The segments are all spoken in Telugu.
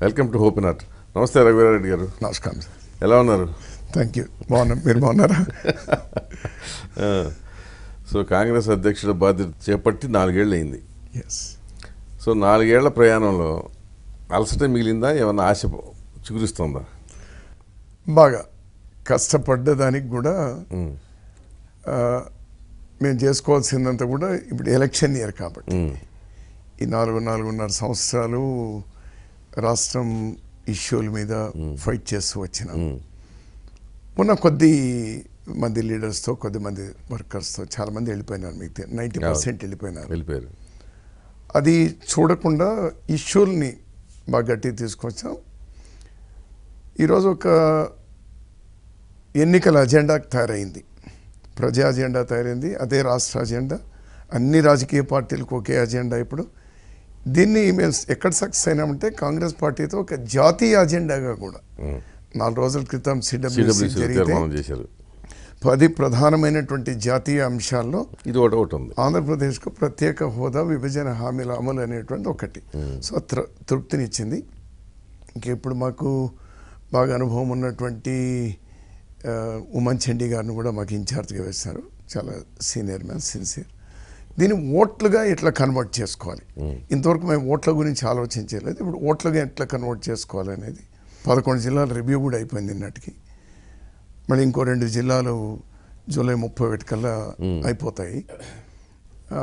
వెల్కమ్ టు హోప్ నాట్ నమస్తే రఘువీరారెడ్డి గారు నమస్కారం సార్ ఎలా ఉన్నారు థ్యాంక్ యూ బాగున్నా మీరు బాగున్నారా ఆ, సో కాంగ్రెస్ అధ్యక్షుడు బాధ్యత చేపట్టి నాలుగేళ్ళు అయింది ఎస్ సో నాలుగేళ్ల ప్రయాణంలో అలసట మిగిలిందా ఏమన్నా ఆశ చిగురిస్తుందా బాగా కష్టపడ్డదానికి కూడా ఉమ్, ఆ, మేము చేసుకోవాల్సిందంతా కూడా ఇప్పుడు ఎలక్షన్ ఇయర్ కాబట్టి ఉమ్, ఈ నాలుగు నాలుగున్నర సంవత్సరాలు రాష్ట్రం ఇష్యూల మీద ఫైట్ చేస్తూ వచ్చినాం ఉమ్, మొన్న కొద్ది మంది లీడర్స్తో కొద్ది మంది వర్కర్స్తో చాలా మంది వెళ్ళిపోయినారు మీకు నైంటీ పర్సెంట్ వెళ్ళిపోయినారు వెళ్ళిపోయారు అది చూడకుండా ఇష్యూల్ని బాగా గట్టిగా తీసుకొచ్చాం ఈరోజు ఒక ఎన్నికల అజెండా తయారైంది ప్రజా అజెండా తయారైంది అదే రాష్ట్ర అజెండా అన్ని రాజకీయ పార్టీలకు ఒకే అజెండా ఇప్పుడు దీన్ని మేము ఎక్కడ సక్సెస్ అయినామంటే కాంగ్రెస్ పార్టీతో ఒక జాతీయ అజెండాగా కూడా ఉమ్. నాలుగు రోజుల క్రితం సిడబ్ల్యూసీ సిడబ్ల్యూసీ జరిగితే తీర్మానం చేశారు పది ప్రధానమైనటువంటి జాతీయ అంశాల్లో ఇది ఒకటి ఒకటి ఉంది ఆంధ్రప్రదేశ్కు ప్రత్యేక హోదా విభజన హామీల అమలు అనేటువంటి ఒకటి సో తృ తృప్తినిచ్చింది ఇంక ఇప్పుడు మాకు బాగా అనుభవం ఉన్నటువంటి ఆ, ఉమన్ చండీ గారిని కూడా మాకు ఇన్ఛార్జ్గా వేశారు చాలా సీనియర్ మ్యాన్ సిన్సియర్ దీన్ని ఓట్లుగా ఎట్లా కన్వర్ట్ చేసుకోవాలి ఇంతవరకు మేము ఓట్ల గురించి ఆలోచించలేదు ఇప్పుడు ఓట్లుగా ఎట్లా కన్వర్ట్ చేసుకోవాలి అనేది పదకొండు జిల్లాల రివ్యూ కూడా అయిపోయింది నిన్నటికి మళ్ళీ ఇంకో రెండు జిల్లాలు జూలై ముప్పై ఒకటి కల్లా అయిపోతాయి ఆ,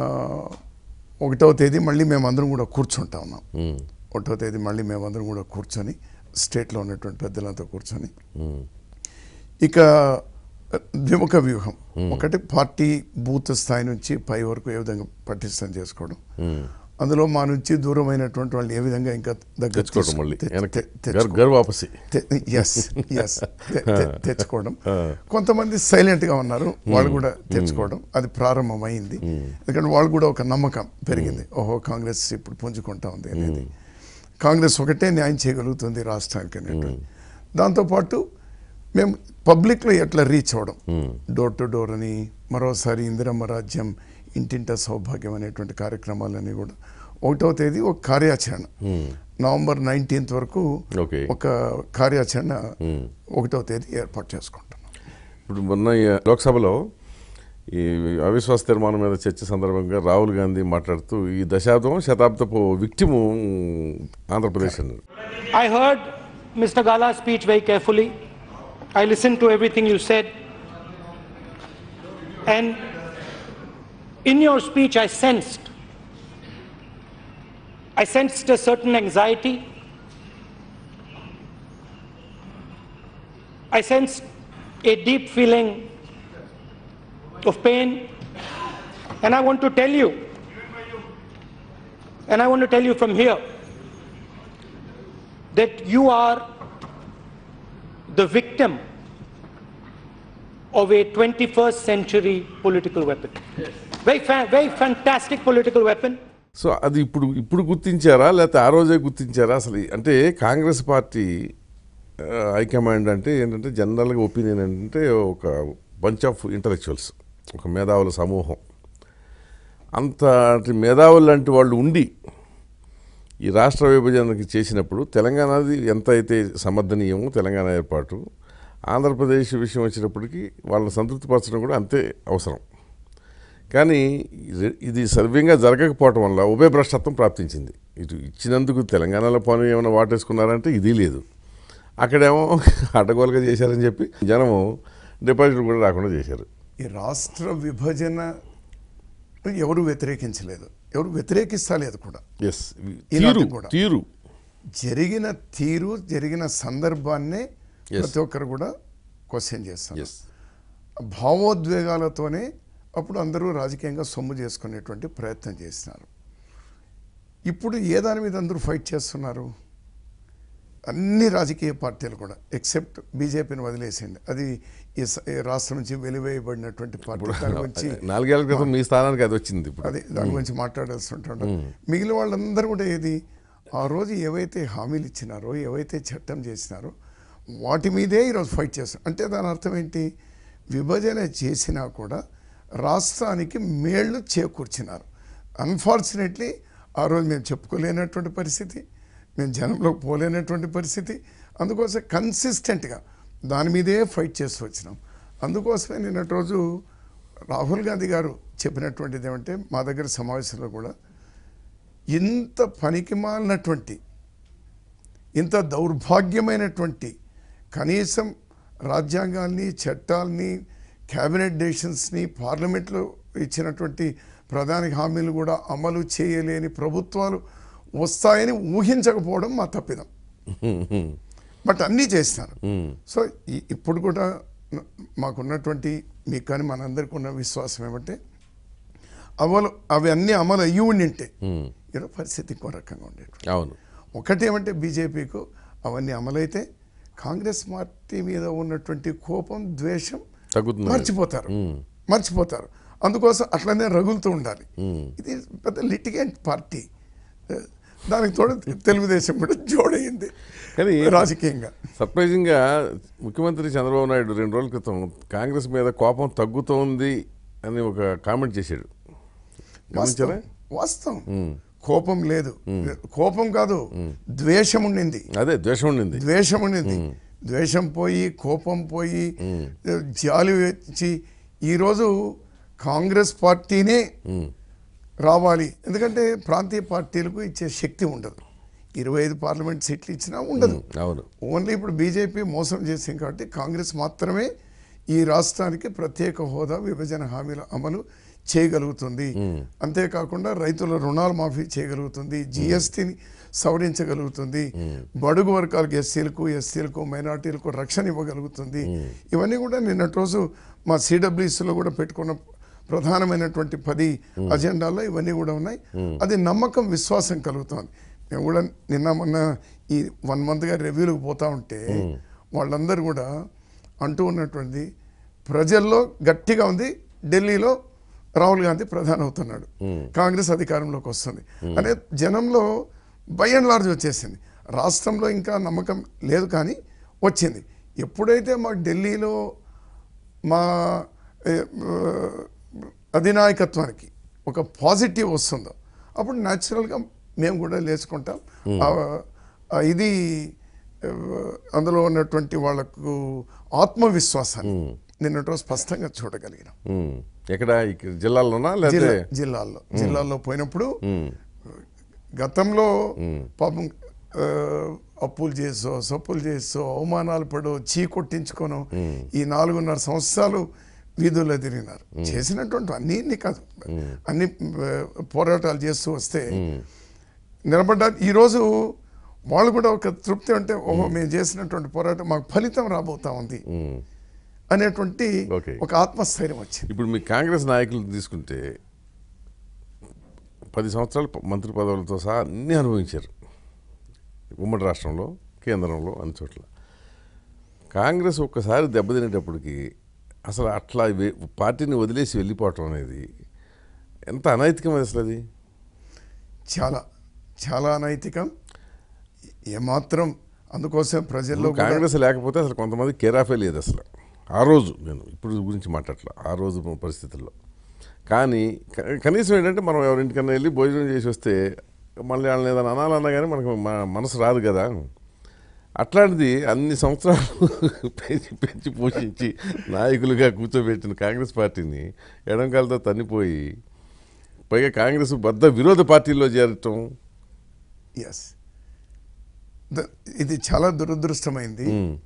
ఒకటవ తేదీ మళ్ళీ మేమందరం కూడా కూర్చుంటా ఉన్నాం ఉమ్, ఒకటవ తేదీ మళ్ళీ మేమందరం కూడా కూర్చొని స్టేట్లో ఉన్నటువంటి పెద్దలతో కూర్చొని ఉమ్, ఇక ద్విముఖ వ్యూహం ఒకటి పార్టీ బూత్ స్థాయి నుంచి పై వరకు ఏ విధంగా పటిష్టం చేసుకోవడం ఉమ్. అందులో మా నుంచి దూరమైనటువంటి వాళ్ళు ఏ విధంగా ఇంకా దగ్గర తెచ్చుకోవడం మళ్ళీ తె- వెనక్కి తె- గర్ తెచ్చుకో- గర్ వాపసి ఎస్ ఎస్ తెచ్చుకోవడం కొంతమంది సైలెంట్ గా ఉన్నారు వాళ్ళు కూడా తెచ్చుకోవడం అది ప్రారంభమైంది ఎందుకంటే వాళ్ళు కూడా ఒక నమ్మకం పెరిగింది ఓహో కాంగ్రెస్ ఇప్పుడు పుంజుకుంటా ఉంది అనేది కాంగ్రెస్ ఒకటే న్యాయం చేయగలుగుతుంది రాష్ట్రానికి అనేటువంటి దాంతోపాటు మేము పబ్లిక్లో ఎట్లా రీచ్ అవ్వడం డోర్ టు డోర్ అని మరోసారి ఇందిరమ్మ రాజ్యం ఇంటింట సౌభాగ్యం అనేటువంటి కార్యక్రమాలన్నీ కూడా ఒకటవ తేదీ ఒక కార్యాచరణ నవంబర్ నైన్టీన్త్ వరకు ఓకే ఒక కార్యాచరణ ఒకటవ తేదీ ఏర్పాటు చేసుకుంటున్నాం ఇప్పుడు మొన్న ఈ లోక్సభలో ఈ అవిశ్వాస తీర్మానం మీద చర్చ సందర్భంగా రాహుల్ గాంధీ మాట్లాడుతూ ఈ దశాబ్దం శతాబ్దపు విక్టిము ఆంధ్రప్రదేశ్ అన్నారు I heard Mr. Gala's speech very carefully. I listened to everything you said. And in your speech, I sensed, I sensed a certain anxiety. I sensed a deep feeling of pain. And I want to tell you, and I want to tell you from here, that you are the victim of a 21st century political weapon. Very, fa- very fantastic political weapon. So అది ఇప్పుడు ఇప్పుడు గుర్తించారా లేకపోతే ఆ రోజే గుర్తించారా అసలు ఈ- అంటే కాంగ్రెస్ పార్టీ ఆ, హైకమాండ్ అంటే ఏంటంటే జనరల్గా ఒపీనియన్ ఏంటంటే ఒక బంచ్ ఆఫ్ ఇంటలెక్చువల్స్ ఒక మేధావుల సమూహం అంత మేధావులు లాంటి వాళ్ళు ఉండి ఈ రాష్ట్ర విభజనకి చేసినప్పుడు తెలంగాణది ఎంత అయితే సమర్థనీయమో తెలంగాణ ఏర్పాటు ఆంధ్రప్రదేశ్ విషయం వచ్చినప్పటికీ వాళ్ళని సంతృప్తిపరచడం కూడా అంతే అవసరం కానీ ఇది- ఇది సర్వ్యంగా జరగకపోవటం వల్ల ఉభయ భ్రష్టత్వం ప్రాప్తించింది ఇటు ఇచ్చినందుకు తెలంగాణలో పని ఏమైనా వాటేసుకున్నారంటే ఇది లేదు అక్కడేమో అడ్డగోలుగా చేశారని చెప్పి జనము డిపాజిట్ కూడా రాకుండా చేశారు ఈ రాష్ట్ర విభజన ఎవరు వ్యతిరేకించలేదు ఎవరు వ్యతిరేకిస్తలేదు కూడా ఎస్ ఈనాటి తీరు కూడా. తీరు జరిగిన తీరు జరిగిన సందర్భాన్నే Yes. ప్రతి ఒక్కరు కూడా క్వశ్చన్ చేస్తారు ఎస్ భావోద్వేగాలతోనే అప్పుడు అందరూ రాజకీయంగా సొమ్ము చేసుకునేటువంటి ప్రయత్నం చేసినారు ఇప్పుడు ఏ దాని మీద అందరూ ఫైట్ చేస్తున్నారు అన్ని రాజకీయ పార్టీలు కూడా ఎక్సెప్ట్ బీజేపీని వదిలేసింది అది ఈ స- ఈ రాష్ట్రం నుంచి వెలివేయబడినటువంటి పార్టీ దాని గురించి నాలుగేళ్ల క్రితం మీ స్థానానికి అది వచ్చింది ఇప్పుడు అది దాని గురించి మాట్లాడాల్సి ఉంటుండ మిగిలిన వాళ్ళందరూ కూడా ఏది ఆ రోజు ఏవైతే హామీలు ఇచ్చినారో ఏవైతే చట్టం చేసినారో వాటి మీదే ఈరోజు ఫైట్ చేస్తారు అంటే దాని అర్థం ఏంటి విభజన చేసినా కూడా రాష్ట్రానికి మేళ్ళు చేకూర్చినారు అన్ఫార్చునేట్లీ ఆ రోజు మేము చెప్పుకోలేనటువంటి పరిస్థితి మేము జనంలోకి పోలేనటువంటి పరిస్థితి అందుకోసం కన్సిస్టెంట్గా దాని మీదే ఫైట్ చేస్తూ వచ్చినాం అందుకోసమే నిన్నటి రోజు రాహుల్ గాంధీ గారు చెప్పినటువంటిది ఏమంటే మా దగ్గర సమావేశంలో కూడా ఇంత పనికిమాలినటువంటి ఇంత దౌర్భాగ్యమైనటువంటి కనీసం రాజ్యాంగాల్ని చట్టాల్ని క్యాబినెట్ డెసిషన్స్ని పార్లమెంట్లో ఇచ్చినటువంటి ప్రధాని హామీలు కూడా అమలు చేయలేని ప్రభుత్వాలు వస్తాయని ఊహించకపోవడం మా తప్పిదం బట్ అన్నీ చేస్తున్నారు సో ఈ- ఇప్పుడు కూడా న- మాకున్నటువంటి మీకు కానీ మనందరికీ ఉన్న విశ్వాసం ఏమంటే అమలు అవి అన్నీ అమలు అయ్యి ఉండింటే ఈరోజు పరిస్థితి ఇంకో రకంగా ఉండేది అవును ఒకటి ఏమంటే బీజేపీకు అవన్నీ అమలైతే కాంగ్రెస్ పార్టీ మీద ఉన్నటువంటి కోపం ద్వేషం తగ్గుతుంది మర్చిపోతారు మర్చిపోతారు అందుకోసం అట్లనే రగులుతూ ఉండాలి ఇది పెద్ద లిటిగెంట్ పార్టీ దానికి తోడు తెలుగుదేశం కూడా జోడైంది కానీ రాజకీయంగా సర్ప్రైజింగ్గా ముఖ్యమంత్రి చంద్రబాబు నాయుడు రెండు రోజుల క్రితం కాంగ్రెస్ మీద కోపం తగ్గుతోంది అని ఒక కామెంట్ చేశాడు గమనించారా వాస్తవం కోపం లేదు కోపం కాదు ద్వేషం ఉండింది అదే ద్వేషం ఉండింది ద్వేషం ఉండింది ద్వేషం పోయి కోపం పోయి జాలి వచ్చి ఈరోజు కాంగ్రెస్ పార్టీనే రావాలి ఎందుకంటే ప్రాంతీయ పార్టీలకు ఇచ్చే శక్తి ఉండదు ఇరవై ఐదు పార్లమెంట్ సీట్లు ఇచ్చినా ఉండదు అవును ఓన్లీ ఇప్పుడు బీజేపీ మోసం చేసింది కాబట్టి కాంగ్రెస్ మాత్రమే ఈ రాష్ట్రానికి ప్రత్యేక హోదా విభజన హామీల అమలు చేయగలుగుతుంది అంతేకాకుండా రైతుల రుణాలు మాఫీ చేయగలుగుతుంది జిఎస్టీని సవరించగలుగుతుంది బడుగు వర్గాలకు ఎస్సీలకు ఎస్సీలకు మైనార్టీలకు రక్షణ ఇవ్వగలుగుతుంది ఇవన్నీ కూడా నిన్నటి రోజు మా సిడబ్ల్యూసీలో కూడా పెట్టుకున్న ప్రధానమైనటువంటి పది అజెండాల్లో ఇవన్నీ కూడా ఉన్నాయి అది నమ్మకం విశ్వాసం కలుగుతోంది మేము కూడా నిన్న మొన్న ఈ వన్ మంత్గా రివ్యూలకు పోతా ఉంటే వాళ్ళందరూ కూడా అంటూ ఉన్నటువంటి ప్రజల్లో గట్టిగా ఉంది ఢిల్లీలో రాహుల్ గాంధీ ప్రధాని అవుతున్నాడు కాంగ్రెస్ అధికారంలోకి వస్తుంది అనే జనంలో బై అండ్ లార్జ్ వచ్చేసింది రాష్ట్రంలో ఇంకా నమ్మకం లేదు కానీ వచ్చింది ఎప్పుడైతే మాకు ఢిల్లీలో మా ఏ, ఆ, అధినాయకత్వానికి ఒక పాజిటివ్ వస్తుందో అప్పుడు న్యాచురల్గా మేము కూడా లేచుకుంటాం ఆ- ఆ ఇది ఆ, అందులో ఉన్నటువంటి వాళ్ళకు ఆత్మవిశ్వాసాన్ని నిన్నటి రోజు స్పష్టంగా చూడగలిగినాం ఉమ్. ఎక్కడ ఇక్కడ జిల్లాల్లోనా లేకపోతే జిల్లా జిల్లాల్లో జిల్లాల్లో పోయినప్పుడు గతంలో పాపం ఆ, అప్పులు చేసో సప్పులు చేసో అవమానాలు పడో చీ కొట్టించుకోను ఈ నాలుగున్నర సంవత్సరాలు వీధుల్లో తిరిగినారు చేసినటువంటి అన్ని ఇన్ని కాదు అన్ని ఆ, పోరాటాలు చేస్తూ వస్తే నిలబడ్డారు ఈరోజు వాళ్ళు కూడా ఒక తృప్తి అంటే ఓహో మేము చేసినటువంటి పోరాటం మాకు ఫలితం రాబోతా ఉంది అనేటువంటి Okay. ఒక ఆత్మస్థైర్యం వచ్చింది ఇప్పుడు మీ కాంగ్రెస్ నాయకులు తీసుకుంటే పది సంవత్సరాలు ప- మంత్రి పదవులతో సహా అన్నీ అనుభవించారు ఉమ్మడి రాష్ట్రంలో కేంద్రంలో అన్ని చోట్ల కాంగ్రెస్ ఒక్కసారి దెబ్బతినేటప్పటికి అసలు అట్లా వే- పార్టీని వదిలేసి వెళ్ళిపోవటం అనేది ఎంత అనైతికం అసలు అది చాలా చాలా అనైతికం ఏమాత్రం అందుకోసం ప్రజల్లో కూడా కాంగ్రెస్ లేకపోతే అసలు కొంతమంది కేరాఫే లేదు అసలు ఆ రోజు నేను ఇప్పుడు గురించి మాట్లాడలే ఆ రోజు పరిస్థితుల్లో కానీ క- కనీసం ఏంటంటే మనం ఎవరింటికన్నా వెళ్ళి భోజనం చేసి వస్తే మళ్ళీ వాళ్ళని ఏదైనా అనాలన్నా కానీ మనకు మ- మనసు రాదు కదా అట్లాంటిది అన్ని సంవత్సరాలు పెంచి పెంచి పోషించి నాయకులుగా కూర్చోబెట్టిన కాంగ్రెస్ పార్టీని ఎడంకాలతో తన్నిపోయి పైగా కాంగ్రెస్ బద్ద విరోధ పార్టీల్లో చేరటం ఎస్ ఇది చాలా దురదృష్టమైంది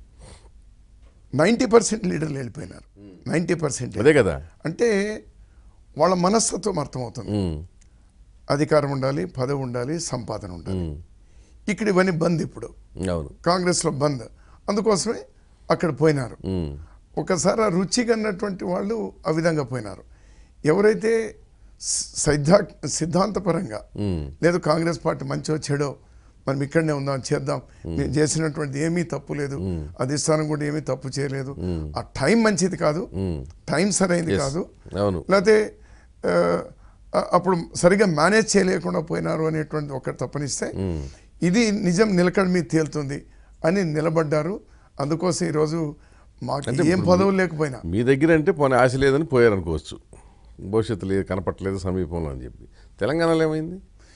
నైంటీ పర్సెంట్ లీడర్లు వెళ్ళిపోయినారు నైంటీ పర్సెంట్ అదే కదా అంటే వాళ్ళ మనస్తత్వం అర్థమవుతుంది ఉమ్, అధికారం ఉండాలి పదవి ఉండాలి సంపాదన ఉండాలి ఉమ్, ఇక్కడ ఇవన్నీ బంద్ ఇప్పుడు అవును కాంగ్రెస్లో బంద్ అందుకోసమే అక్కడ పోయినారు ఉమ్, ఒకసారి ఆ రుచిగా అన్నటువంటి వాళ్ళు ఆ విధంగా పోయినారు ఎవరైతే సి- సిద్ధా సిద్ధాంతపరంగా ఉమ్, లేదు కాంగ్రెస్ పార్టీ మంచో చెడో మనం ఇక్కడనే ఉందాం చేద్దాం మేము చేసినటువంటి ఏమీ తప్పు లేదు అధిష్టానం కూడా ఏమీ తప్పు చేయలేదు ఆ టైం మంచిది కాదు టైం సరైనది Yes. కాదు అవును లేకపోతే ఆ, ఆ- అప్పుడు సరిగా మేనేజ్ చేయలేకుండా పోయినారు అనేటువంటి ఒక తప్పనిస్తే ఇది నిజం నిలకడ మీద తేలుతుంది అని నిలబడ్డారు అందుకోసం ఈరోజు మాకు అంటే ఏం ఇప్పుడు పదవులు లేకపోయినా మీ దగ్గర అంటే పోనీ ఆశ లేదని పోయారనుకోవచ్చు భవిష్యత్తు లేదు కనపట్లేదు సమీపంలో అని చెప్పి తెలంగాణలో ఏమైంది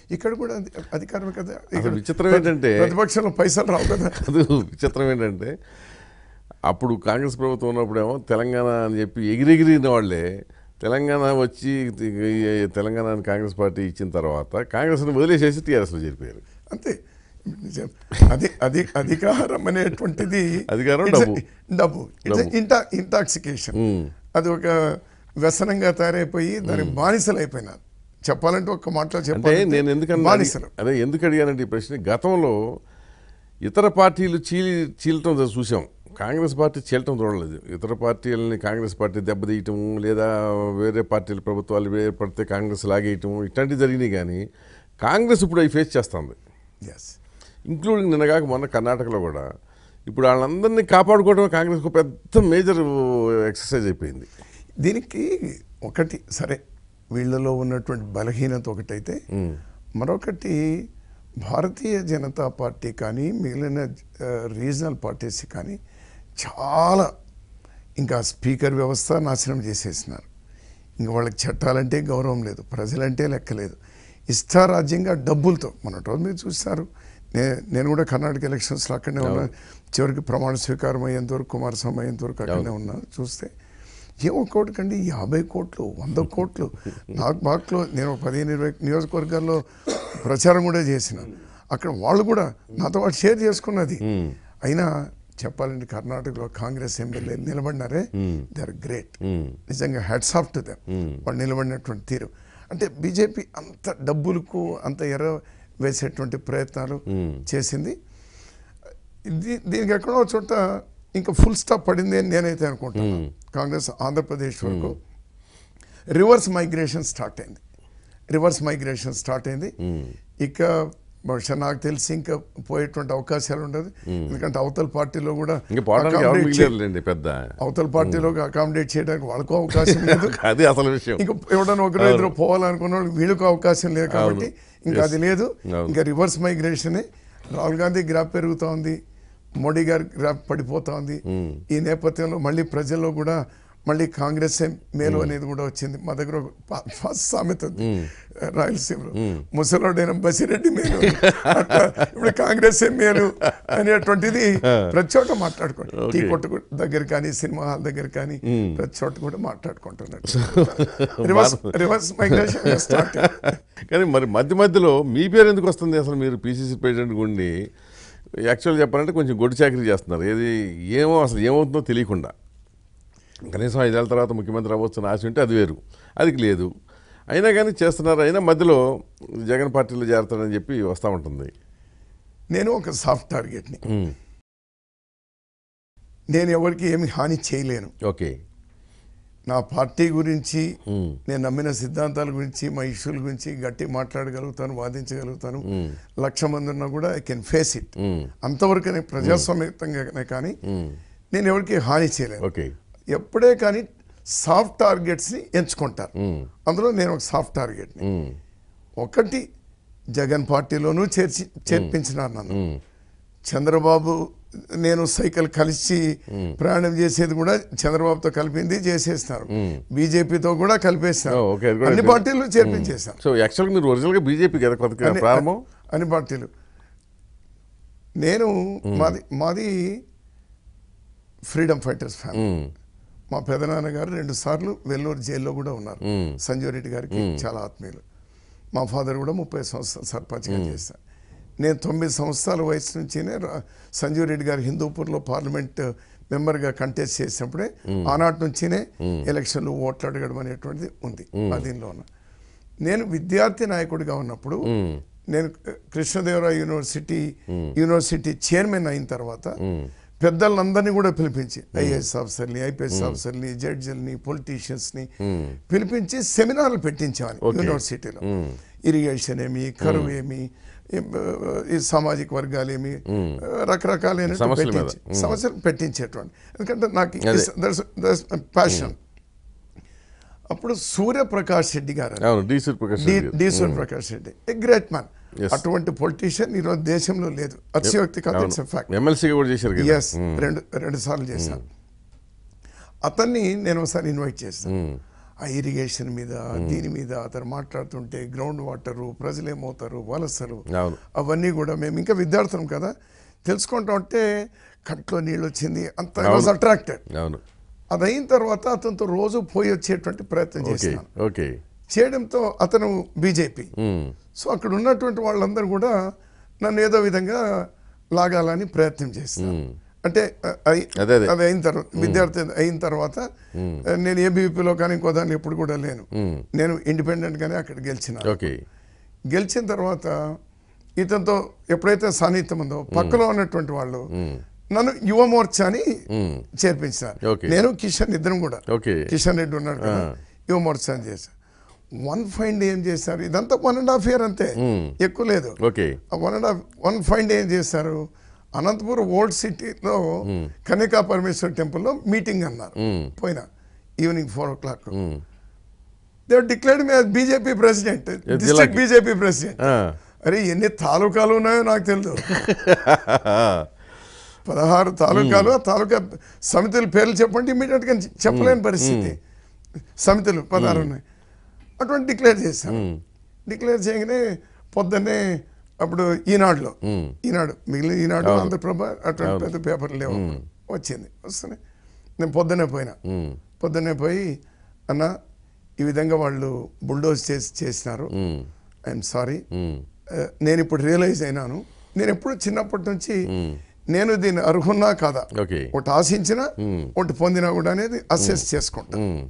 ఇక్కడ కూడా అది- అధికారమే కదా ఇక్కడ విచిత్రం ఏంటంటే- ప్రతిపక్షంలో పైసలు రావు కదా అది విచిత్రం ఏంటంటే అప్పుడు కాంగ్రెస్ ప్రభుత్వం ఉన్నప్పుడేమో తెలంగాణ అని చెప్పి ఎగిరెగిరిన వాళ్ళే తెలంగాణ వచ్చి ఈ తెలంగాణ కాంగ్రెస్ పార్టీ ఇచ్చిన తర్వాత కాంగ్రెస్ని వదిలేసేసి టీఆర్ఎస్లో చేరిపోయారు అంతే నిజం. అది అది అధికారం అనేటువంటిది అధికారం, it's a- డబ్బు. డబ్బు ఇట్స్ డబ్బు. ఇంటా ఇంటాక్సికేషన్ అది ఒక వ్యసనంగా తయారైపోయి దానికి బానిసలు అయిపోయినారు చెప్పాలంటే ఒక మాటలో అంటే చెప్పాలంటే నేను ఎందుకన్నా బానిసలు అదే ఎందుకు అడిగానంటే ఈ ప్రశ్న గతంలో ఇతర పార్టీలు చీలి చీలటం చూసాం కాంగ్రెస్ పార్టీ చీలటం చూడలేదు ఇతర పార్టీలని కాంగ్రెస్ పార్టీ దెబ్బతీయటం లేదా వేరే పార్టీల ప్రభుత్వాలు ఏర్పడితే కాంగ్రెస్ లాగేయటం ఇట్లాంటివి జరిగినాయి కానీ కాంగ్రెస్ ఇప్పుడు అవి ఫేస్ చేస్తుంది ఎస్ ఇంక్లూడింగ్ నిన్నగాక మొన్న కర్ణాటకలో కూడా ఇప్పుడు వాళ్ళందరినీ కాపాడుకోవడం కాంగ్రెస్ ఒక పెద్ద మేజర్ ఎక్సర్సైజ్ అయిపోయింది దీనికి ఒకటి సరే వీళ్ళలో ఉన్నటువంటి బలహీనత ఒకటైతే మరొకటి భారతీయ జనతా పార్టీ కానీ మిగిలిన ఆ, రీజనల్ పార్టీస్ కానీ చాలా ఇంకా స్పీకర్ వ్యవస్థ నాశనం చేసేసినారు ఇంకా వాళ్ళకి చట్టాలంటే గౌరవం లేదు ప్రజలంటే లెక్కలేదు ఇష్టారాజ్యంగా డబ్బులతో మొన్నటి రోజు మీరు చూస్తారు నే నేను కూడా కర్ణాటక ఎలక్షన్స్లో అక్కడనే ఉన్నా చివరికి ప్రమాణ స్వీకారం అయ్యేంత వరకు కుమారస్వామి అయ్యేంత వరకు అక్కడనే ఉన్నా చూస్తే ఏమో కోటి కండి యాభై కోట్లు వంద కోట్లు నాకు బాక్లో నేను ఒక పదిహేను ఇరవై నియోజకవర్గాల్లో ప్రచారం కూడా చేసిన అక్కడ వాళ్ళు కూడా నాతో పాటు షేర్ చేసుకున్నది అయినా చెప్పాలంటే కర్ణాటకలో కాంగ్రెస్ ఎమ్మెల్యే నిలబడినారే దే ఆర్ గ్రేట్ నిజంగా హెడ్స్ ఆఫ్ టు దెమ్ వాళ్ళు నిలబడినటువంటి తీరు అంటే బీజేపీ అంత డబ్బులకు అంత ఎర్ర వేసేటువంటి ప్రయత్నాలు చేసింది దీ- దీనికి ఎక్కడో చోట ఇంకా ఫుల్ స్టాప్ పడింది అని నేనైతే అనుకుంటాను కాంగ్రెస్ ఆంధ్రప్రదేశ్ వరకు రివర్స్ మైగ్రేషన్ స్టార్ట్ అయింది రివర్స్ మైగ్రేషన్ స్టార్ట్ అయింది ఇక బహుశా నాకు తెలిసి ఇంకా పోయేటువంటి అవకాశాలు ఉండదు ఎందుకంటే అవతల పార్టీలో కూడా ఇంకా పోవడానికి ఎవరు accommodate చే- మిగిలేరులేండి పెద్ద అవతల పార్టీలో అకామిడేట్ చేయడానికి వాళ్ళకు అవకాశం లేదు అది అసలు విషయం ఇంకా ఎవడన్నా ఒకరు ఇద్దరు పోవాలనుకున్న వాళ్ళకి వీళ్ళకు అవకాశం లేదు కాబట్టి ఇంకా అది లేదు అవును. ఇంకా రివర్స్ మైగ్రేషనే రాహుల్ గాంధీ గ్రాఫ్ పెరుగుతూ ఉంది మోడీ గారి గ్రాఫ్ పడిపోతా ఉంది ఈ నేపథ్యంలో మళ్ళీ ప్రజల్లో కూడా మళ్ళీ కాంగ్రెస్ మేలు అనేది కూడా వచ్చింది మా దగ్గర ఒక పా- ఫస్ట్ సామెత ఉంది రాయలసీమలో ముసలోడైన బసిరెడ్డి మేలు అట్లా ఇప్పుడు కాంగ్రెస్ మేలు అనేటువంటిది ప్రతి చోట మాట్లాడుకోండి టీ కొట్టు దగ్గర కానీ సినిమా హాల్ దగ్గర కానీ ప్రతి చోట కూడా మాట్లాడుకుంటున్నట్టు రివర్స్ రివర్స్ మైగ్రేషన్ స్టార్ట్ కానీ మరి మధ్య మధ్యలో మీ పేరు ఎందుకు వస్తుంది అసలు మీరు పీసీసీ ప్రెసిడెంట్ ఉండి యాక్చువల్ చెప్పాలంటే కొంచెం గొడ్డు చాకరీ చేస్తున్నారు ఏది ఏమో అసలు ఏమవుతుందో తెలియకుండా కనీసం ఐదేళ్ల తర్వాత ముఖ్యమంత్రి అవ్వచ్చు ఆశ ఉంటే అది వేరు అది లేదు అయినా కానీ చేస్తున్నారు అయినా మధ్యలో జగన్ పార్టీలో చేరతాడని చెప్పి వస్తూ ఉంటుంది నేను ఒక సాఫ్ట్ టార్గెట్ని నేను ఎవరికి ఏమి హాని చేయలేను ఓకే నా పార్టీ గురించి నేను నమ్మిన సిద్ధాంతాల గురించి మా ఇష్యూల గురించి గట్టి మాట్లాడగలుగుతాను వాదించగలుగుతాను లక్ష మంది ఉన్నా కూడా ఐ కెన్ ఫేస్ ఇట్ అంతవరకునే ప్రజాస్వామ్యతంగానే కానీ నేను ఎవరికి హాని చేయలేను ఓకే ఎప్పుడే కానీ సాఫ్ట్ టార్గెట్స్ని ఎంచుకుంటారు అందులో నేను ఒక సాఫ్ట్ టార్గెట్ని ఒకటి జగన్ పార్టీలోనూ చేర్చి చేర్పించినారు నన్ను చంద్రబాబు నేను సైకిల్ కలిసి ప్రయాణం చేసేది కూడా చంద్రబాబుతో కలిపింది చేసేస్తున్నారు బీజేపీతో కూడా కలిపేస్తున్నారు ఓ, ఓకే, అది కూడా అన్ని అయితే- పార్టీలు చేర్పించేశారు సో యాక్చువల్గా మీరు ఒరిజినల్గా బీజేపీ కదా కొత్త అన్ని- ప్రారంభం అన్ని పార్టీలు నేను మాది మాది ఫ్రీడమ్ ఫైటర్స్ ఫ్యామిలీ మ్మ్. మా పెదనాన్న గారు రెండు సార్లు వెల్లూరు జైల్లో కూడా ఉన్నారు మ్మ్. సంజీవ్ రెడ్డి గారికి చాలా ఆత్మీయులు మా ఫాదర్ కూడా ముప్పై సంవత్సరాలు సర్పంచ్గా చేశాను నేను తొమ్మిది సంవత్సరాల వయసు నుంచినే రా- సంజీవ్ రెడ్డి గారు హిందూపూర్లో పార్లమెంట్ మెంబర్గా కంటెస్ట్ చేసినప్పుడే ఆనాటి నుంచినే ఎలక్షన్లు ఓట్లు అడగడం అనేటువంటిది ఉంది ఆ దీనిలో ఉన్న నేను విద్యార్థి నాయకుడిగా ఉన్నప్పుడు నేను కృష్ణదేవరాయ యూనివర్సిటీ యూనివర్సిటీ చైర్మన్ అయిన తర్వాత పెద్దలందరినీ కూడా పిలిపించి ఐఏఎస్ ఆఫీసర్ని ఐపీఎస్ ఆఫీసర్ని జడ్జిల్ని పొలిటీషియన్స్ని పిలిపించి సెమినార్లు పెట్టించామని Okay. యూనివర్సిటీలో ఇరిగేషన్ ఏమి కరువు ఏమి ఈ, ఈ సామాజిక వర్గాలు ఏమి రకరకాలైన సమస్యల మీద. పెట్టించి సమస్యలు పెట్టించేటువంటి ఎందుకంటే నాకు అదే. ప్యాషన్ అప్పుడు సూర్యప్రకాష్ రెడ్డి గారు అని అవును డీ సూర్యప్రకాష్ డి రెడ్డి గారు. D Suryaprakash Reddy a great man Yes. అటువంటి పొలిటీషియన్ ఈరోజు దేశంలో లేదు అతిశయోక్తి కాదు ఇట్స్ ఫ్యాక్ట్ ఎమ్మెల్సీగా కూడా చేశారు కదా ఎస్ రెండు రెండు సార్లు చేశాను అతన్ని నేను ఒకసారి ఇన్వైట్ చేశాను ఆ ఇరిగేషన్ మీద దీని మీద అతను మాట్లాడుతుంటే గ్రౌండ్ వాటరు ప్రజలు ఏమవుతారు వలసలు అవును. అవన్నీ కూడా మేము ఇంకా విద్యార్థులం కదా తెలుసుకుంటా ఉంటే కంట్లో నీళ్ళు వచ్చింది అంత అవును. అట్రాక్టెడ్ అవును అది అయిన తర్వాత అతనితో రోజు పోయి వచ్చేటువంటి ప్రయత్నం ఓకే చేసినాను ఓకే చేయడంతో అతను బీజేపీ ఉమ్, సో అక్కడ ఉన్నటువంటి వాళ్ళందరూ కూడా నన్ను ఏదో విధంగా లాగాలని ప్రయత్నం చేస్తాను ఉమ్. అంటే అ- అయి- అదే, అదే. అది అయిన తర్వాత విద్యార్థి అయిన తర్వాత నేను ఏబీవీపీలో కానీ ఇంకో దాన్ని ఎప్పుడు కూడా లేను ఉమ్. నేను ఇండిపెండెంట్ గానే అక్కడ గెలిచిన ఓకే గెలిచిన తర్వాత ఇతనితో ఎప్పుడైతే సాన్నిహిత్యం ఉందో పక్కలో ఉన్నటువంటి వాళ్ళు నన్ను యువ మోర్చా అని ఉమ్. చేర్పించినారు Okay. నేను కిషన్ ఇద్దరం కూడా ఓకే కిషన్ రెడ్డి ఉన్నాడు కదా యువ మోర్చా అని చేశారు వన్ ఫైండ్ ఏం చేశారు ఇదంతా వన్ అండ్ హాఫ్ ఇయర్ అంతే ఎక్కువ లేదు okay one and half one find ఏం చేశారు అనంతపురం ఓల్డ్ సిటీలో కన్యకా పరమేశ్వర టెంపుల్లో మీటింగ్ అన్నారు ఉమ్. పోయినా evening four o'clock um. They declared me BJP president district జిల్లాకి. బీజేపీ ప్రెసిడెంట్ ఆ. అరే ఎన్ని తాలూకాలు ఉన్నాయో నాకు తెలియదు పదహారు తాలూకాలు ఆ తాలూకా సమితుల పేర్లు చెప్పండి ఇమీడియట్ గా చెప్పలేని పరిస్థితి సమితులు పదహారు ఉన్నాయి అటువంటి డిక్లేర్ చేశాను డిక్లేర్ చేయగానే పొద్దున్నే అప్పుడు ఈనాడులో ఈనాడు మిగిలిన ఈనాడు ఆంధ్రప్రభ అటువంటి పెద్ద పేపర్లు లేవు వచ్చింది వస్తున్నాయి నేను పొద్దున్నే పోయినా ఉమ్. పొద్దున్నే పోయి అన్న ఈ విధంగా వాళ్ళు బుల్డోజ్ చేసి చేసినారు ఉమ్. ఐఎమ్ సారీ ఉమ్. నేను ఇప్పుడు రియలైజ్ అయినాను నేను ఎప్పుడు చిన్నప్పటి నుంచి నేను దీన్ని అర్హున్నా కాదా ఓకే ఒకటి ఆశించినా ఒకటి పొందినా కూడా అనేది అసెస్ చేసుకుంటా ఉమ్.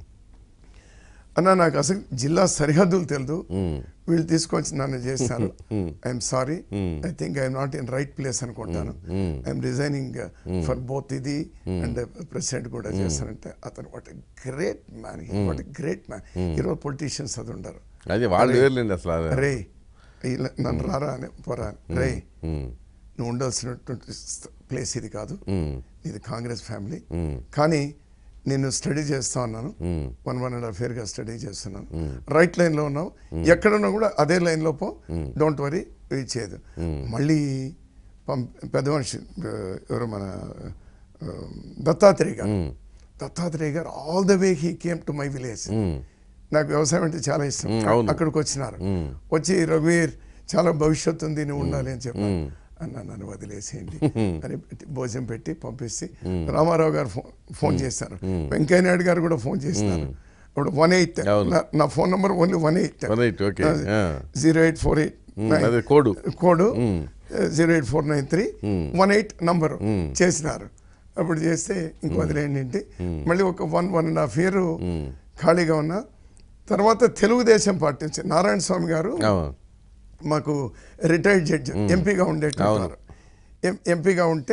అన్న నాకు అసలు జిల్లా సరిహద్దులు తెలియదు వీళ్ళు తీసుకొచ్చి నన్ను చేశారు I'm sorry I think I'm not in right place అనుకుంటాను ఐఎమ్ రిజైనింగ్ ఫర్ బోత్ ఇది అండ్ ప్రెసిడెంట్ కూడా చేస్తానంటే అతను what great man what great man ఈరోజు పొలిటీషియన్స్ అది ఉండరు అది వాళ్ళు వేర్లేండి అసలు అది. రే ఇలా నన్ను రారా అని పోరా అని. రే ఉమ్. నువ్వు ఉండాల్సినటువంటి ప్లేస్ ఇది కాదు ఉమ్. ఇది కాంగ్రెస్ ఫ్యామిలీ కానీ నేను స్టడీ చేస్తా ఉన్నాను um. One one and half ఇయర్గా స్టడీ చేస్తున్నాను రైట్ లైన్లో ఉన్నావు ఎక్కడున్నా కూడా అదే లైన్లో పో డోంట్ వరీ ఇది చేయదు మళ్ళీ పం పెద్ద మనిషి ఆ, ఎవరు మన ఆ, దత్తాత్రేయ గారు దత్తాత్రేయ గారు all the way he came to my village um. నాకు వ్యవసాయం అంటే చాలా ఇష్టం మ్, అవును. అక్కడికి వచ్చినారు వచ్చి రఘువీర్ చాలా భవిష్యత్తు ఉంది నువ్వు ఉండాలి అని చెప్పాను అన్న నన్ను వదిలేసేయండి అని పెట్టి భోజనం పెట్టి పంపిస్తే రామారావు గారు ఫోన్ ఫోన్ చేశారు వెంకయ్య నాయుడు గారు కూడా ఫోన్ చేసినారు ఇప్పుడు వన్ ఎయిట్ అవును. నా phone number only one eight 18, okay. ఆ. Zero eight four eight um, అదే code. Code zero eight four nine three one eight number చేసినారు అప్పుడు చేస్తే ఇంక వదిలేయండి ఏంటి మళ్ళీ ఒక one one and half year ఖాళీగా ఉన్నా తర్వాత తెలుగుదేశం పార్టీ నుంచి నారాయణ స్వామి గారు అవును. మాకు రిటైర్డ్ జడ్జి ఎంపీగా ఉండేటన్నారు ఎంపీగా ఉంటే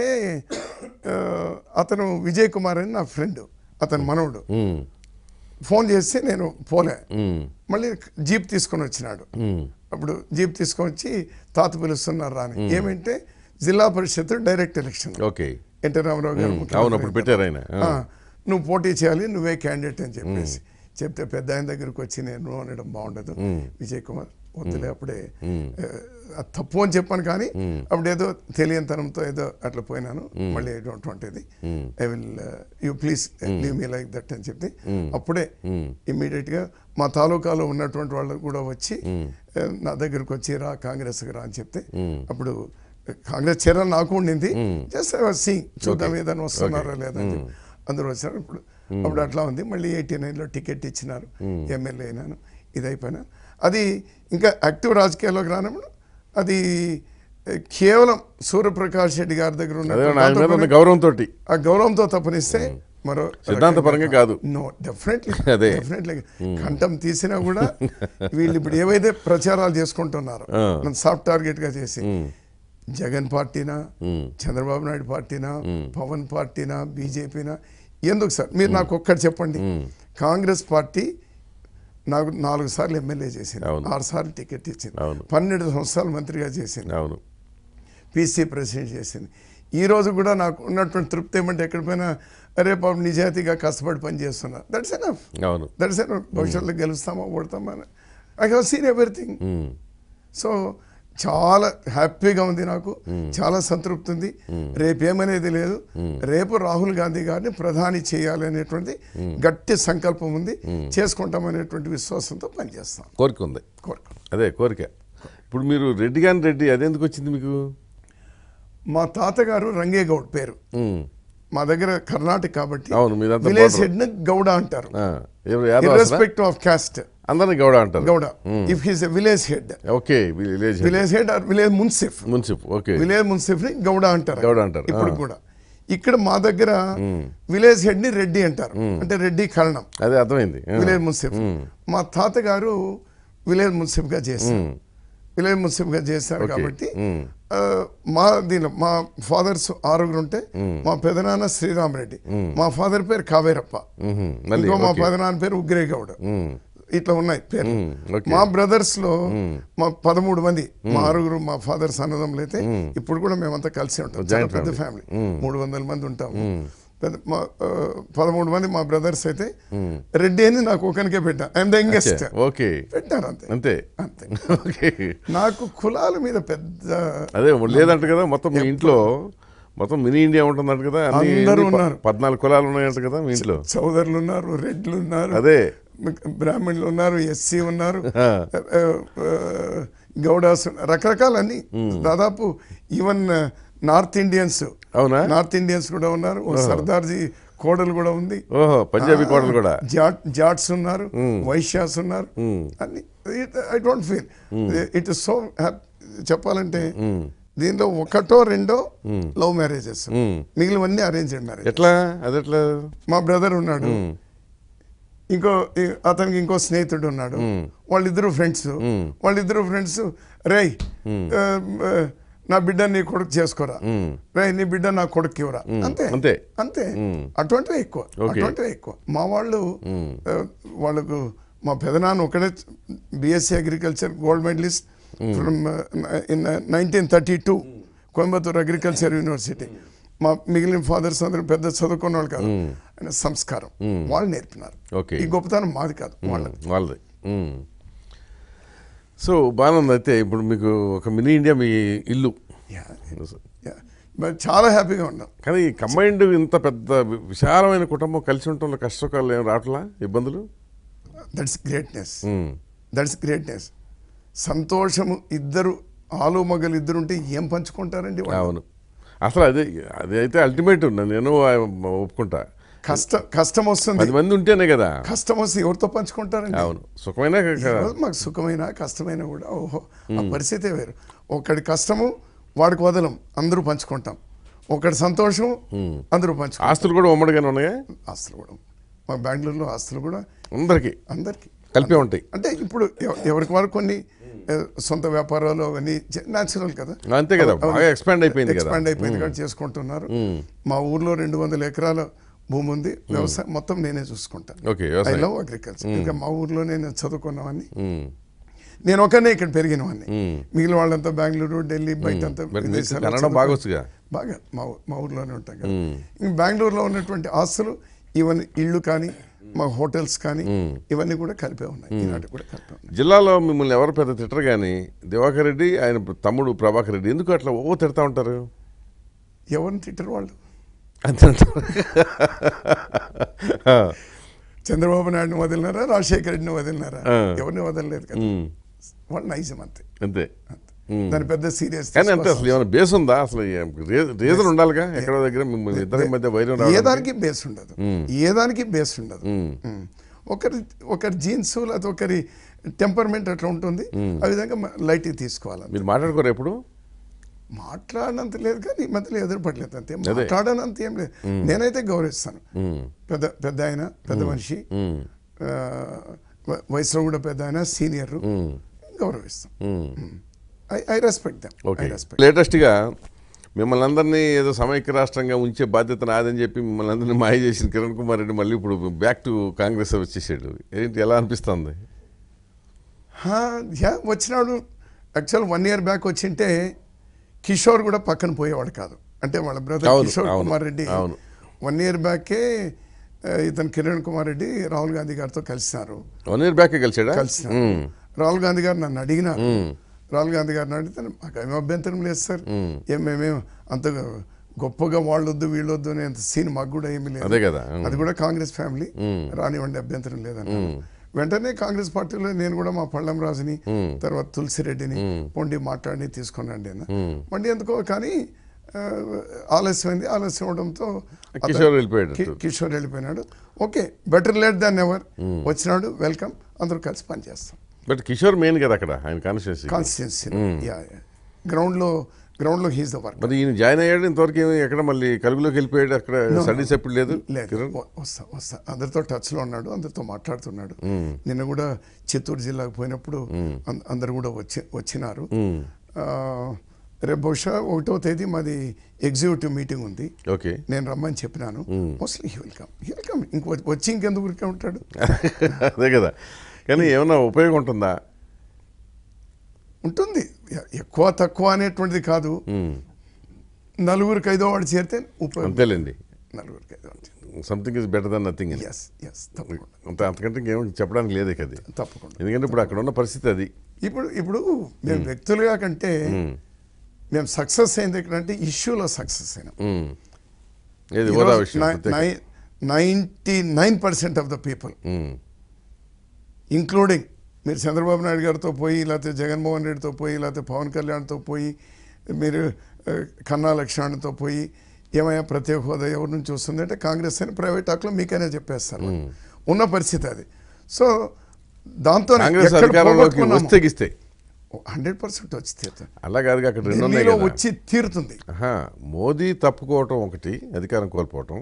ఆ, అతను విజయ్ కుమార్ అని నా ఫ్రెండ్ అతని మనవడు ఉమ్. ఫోన్ చేస్తే నేను పోలే ఉమ్. మళ్ళీ జీప్ తీసుకొని వచ్చినాడు ఉమ్. అప్పుడు జీప్ తీసుకొని వచ్చి తాత పిలుస్తున్నారు రాని ఏమంటే జిల్లా పరిషత్ direct election okay NT Rama Rao గారు ముఖ్యమంత్రి అవును అప్పుడు పెట్టారు ఆయన ఆ, నువ్వు పోటీ చేయాలి నువ్వే క్యాండిడేట్ అని చెప్పేసి చెప్తే పెద్ద ఆయన దగ్గరికి వచ్చి నేను అనడం బాగుండదు విజయ్ కుమార్ వద్దులే అప్పుడే ఆ, అది తప్పు అని చెప్పాను కానీ అప్పుడు ఏదో తెలియనితనంతో ఏదో అట్లా పోయినాను మళ్ళీ అటువంటిది I will you please leave me like that అని చెప్పి అప్పుడే ఇమ్మీడియట్ గా మా తాలూకాలో ఉన్నటువంటి వాళ్ళు కూడా వచ్చి ఆ, నా దగ్గరకు వచ్చి రా కాంగ్రెస్ రా అని చెప్తే అప్పుడు కాంగ్రెస్ చేరాలి నాకు ఉండింది జస్ట్ ఐ వాజ్ సీయింగ్ చూద్దాం ఏదైనా వస్తున్నారా లేదా అని చెప్పి అందరూ వచ్చారు ఇప్పుడు అప్పుడు అట్లా ఉంది మళ్ళీ ఎయిటీ నైన్లో టికెట్ ఇచ్చినారు ఎమ్మెల్యే అయినాను ఇది అయిపోయినా అది ఇంకా యాక్టివ్ రాజకీయాల్లోకి రానప్పుడు అది ఏ, కేవలం సూర్యప్రకాష్ రెడ్డి గారి దగ్గర ఉన్న అదే ఆయన మీద ఉన్న గౌరవంతో ఆ గౌరవంతో తప్పనిస్తే మరో సిద్ధాంతపరంగా కాదు. నో డెఫినెట్లీ అదే. డెఫినెట్లీ కంఠం తీసినా కూడా వీళ్ళు ఇప్పుడు ఏవైతే ప్రచారాలు చేసుకుంటున్నారో ఆ. నన్ను సాఫ్ట్ టార్గెట్ గా చేసి జగన్ పార్టీనా చంద్రబాబు నాయుడు పార్టీనా పవన్ పార్టీనా బీజేపీనా ఎందుకు సార్ మీరు నాకు ఒక్కటి చెప్పండి కాంగ్రెస్ పార్టీ నాకు నాలుగు సార్లు ఎమ్మెల్యే చేసింది అవును. ఆరు సార్లు టికెట్ ఇచ్చింది అవును. పన్నెండు సంవత్సరాలు మంత్రిగా చేసింది అవును పీసీ ప్రెసిడెంట్ చేసింది ఈ రోజు కూడా నాకు ఉన్నటువంటి తృప్తి ఏమంటే ఎక్కడ పోయినా అరే పాపం నిజాయితీగా కష్టపడి పని చేస్తున్నా దట్స్ ఎనఫ్ అవును దట్స్ ఎనఫ్ భవిష్యత్తులో గెలుస్తామా ఓడతామా I have seen everything um. So చాలా హ్యాపీగా ఉంది నాకు చాలా సంతృప్తి ఉంది రేపేమనేది లేదు రేపు రాహుల్ గాంధీ గారిని ప్రధాని చేయాలి అనేటువంటి గట్టి సంకల్పం ఉంది చేసుకుంటామనేటువంటి విశ్వాసంతో పనిచేస్తాం కోరిక ఉంది కోరిక అదే కోరిక ఇప్పుడు మీరు రెడ్డి గాని రెడ్డి అదెందుకు వచ్చింది మీకు మా తాతగారు రంగేగౌడ్ పేరు ఉమ్. మా దగ్గర కర్ణాటక కాబట్టి అవును, మీదంతా విలేజ్ border. హెడ్ ని గౌడ అంటారు ఆ, ఎవరు యాదవ్ ఇర్రెస్పెక్ట్ ఆఫ్ కాస్ట్ అందరిని గౌడ అంటారు Gowda if he's a village head okay village village head or village munsif munsif okay village munsif ని గౌడ అంటారు గౌడ అంటారు, ఇప్పుడు ఆ. కూడా ఇక్కడ మా దగ్గర విలేజ్ హెడ్ ని రెడ్డి అంటారు అంటే రెడ్డి కరణం అదే అర్థమైంది ఆ. విలేజ్ మున్సిఫ్ మా తాతగారు విలేజ్ మున్సిఫ్ గా చేశారు ఉమ్. విలేజ్ మున్సిఫ్ గా చేశారు ఓకే. కాబట్టి ఉమ్. ఆ, మా దీనిలో మా ఫాదర్స్ ఆరుగురు ఉంటే మా పెదనాన్న శ్రీరామరెడ్డి మా ఫాదర్ పేరు కావేరప్ప ఉహుం. మళ్ళీ ఇంకో మా ఓకే. పెదనాన్న పేరు ఉగ్రేగౌడ్ ఉమ్. ఇట్లా ఉన్నాయి పేరు మ్మ్. ఓకే. మా బ్రదర్స్ లో మా పదమూడు మంది మా ఆరుగురు మా ఫాదర్స్ అన్నదమ్ములు అయితే ఇప్పుడు కూడా మేమంతా కలిసి ఉంటాం చాలా Joint పెద్ద family. ఫ్యామిలీ మూడు వందల మంది ఉంటాము పెద్ద మా ఆ, పదమూడు మంది మా బ్రదర్స్ అయితే రెడ్డి అని నాకు ఒకరికే పెట్టా ఐఎమ్ ద యంగెస్ట్ ఓకే పెట్టారు అంతే అంతే అంతే ఓకే నాకు కులాల మీద పెద్ద అదే లేదంట కదా మొత్తం మీ ఇంట్లో మొత్తం మినీ ఇండియా ఉంటుందంట కదా అన్ని అందరూ ఎన్ని ప- ఉన్నారు. పద్నాలుగు కులాలు ఉన్నాయంట కదా మీ ఇంట్లో చౌదరులు ఉన్నారు రెడ్లు ఉన్నారు అదే బ్రాహ్మణులు ఉన్నారు ఎస్సీ ఉన్నారు ఆ. ఆ, ఆ, గౌడాస్ ఉన్నారు. రకరకాలన్నీ దాదాపు ఈవెన్ నార్త్ ఇండియన్స్ అవునా నార్త్ ఇండియన్స్ కూడా ఉన్నారు ఓ సర్దార్జీ కోడలు కూడా ఉంది ఓహో పంజాబీ కోటలు కూడా జాట్ జాట్స్ ఉన్నారు వైశ్యాస్ ఉన్నారు అన్ని I don't feel it is so చెప్పాలంటే దీనిలో ఒకటో రెండో లవ్ మ్యారేజెస్ మిగిలినవన్నీ అరేంజ్డ్ మ్యారేజ్ ఎట్లా అది ఎట్లా మా బ్రదర్ ఉన్నాడు ఇంకో ఈ- అతనికి ఇంకో స్నేహితుడు ఉన్నాడు వాళ్ళిద్దరు ఫ్రెండ్స్ వాళ్ళిద్దరు ఫ్రెండ్స్ రేయ్ ఆ, ఆ, నా బిడ్డ నీ కొడుకు చేసుకోరా రేయ్ నీ బిడ్డ నా కొడుకు ఇవ్వరా అంతే అంతే. అంతే అటువంటివే ఎక్కువ Okay. అటువంటివే ఎక్కువ మా వాళ్ళు ఆ, వాళ్ళకు మా పెదనాన్న ఒకడే BSc agriculture gold medalist from in nineteen thirty two Coimbatore agriculture university మా మిగిలిన ఫాదర్స్ అందరూ పెద్ద చదువుకున్న వాళ్ళు కాదు ఆయన సంస్కారం వాళ్ళు నేర్పినారు Okay. ఈ గొప్పతనం మాది కాదు వాళ్ళది వాళ్ళది ఉమ్. సో బాగుంది అయితే ఇప్పుడు మీకు ఒక మినీ ఇండియా మీ ఇల్లు Yeah, yeah. మరి చాలా హ్యాపీగా ఉన్నాం కానీ కంబైండ్ ఇంత పెద్ద వి- విశాలమైన కుటుంబం కలిసి ఉండటంలో కష్టకాలు ఏం రావట్లా ఇబ్బందులు that's greatness um. That's greatness సంతోషము ఇద్దరు ఆలు మగలు ఇద్దరు ఉంటే ఏం పంచుకుంటారండి వాళ్ళు? అవును అసలు అదే అది అయితే అల్టిమేట్ నేను ఆ, ఒప్పుకుంటా కష్టం కష్టం వస్తుంది పది మంది ఉంటేనే కదా కష్టం వస్తే ఎవరితో పంచుకుంటారండి అవును సుఖమైన ఈరోజు మాకు సుఖమైన కష్టమైన కూడా ఓహో ఆ పరిస్థితే వేరు ఒకటి కష్టము వాడికి వదలం అందరూ పంచుకుంటాం ఒకటి సంతోషం అందరూ పంచుకుంటాం ఆస్తులు కూడా ఉమ్మడిగానే ఉన్నాయా ఆస్తులు కూడా మా బెంగళూరులో ఆస్తులు కూడా అందరికి అందరికీ కలిపే ఉంటాయి అంటే ఇప్పుడు ఎవ- ఎవరికి వారు కొన్ని ఏ, సొంత వ్యాపారాలు అవన్నీ న్యాచురల్ కదా అంతే కదా బాగా ఎక్స్పాండ్ అయిపోయింది కదా ఎక్స్పాండ్ అయిపోయింది కాబట్టి చేసుకుంటున్నారు మా ఊర్లో రెండు వందల ఎకరాల భూమి ఉంది వ్యవసాయం మొత్తం నేనే చూసుకుంటాను ఓకే ఐ వ్యవసాయం లవ్ అగ్రికల్చర్ ఇంకా మా ఊర్లో నేను చదువుకున్నవాన్ని ఉమ్. నేను ఒకనే ఇక్కడ పెరిగినవాన్ని మిగిలిన వాళ్ళంతా బెంగళూరు ఢిల్లీ బయట అంతా మరి మీకు విదేశాల్లో కన్నడం చదువుకున్నారు. బాగా వచ్చుగా బాగా మా ఊ- మా ఊర్లోనే ఉంటాం కదా ఇంక బెంగళూరులో ఉన్నటువంటి ఆస్తులు ఈవెన్ ఇళ్ళు కానీ మా హోటల్స్ కానీ ఇవన్నీ కూడా కలిపే ఉన్నాయి ఈనాటి కూడా కలిపే ఉన్నాయి జిల్లాలో మిమ్మల్ని ఎవరు పెద్ద తిట్టరు కానీ దివాకర్ రెడ్డి ఆయన తమ్ముడు ప్రభాకర్ రెడ్డి ఎందుకు అట్లా ఓ తిడతా ఉంటారు ఎవరిని తిట్టరు వాళ్ళు అంతే అంటారు. ఆ, చంద్రబాబు నాయుడుని వదిలినారా రాజశేఖర రెడ్డిని వదిలినారా ఆ. ఎవరిని వదలలేదు కదా ఉమ్, వాళ్ళు నైజం అంతే అంతే ఉమ్. దాని పెద్ద సీరియస్ కానీ అంతే అసలు ఏమైనా బేస్ ఉందా అసలు ఏం- రీ- రీజన్ ఉండాలిగా ఎక్కడో దగ్గర మిమ్మల్ని ఇద్దరి మధ్య వైరం ఏ రావడానికి దానికి బేస్ ఉండదు ఏ దానికి బేస్ ఉండదు ఉమ్. ఒకరి ఒకరి జీన్స్ లేకపోతే ఒకరి టెంపర్మెంట్ అట్లా ఉంటుంది ఆ విధంగా లైట్ తీసుకోవాలి మీరు మాట్లాడుకోరు ఎప్పుడు మాట్లాడినంత లేదు కానీ ఈ మధ్యలో ఎదురుపడలేదు అంతే మాట్లాడనంత ఏం లేదు నేనైతే గౌరవిస్తాను ఉమ్, పెద్ద పెద్ద ఆయన పెద్ద మనిషి ఉమ్, ఆ, వ- వయసులో కూడా పెద్ద ఆయన సీనియర్ ఉమ్, గౌరవిస్తాం um. I I respect them I okay respect లేటెస్ట్గా మిమ్మల్ని అందరినీ ఏదో సమైక్య రాష్ట్రంగా ఉంచే బాధ్యత నాదని చెప్పి మిమ్మల్ని అందరినీ మాయ చేసిన కిరణ్ కుమార్ రెడ్డి మళ్ళీ ఇప్పుడు బ్యాక్ టు కాంగ్రెస్ వచ్చేసాడు ఏంటి ఎలా అనిపిస్తుంది యా వచ్చినాడు యాక్చువల్ వన్ ఇయర్ బ్యాక్ వచ్చింటే కిషోర్ కూడా పక్కన పోయేవాడు కాదు అంటే వాళ్ళ బ్రదర్ అవును, కిషోర్ అవును, కుమార్ రెడ్డి అవును. వన్ ఇయర్ బ్యాకే ఆ, ఇతను కిరణ్ కుమార్ రెడ్డి రాహుల్ గాంధీ గారితో కలిసినారు వన్ ఇయర్ బ్యాక్ కలిసాడా కలిసినారు ఉమ్, రాహుల్ గాంధీ గారు నన్ను అడిగినారు రాహుల్ గాంధీ గారిని అడిగితే మాకు ఏం అభ్యంతరం లేదు సార్ ఏం మేమేం అంత గొప్పగా వాళ్ళొద్దు వీళ్ళొద్దు అనే అంత సీన్ మాకు కూడా ఏమీ లేదు అదే కదా అది కూడా కాంగ్రెస్ ఫ్యామిలీ రానివ్వండి అభ్యంతరం లేదన్న వెంటనే కాంగ్రెస్ పార్టీలో నేను కూడా మా పళ్ళం రాజుని తర్వాత తులసిరెడ్డిని పొండి మాట్లాడి తీసుకున్నాండి అన్న మండి ఎందుకో కానీ ఆ, ఆలస్యమైంది ఆలస్యం అవడంతో అతను- కిషోర్ వెళ్ళిపోయాడు. కి- కిషోర్ వెళ్ళిపోయినాడు okay better late than ever వచ్చినాడు వెల్కమ్ అందరూ కలిసి పనిచేస్తాం బట్ కిషోర్ మెయిన్ కదా అక్కడ ఆయన కాన్స్టిట్యూన్సీ కాన్స్టిట్యున్సీ యా గ్రౌండ్లో గ్రౌండ్లో హీస్ ద వర్క్ మరి ఈయన జాయిన్ అయ్యాడు ఇంతవరకు ఏమి ఎక్కడ మళ్ళీ కలుగులోకి వెళ్ళిపోయాడు అక్కడ స్టడీస్ ఎప్పుడు లేదు లేదు కిరణ్ వ- వస్తా వస్తా అందరితో టచ్లో ఉన్నాడు అందరితో మాట్లాడుతున్నాడు నిన్న కూడా చిత్తూరు జిల్లాకు పోయినప్పుడు అం- అందరు కూడా వచ్చి వచ్చినారు ఆ, రేపు బహుశా ఒకటో తేదీ మాది ఎగ్జిక్యూటివ్ మీటింగ్ ఉంది ఓకే నేను రమ్మని చెప్పినాను mostly he welcome he welcome ఇంకో వచ్చి ఇంకెందుకు ఊరికే ఉంటాడు అదే కదా కానీ ఏమైనా ఉపయోగం ఉంటుందా ఉంటుంది ఎ- ఎక్కువ తక్కువ అనేటువంటిది కాదు నలుగురికి ఐదో వాడు చేరితే ఉపయోగం అంతేలేండి నలుగురికి ఐదో వాడు something is better than nothing yes yes తప్పకుండా అంత అంతకంటే ఇంకేం చెప్పడానికి లేదు ఇక అది తప్పకుండా ఎందుకంటే ఇప్పుడు అక్కడ ఉన్న పరిస్థితి అది ఇప్పుడు ఇప్పుడు మేము వ్యక్తులుగా కంటే మేము సక్సెస్ అయింది ఎక్కడంటే ఇష్యూలో సక్సెస్ అయినాం ఉమ్. ఏది హోదా విషయం ప్రత్యేక. Ninety nine percent of the people um. Including మీరు చంద్రబాబు నాయుడు గారితో పోయి లేకపోతే జగన్మోహన్ రెడ్డితో పోయి లేకపోతే పవన్ కళ్యాణ్తో పోయి మీరు ఆ, కన్నా లక్ష్మణ్తో పోయి ఏమయ్యా ప్రత్యేక హోదా ఎవరి నుంచి వస్తుంది అంటే కాంగ్రెస్ అని ప్రైవేట్ హాక్లో మీకైనా చెప్పేస్తారు వాళ్ళు. ఉన్న పరిస్థితి అది సో దాంతో కాంగ్రెస్ అధికారంలోకి వస్తే గిస్తే హండ్రెడ్ పర్సెంట్ వచ్చి తీరుతుంది అలా కాదు అక్కడ రెండు ఉన్నాయి ఢిల్లీలో కదా వచ్చి తీరుతుంది ఆహా, మోదీ తప్పుకోవటం ఒకటి అధికారం కోల్పోవటం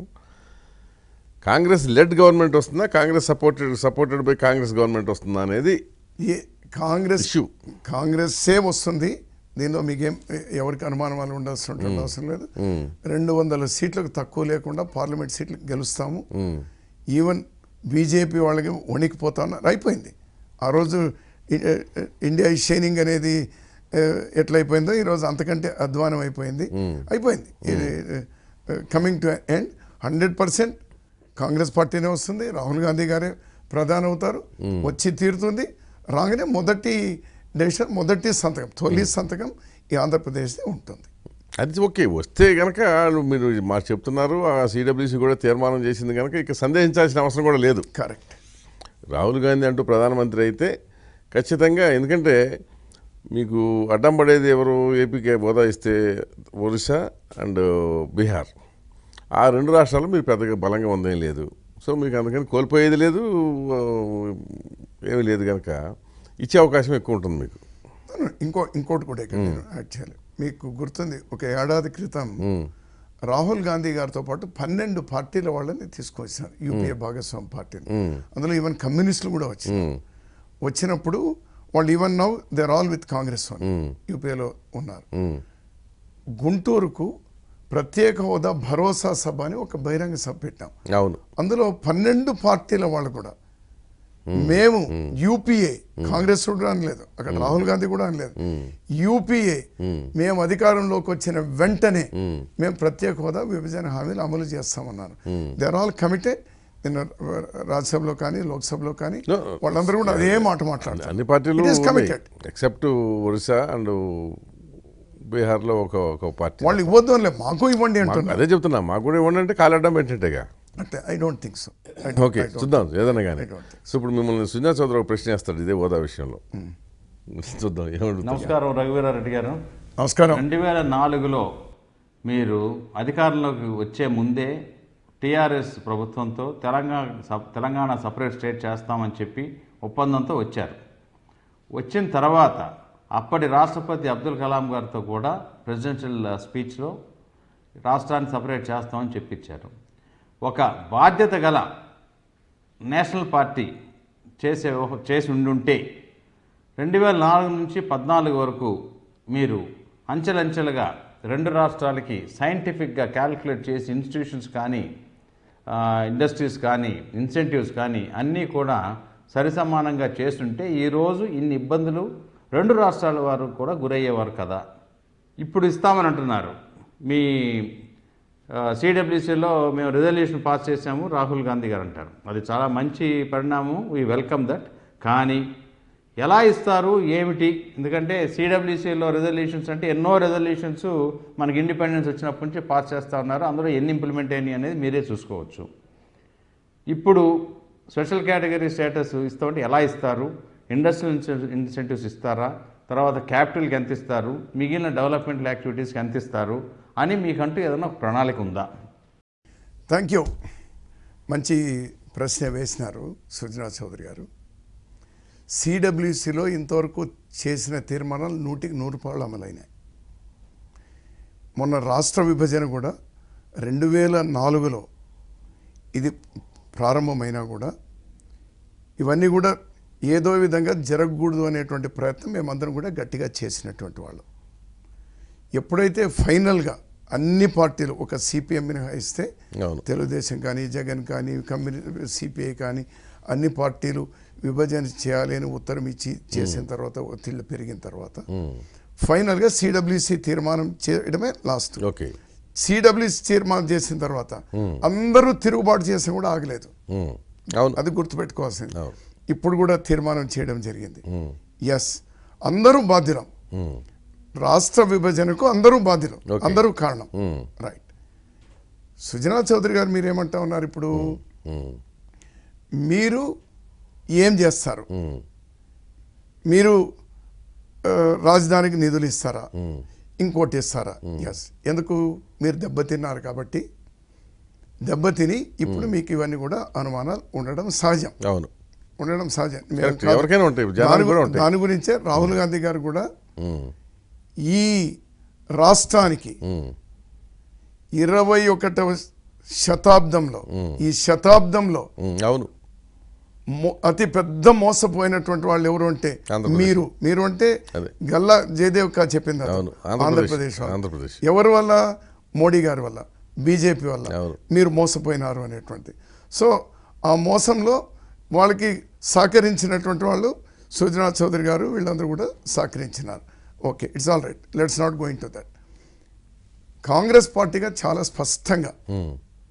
కాంగ్రెస్ లెడ్ గవర్నమెంట్ వస్తుందా Congress supported supported by Congress government వస్తుందా అనేది a Congress Issue. Congress same వస్తుంది దీనిలో మీకేం ఎవరికి అనుమానం వాళ్ళు ఉండాల్సిన అవసరం లేదు రెండు వందల సీట్లకు తక్కువ లేకుండా పార్లమెంట్ సీట్లు గెలుస్తాము ఈవెన్ బీజేపీ వాళ్ళకి వణికిపోతా ఉన్నారు అయిపోయింది ఆ రోజు ఇ- ఇండియా ఇస్ షైనింగ్ అనేది ఏ, ఎట్లయిపోయిందో ఈరోజు అంతకంటే అధ్వానం అయిపోయింది అయిపోయింది coming to end hundred percent Congress పార్టీనే వస్తుంది రాహుల్ గాంధీ గారే ప్రధాని అవుతారు వచ్చి తీరుతుంది రాగానే మొదటి డెసిషన్ మొదటి సంతకం తొలి సంతకం ఈ ఆంధ్రప్రదేశ్ ఉంటుంది అది ఓకే వస్తే గనక మీరు మాకు చెప్తున్నారు ఆ సిడబ్ల్యూసీ కూడా తీర్మానం చేసింది కనుక ఇక సందేహించాల్సిన అవసరం కూడా లేదు కరెక్ట్ రాహుల్ గాంధీ అంటూ ప్రధానమంత్రి అయితే ఖచ్చితంగా ఎందుకంటే మీకు అడ్డం పడేది ఎవరు ఏపీకి హోదా ఇస్తే ఒరిస్సా అండ్ బీహార్ ఆ రెండు రాష్ట్రాలు మీరు పెద్దగా బలంగా ఉందేం లేదు సో మీకు అందుకని కోల్పోయేది లేదు ఆ, ఏమీ లేదు కనుక ఇచ్చే అవకాశం ఎక్కువ ఉంటుంది మీకు ఇంకో ఇంకోటి కూడా ఇక్కడ నేను యాడ్ చేయాలి మీకు గుర్తుంది ఒక ఏడాది క్రితం రాహుల్ గాంధీ గారితో పాటు పన్నెండు పార్టీల వాళ్ళని తీసుకొచ్చినారు యూపీఏ భాగస్వామి పార్టీని అందులో ఈవెన్ కమ్యూనిస్టులు కూడా వచ్చినారు వచ్చినప్పుడు వాళ్ళు even now there all with Congress యూపీఏలో ఉన్నారు గుంటూరుకు ప్రత్యేక హోదా భరోసా సభ అని ఒక బహిరంగ సభ పెట్టాం అవును అందులో పన్నెండు పార్టీల వాళ్ళు కూడా మేము యూపీఏ కాంగ్రెస్ కూడా అనలేదు అక్కడ రాహుల్ గాంధీ కూడా అనలేదు యూపీఏ మేము అధికారంలోకి వచ్చిన వెంటనే మేము ప్రత్యేక హోదా విభజన హామీలు అమలు చేస్తామన్నారు దే ఆర్ ఆల్ కమిటెడ్ నిన్న రాజ్యసభలో కానీ లోక్సభలో కానీ No. వాళ్ళందరూ కూడా అదే మాట మాట్లాడారు అన్ని పార్టీలు It is committed. Except Orissa and బీహార్లో ఒక ఒక పార్టీ వాళ్ళు ఇవ్వద్దు అనలే మాకు ఇవ్వండి మాకు- అంటున్నారు అదే చెప్తున్నా మాకు కూడా ఇవ్వండి అంటే కాలడ్డం పెట్టినట్టేగా అంటే I don't think so okay చూద్దాం ఏదన్నా కానీ I don't think సో ఇప్పుడు మిమ్మల్ని సుజనా చౌదరి ఒక ప్రశ్న వేస్తాడు ఇదే హోదా విషయంలో చూద్దాం ఏమంటుంది నమస్కారం రఘువీరారెడ్డి గారు నమస్కారం రెండు వేల నాలుగులో మీరు అధికారంలోకి వచ్చే ముందే టీఆర్ఎస్ ప్రభుత్వంతో తెలంగాణ సప్- తెలంగాణ సపరేట్ స్టేట్ చేస్తామని చెప్పి ఒప్పందంతో వచ్చారు వచ్చిన తర్వాత అప్పటి రాష్ట్రపతి అబ్దుల్ కలాం గారితో కూడా ప్రెసిడెన్షియల్ స్పీచ్లో రాష్ట్రాన్ని సపరేట్ చేస్తామని చెప్పించారు ఒక బాధ్యత గల నేషనల్ పార్టీ చేసే చేసి ఉండుంటే రెండు వేల నాలుగు నుంచి పద్నాలుగు వరకు మీరు అంచెలంచెలుగా రెండు రాష్ట్రాలకి సైంటిఫిక్గా క్యాలిక్యులేట్ చేసి ఇన్స్టిట్యూషన్స్ కానీ ఆ, ఇండస్ట్రీస్ కానీ ఇన్సెంటివ్స్ కానీ అన్నీ కూడా సరిసమానంగా చేస్తుంటే ఈరోజు ఇన్ని ఇబ్బందులు రెండు రాష్ట్రాల వారు కూడా గురయ్యేవారు కదా ఇప్పుడు ఇస్తామని అంటున్నారు మీ సిడబ్ల్యూసీలో మేము రిజల్యూషన్ పాస్ చేశాము రాహుల్ గాంధీ గారు అంటారు అది చాలా మంచి పరిణామం వీ వెల్కమ్ దట్ కానీ ఎలా ఇస్తారు ఏమిటి ఎందుకంటే సిడబ్ల్యూసీలో రెజల్యూషన్స్ అంటే ఎన్నో రెజల్యూషన్స్ మనకి ఇండిపెండెన్స్ వచ్చినప్పటి నుంచి పాస్ చేస్తూ ఉన్నారు అందులో ఎన్ని ఇంప్లిమెంట్ అయినాయి అనేది మీరే చూసుకోవచ్చు ఇప్పుడు స్పెషల్ కేటగిరీ స్టేటస్ ఇస్తామంటే ఎలా ఇస్తారు ఇండస్ట్రియల్ ఇన్సెంటివ్స్ ఇస్తారా తర్వాత క్యాపిటల్కి ఎంత ఇస్తారు మిగిలిన డెవలప్మెంట్ యాక్టివిటీస్కి ఎంత ఇస్తారు అని మీకంటూ ఏదైనా ఒక ప్రణాళిక ఉందా థ్యాంక్ యూ మంచి ప్రశ్న వేసినారు సుజనా చౌదరి గారు సిడబ్ల్యూసిలో ఇంతవరకు చేసిన తీర్మానాలు నూటికి నూరు రూపాయలు అమలైనాయి మొన్న రాష్ట్ర విభజన కూడా రెండు వేల నాలుగులో ఇది ప్రారంభమైనా కూడా ఇవన్నీ కూడా ఏదో విధంగా జరగకూడదు అనేటువంటి ప్రయత్నం మేమందరం కూడా గట్టిగా చేసినటువంటి వాళ్ళం ఎప్పుడైతే ఫైనల్గా అన్ని పార్టీలు ఒక సిపిఎం మినహాయిస్తే అవును. తెలుగుదేశం కానీ జగన్ కానీ కమ్యూని సిపిఐ కానీ అన్ని పార్టీలు విభజన చేయాలి అని ఉత్తరం ఇచ్చి చేసిన తర్వాత ఒత్తిళ్ళు పెరిగిన తర్వాత ఫైనల్గా సిడబ్ల్యూసి తీర్మానం చేయడమే లాస్ట్ ఓకే సిడబ్ల్యూసి తీర్మానం చేసిన తర్వాత అందరూ తిరుగుబాటు చేసిన కూడా ఆగలేదు ఉమ్. అవును అది గుర్తుపెట్టుకోవాల్సింది అవును. ఇప్పుడు కూడా తీర్మానం చేయడం జరిగింది ఎస్ అందరూ బాధ్యులం రాష్ట్ర విభజనకు అందరూ బాధ్యులు Okay. అందరూ కారణం ఉమ్. రైట్ సుజనా చౌదరి గారు మీరేమంటా ఉన్నారు ఇప్పుడు ఉమ్. మీరు ఏం చేస్తారు ఉమ్. మీరు ఆ, రాజధానికి నిధులు ఇస్తారా ఇంకోటి ఇస్తారా ఎస్ ఎందుకు మీరు దెబ్బతిన్నారు కాబట్టి దెబ్బతిని ఇప్పుడు మీకు ఇవన్నీ కూడా అనుమానాలు ఉండడం సహజం అవును ఉండడం సహజం మేము Correct. కాదు. ఎవరికైనా ఉంటాయి. జనానికి దాని కూడా గు- ఉంటాయి. దాని గురించే రాహుల్ గాంధీ గారు కూడా ఉమ్. ఈ రాష్ట్రానికి ఉమ్. ఇరవై ఒకటవ శతాబ్దంలో ఈ శతాబ్దంలో ఉమ్. అవును మో- అతి పెద్ద మోసపోయినటువంటి వాళ్ళు ఎవరు అంటే ఆంధ్రప్రదేశ్. మీరు మీరు అంటే అదే. గల్లా జయదేవ్ కా చెప్పింది అది. అవును. ఆంధ్రప్రదేశ్. ఆంధ్రప్రదేశ్ వాళ్ళు. ఆంధ్రప్రదేశ్. ఎవరి వల్ల మోడీ గారి వల్ల బీజేపీ వల్ల అవును. మీరు మోసపోయినారు అనేటువంటి సో ఆ మోసంలో వాళ్ళకి సహకరించినటువంటి వాళ్ళు సుజనా చౌదరి గారు వీళ్ళందరూ కూడా సహకరించినారు okay it's all right let's not going to that Congress పార్టీగా చాలా స్పష్టంగా ఉమ్.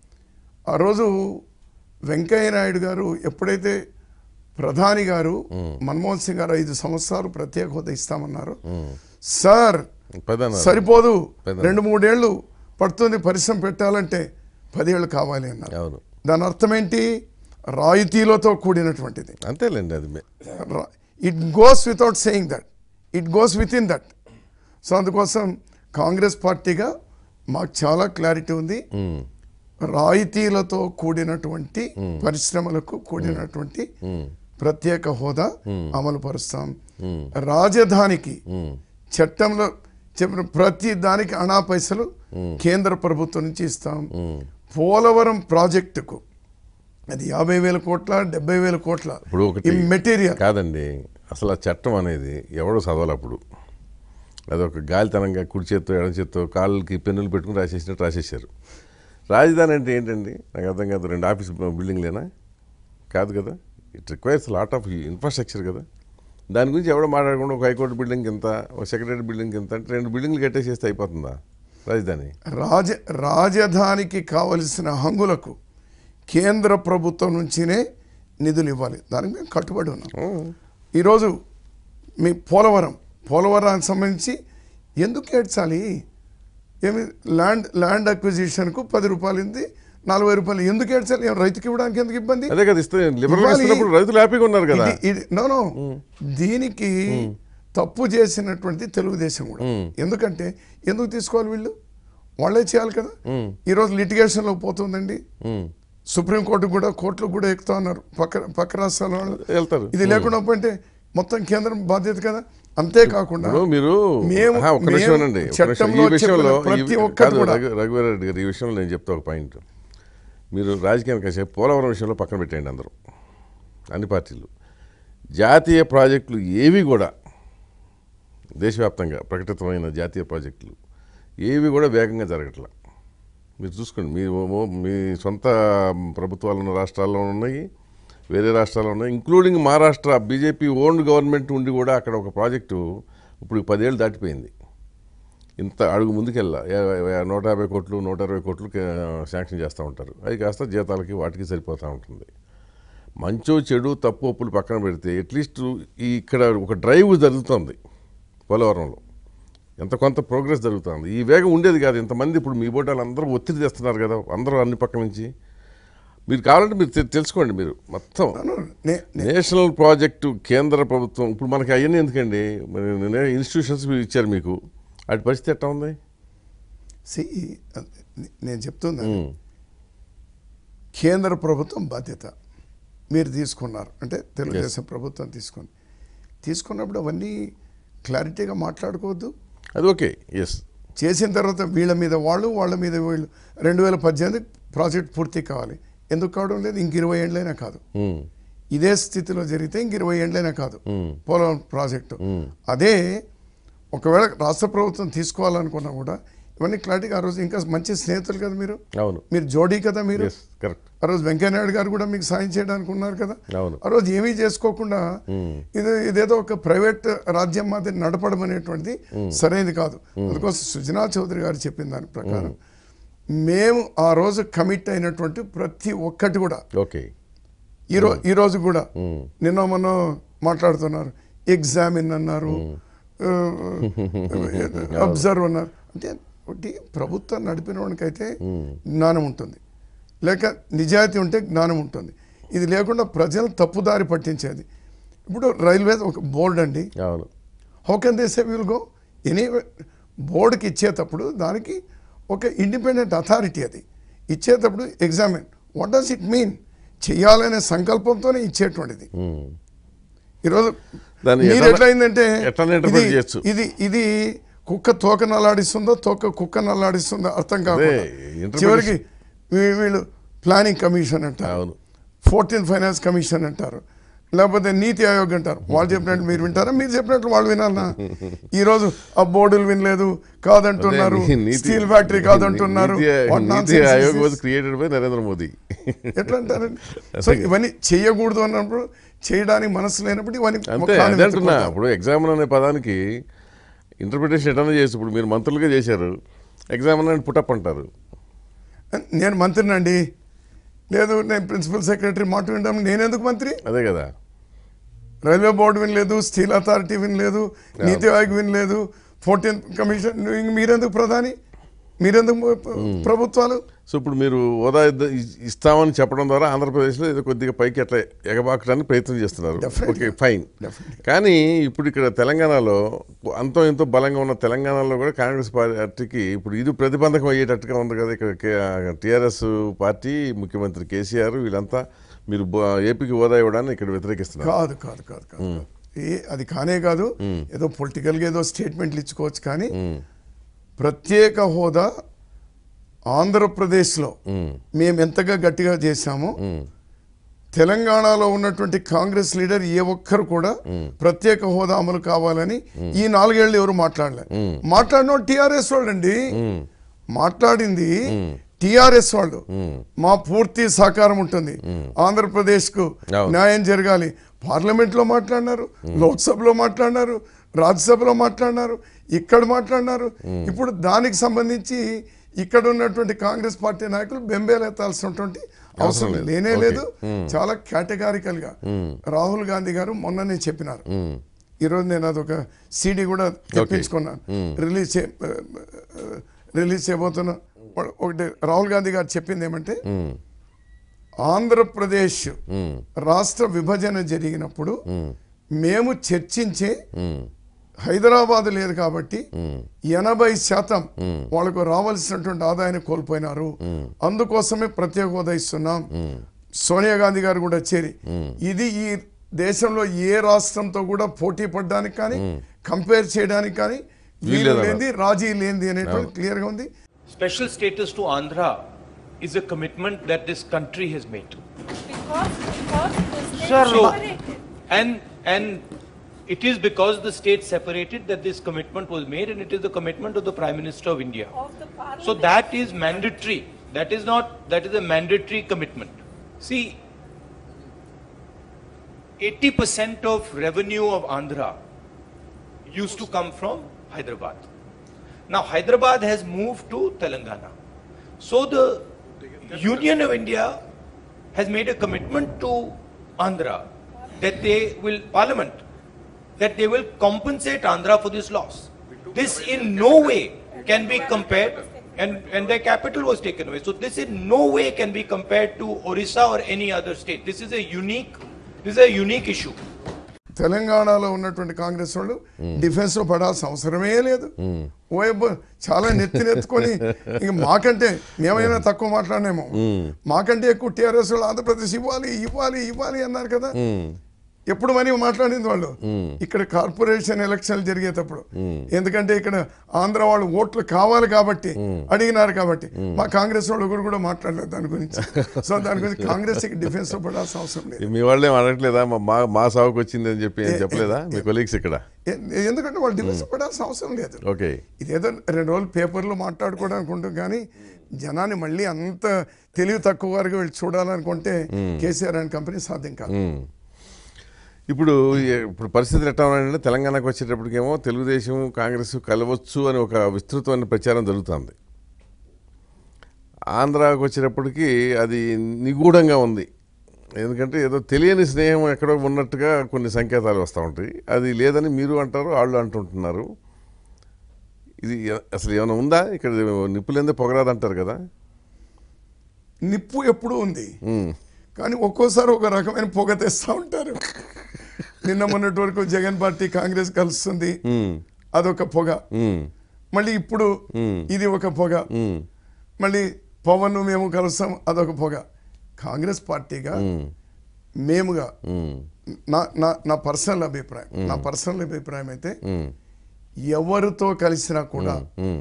ఆ రోజు వెంకయ్య నాయుడు గారు ఎప్పుడైతే ప్రధాని గారు మన్మోహన్ సింగ్ గారు ఐదు సంవత్సరాలు ప్రత్యేక హోదా ఇస్తామన్నారు సార్ ప్రధాన సరిపోదు పెద్ద- రెండు మూడేళ్లు పడుతుంది పరిశ్రమ పెట్టాలంటే పదేళ్ళు కావాలి అన్నారు అవును దాని అర్థం ఏంటి రాయితీలతో కూడినటువంటిది అంతేలేండి అది మే- it goes without saying that it goes with in that so అందుకోసం కాంగ్రెస్ పార్టీగా మాకు చాలా క్లారిటీ ఉంది ఉమ్. రాయితీలతో కూడినటువంటి పరిశ్రమలకు కూడినటువంటి ప్రత్యేక హోదా అమలు పరుస్తాం రాజధానికి చట్టంలో చెప్పిన ప్రతి దానికి అనా పైసలు కేంద్ర ప్రభుత్వం నుంచి ఇస్తాం పోలవరం ప్రాజెక్టుకు అది యాభై వేల కోట్ల డెబ్బై వేల కోట్ల ఇప్పుడు ఒకటి ఈ మెటీరియల్ కాదండి అసలు ఆ చట్టం అనేది ఎవడో చదవాలి అప్పుడు అదొక గాలితనంగా కుడి చేత్తో ఎడం చేత్తో కాళ్ళకి పెన్నులు పెట్టుకుని రాసేసినట్టు రాసేసారు రాజధాని అంటే ఏంటండి నాకు అర్థం కాదు రెండు ఆఫీస్ బిల్డింగ్లేనా కాదు కదా it requires lot of infrastructure కదా దాని గురించి ఎవడో మాట్లాడకుండా ఒక హైకోర్టు బిల్డింగ్ ఎంత ఒక సెక్రటరీ బిల్డింగ్ ఎంత అంటే రెండు బిల్డింగ్లు కట్టేసేస్తే అయిపోతుందా రాజధాని రాజ రాజధానికి కావలసిన హంగులకు కేంద్ర ప్రభుత్వం నుంచినే నిధులు ఇవ్వాలి దానికి మేము కట్టుబడి ఉన్నాం ఈరోజు మీ పోలవరం పోలవరానికి సంబంధించి ఎందుకు ఏడ్చాలి ఏమి ల్యాండ్ ల్యాండ్ అక్విజిషన్కు పది రూపాయలు ఉంది నలభై రూపాయలు ఎందుకు ఏడ్చాలి ఏం రైతుకి ఇవ్వడానికి ఎందుకు ఇబ్బంది అదే కదా ఇస్తే లిబరల్ ఇవ్వాలి. ఇస్తున్నప్పుడు రైతులు హ్యాపీగా ఉన్నారు కదా ఇది- ఇది నో నో దీనికి తప్పు చేసినటువంటి తెలుగుదేశం కూడా ఎందుకంటే ఎందుకు తీసుకోవాలి వీళ్ళు వాళ్ళే చేయాలి కదా ఈరోజు లిటిగేషన్లో పోతుందండి ఉమ్. సుప్రీంకోర్టు కూడా కోర్టులు కూడా ఎక్కుతా ఉన్నారు పక్క పక్క రాష్ట్రాల వాళ్ళు వెళ్తారు ఇది లేకుండా పోయింటే మొత్తం కేంద్రం బాధ్యత కదా అంతేకాకుండా ఇప్పుడు మీరు మేము- ఆహా, ఒక్క నిమిషం మేము అండి ఒక్క నిమిషం. చట్టంలో ఈ విషయంలో చెప్పిన ప్రతి ఈ- ఒక్కటి కాదు, కూడా- రఘు- రఘువీరారెడ్డి గారు ఈ విషయంలో నేను చెప్తా ఒక పాయింట్ మీరు రాజకీయానికి కాసేపు పోలవరం విషయంలో పక్కన పెట్టండి అందరూ అన్ని పార్టీలు జాతీయ ప్రాజెక్టులు ఏవి కూడా దేశవ్యాప్తంగా ప్రకటితమైన జాతీయ ప్రాజెక్టులు ఏవి కూడా వేగంగా జరగట్లా మీరు చూసుకోండి మీ ఓ- మీ సొంత ప్రభుత్వాలు ఉన్న రాష్ట్రాల్లో ఉన్నాయి వేరే రాష్ట్రాల్లో ఉన్నాయి including Maharashtra BJP owned government ఉండి కూడా అక్కడ ఒక ప్రాజెక్టు ఇప్పుడు పదేళ్ళు దాటిపోయింది ఇంత అడుగు ముందుకెళ్ళా యా- యా- నూట యాభై కోట్లు నూట ఇరవై కోట్లు కే- శాంక్షన్ చేస్తూ ఉంటారు అవి కాస్త జీతాలకి వాటికి సరిపోతూ ఉంటుంది మంచో చెడు తప్పు ఒప్పులు పక్కన పెడితే అట్లీస్ట్ ఈ ఇక్కడ ఒక డ్రైవ్ జరుగుతుంది పోలవరంలో ఎంత కొంత ప్రోగ్రెస్ జరుగుతుంది ఈ వేగం ఉండేది కాదు ఇంతమంది ఇప్పుడు మీ బోటాలు అందరూ ఒత్తిడి తెస్తున్నారు కదా అందరూ అన్ని పక్కల నుంచి మీరు కావాలంటే మీరు తె- తెలుసుకోండి మీరు మొత్తం నే- నే- నేషనల్ ప్రాజెక్టు కేంద్ర ప్రభుత్వం ఇప్పుడు మనకి అవన్నీ ఎందుకండి ఇన్స్టిట్యూషన్స్ మీరు ఇచ్చారు మీకు వాటి పరిస్థితి ఎట్లా ఉంది see, నేను చెప్తున్నా కేంద్ర ప్రభుత్వం బాధ్యత మీరు తీసుకున్నారు అంటే తెలుగుదేశం ప్రభుత్వం తీసుకుంది తీసుకున్నప్పుడు అవన్నీ క్లారిటీగా మాట్లాడుకోవద్దు అది ఓకే ఎస్ చేసిన తర్వాత వీళ్ళ మీద వాళ్ళు వాళ్ళ మీద వీళ్ళు రెండు వేల పద్దెనిమిది ప్రాజెక్ట్ పూర్తి కావాలి ఎందుకు కావడం లేదు ఇంక ఇరవై ఏళ్ళైనా కాదు ఇదే స్థితిలో జరిగితే ఇంక ఇరవై ఏళ్ళైనా కాదు పోలవరం ప్రాజెక్టు అదే ఒకవేళ రాష్ట్ర ప్రభుత్వం తీసుకోవాలనుకున్నా కూడా ఇవన్నీ క్లారిటీగా ఆ రోజు ఇంకా మంచి స్నేహితులు కదా మీరు అవును మీరు జోడీ కదా మీరు ఎస్ కరెక్ట్ ఆ రోజు వెంకయ్యనాయుడు గారు కూడా మీకు సాయం చేయడానికి ఉన్నారు కదా అవును. ఆ రోజు ఏమీ చేసుకోకుండా ఇది ఇదేదో ఒక ప్రైవేట్ రాజ్యం మాదిరి నడపడం అనేటువంటిది సరైనది కాదు అందుకోసం సుజనా చౌదరి గారు చెప్పిన దాని ప్రకారం మేము ఆ రోజు కమిట్ అయినటువంటి ప్రతి ఒక్కటి కూడా ఓకే ఈ రో ఈ రోజు కూడా నిన్న మొన్న మాట్లాడుతున్నారు ఎగ్జామిన్ అన్నారు అబ్జర్వ్ అన్నారు అంటే ఒకటి ప్రభుత్వం నడిపిన వాడికైతే జ్ఞానం ఉంటుంది లేక నిజాయితీ ఉంటే జ్ఞానం ఉంటుంది ఇది లేకుండా ప్రజలు తప్పుదారి పట్టించేది ఇప్పుడు రైల్వే ఒక బోర్డు అండి అవును how can they say will go any బోర్డుకి ఇచ్చేటప్పుడు దానికి ఒక ఇండిపెండెంట్ అథారిటీ అది ఇచ్చేటప్పుడు examine what does it mean చేయాలనే సంకల్పంతోనే ఇచ్చేటువంటిది ఈరోజు దాన్ని మీరు ఎట్లా- ఎట్లా అయిందంటే ఎట్లా interpret ఇది- చేయొచ్చు? ఇది ఇది కుక్క తోక నల్లాడిస్తుందో తోక కుక్క నల్లాడిస్తుందో అర్థం కాకుండా interpretation- చివరికి వీ- వీళ్ళు ప్లానింగ్ కమిషన్ అంటారు అవును. ఫోర్టీన్ ఫైనాన్స్ కమిషన్ అంటారు లేకపోతే నీతి ఆయోగ్ అంటారు వాళ్ళు చెప్పినట్టు మీరు వింటారా మీరు చెప్పినట్లు వాళ్ళు వినాలనా ఈ రోజు ఆ బోర్డులు వినలేదు కాదంటున్నారు అదే నీ- నీతి- స్టీల్ ఫ్యాక్టరీ కాదంటున్నారు నీతి What NITI nonsense is Aayog this? Was created by Narendra Modi ఎట్లా అంటారండి సో ఇవన్నీ చేయకూడదు అన్నప్పుడు చేయడానికి మనసు లేనప్పుడు ఇవన్నీ అంతే కాలం అదే అంటున్నా ఎత్తుకుంటారు. ఇప్పుడు ఎగ్జామ్ అనే పదానికి ఇంటర్ప్రిటేషన్ ఎట్లా చేసి ఇప్పుడు మీరు మంత్రులుగా చేశారు ఎగ్జామ్ అని పుటప్ అంటారు నేను మంత్రినండి లేదు నేను ప్రిన్సిపల్ సెక్రటరీ మాట వినడం నేనెందుకు మంత్రి అదే కదా రైల్వే బోర్డు వినలేదు స్టీల్ అథారిటీ వినలేదు నీతి ఆయోగ్ వినలేదు ఫోర్టీన్త్ కమిషన్ ఇంక మీరెందుకు ప్రధాని మీరెందుకు ప్ర- ప్రభుత్వాలు సో ఇప్పుడు మీరు హోదా ఇద్ద- ఇ- ఇస్తామని చెప్పడం ద్వారా ఆంధ్రప్రదేశ్లో ఏదో కొద్దిగా పైకి అట్లా ఎగబాకడానికి ప్రయత్నం చేస్తున్నారు Definitely. ఓకే ఫైన్ కానీ ఇప్పుడు ఇక్కడ తెలంగాణలో అంతో ఎంతో బలంగా ఉన్న తెలంగాణలో కూడా కాంగ్రెస్ పార్టీకి ఇప్పుడు ఇది ప్రతిబంధకం అయ్యేటట్టుగా ఉంది కదా ఇక్కడ టీఆర్ఎస్ పార్టీ ముఖ్యమంత్రి కేసీఆర్ వీళ్ళంతా మీరు బ- ఏపీకి హోదా ఇవ్వడాన్ని ఇక్కడ వ్యతిరేకిస్తున్నారు కాదు కాదు కాదు కాదు కాదు. ఏ అది కానే కాదు ఏదో పొలిటికల్గా ఏదో స్టేట్మెంట్లు ఇచ్చుకోవచ్చు కానీ ప్రత్యేక హోదా ఆంధ్రప్రదేశ్లో మేము ఎంతగా గట్టిగా చేశామో తెలంగాణలో ఉన్నటువంటి కాంగ్రెస్ లీడర్ ఏ ఒక్కరు కూడా ప్రత్యేక హోదా అమలు కావాలని ఈ నాలుగేళ్లు ఎవరు మాట్లాడలే మాట్లాడిన టిఆర్ఎస్ వాళ్ళు అండి మాట్లాడింది టిఆర్ఎస్ వాళ్ళు మా పూర్తి సహకారం ఉంటుంది ఆంధ్రప్రదేశ్ కు అవును. న్యాయం జరగాలి పార్లమెంట్ లో మాట్లాడినారు లోక్సభలో మాట్లాడినారు రాజ్యసభలో మాట్లాడినారు ఇక్కడ మాట్లాడినారు ఇప్పుడు దానికి సంబంధించి ఇక్కడ ఉన్నటువంటి కాంగ్రెస్ పార్టీ నాయకులు బెంబేలెత్తాల్సినటువంటి అవసరం లేదు. లేనే ఓకే. లేదు చాలా కేటగారికల్ గా రాహుల్ గాంధీ గారు మొన్ననే చెప్పినారు ఈరోజు నేను అదొక సీడీ కూడా తెప్పించుకున్నాను రిలీజ్ చే రిలీజ్ చేయబోతున్నా ఒకటి రాహుల్ గాంధీ గారు చెప్పింది ఏమంటే ఆంధ్రప్రదేశ్ రాష్ట్ర విభజన జరిగినప్పుడు మేము చర్చించే హైదరాబాద్ లేదు కాబట్టి ఎనభై శాతం వాళ్ళకు రావాల్సినటువంటి ఆదాయాన్ని కోల్పోయినారు అందుకోసమే ప్రత్యేక హోదా ఇస్తున్నాం సోనియా గాంధీ గారు కూడా చేరి ఇది ఈ దేశంలో ఏ రాష్ట్రంతో కూడా పోటీ పడడానికి కానీ కంపేర్ చేయడానికి కానీ వీలు వీల్లేదన్నారు. లేనిది రాజీ లేనిది అనేటువంటి క్లియర్ గా ఉంది special status to Andhra is a commitment that this country has made. Because, because the state So, separated. and, and it is because the state separated that this commitment was made and it is the commitment of the Prime Minister of India. Of the parliament. So that is mandatory. That is not, that is a mandatory commitment. See, 80% of revenue of Andhra used to come from Hyderabad. Now Hyderabad has moved to Telangana. So the Union of India has made a commitment to Andhra that they will, Parliament, that they will compensate Andhra for this loss. This in no way can be compared, and, and their capital was taken away. So this in no way can be compared to Orissa or any other state. This is a unique, this is a unique issue. తెలంగాణలో ఉన్నటువంటి కాంగ్రెస్ వాళ్ళు డిఫెన్స్ లో పడాల్సిన అవసరమే లేదు ఓయబ్బ చాలా నెత్తి నెత్తుకొని ఇంక మాకంటే మేమైనా తక్కువ మాట్లాడినేమో మాకంటే ఎక్కువ టీఆర్ఎస్ వాళ్ళు ఆంధ్రప్రదేశ్ ఇవ్వాలి ఇవ్వాలి ఇవ్వాలి అన్నారు కదా ఎప్పుడు మనీ మాట్లాడింది వాళ్ళు ఇక్కడ కార్పొరేషన్ ఎలక్షన్లు జరిగేటప్పుడు ఎందుకంటే ఇక్కడ ఆంధ్ర వాళ్ళు ఓట్లు కావాలి కాబట్టి అడిగినారు కాబట్టి మా కాంగ్రెస్ వాళ్ళు ఒకరు కూడా మాట్లాడలేదు దాని గురించి సో దాని గురించి కాంగ్రెస్ డిఫెన్స్ లో పడాల్సిన అవసరం లేదు మీ వాళ్ళే అనట్లేదా మా- మా మా సాగుకు వచ్చింది అని చెప్పి ఏం చెప్పలేదా మీ కొలీగ్స్ ఇక్కడ ఎ- ఎందుకంటే వాళ్ళు డిఫెన్స్ పడాల్సిన అవసరం లేదు ఓకే ఇదేదో రెండు రోజులు పేపర్లో మాట్లాడుకోవడానికి ఉంటుంది కానీ జనాన్ని మళ్ళీ అంత తెలివి తక్కువ వారికి వీళ్ళు చూడాలనుకుంటే కేసీఆర్ అండ్ కంపెనీ సాధ్యం కాదు ఇప్పుడు ఏ- ఇప్పుడు పరిస్థితులు ఎట్లా ఉన్నాయంటే తెలంగాణకు వచ్చేటప్పటికేమో తెలుగుదేశం కాంగ్రెస్ కలవచ్చు అని ఒక విస్తృతమైన ప్రచారం జరుగుతుంది ఆంధ్రాకు వచ్చేటప్పటికి అది నిగూఢంగా ఉంది ఎందుకంటే ఏదో తెలియని స్నేహం ఎక్కడో ఉన్నట్టుగా కొన్ని సంకేతాలు వస్తూ ఉంటాయి అది లేదని మీరు అంటారు వాళ్ళు అంటుంటున్నారు ఇది ఎ- అసలు ఏమైనా ఉందా ఇక్కడ నిప్పులేందే పొగరాదు అంటారు కదా నిప్పు ఎప్పుడూ ఉంది కానీ ఒక్కోసారి ఒక రకమైన పొగ తెస్తూ ఉంటారు నిన్న మొన్నటి వరకు జగన్ పార్టీ కాంగ్రెస్ కలుస్తుంది అదొక పొగ ఉమ్, మళ్ళీ ఇప్పుడు ఇది ఒక పొగ మళ్ళీ పవన్ మేము కలుస్తాం అదొక పొగ కాంగ్రెస్ పార్టీగా మేముగా ఉమ్, నా నా నా పర్సనల్ అభిప్రాయం నా పర్సనల్ అభిప్రాయం అయితే ఉమ్, ఎవరితో కలిసినా కూడా ఉమ్,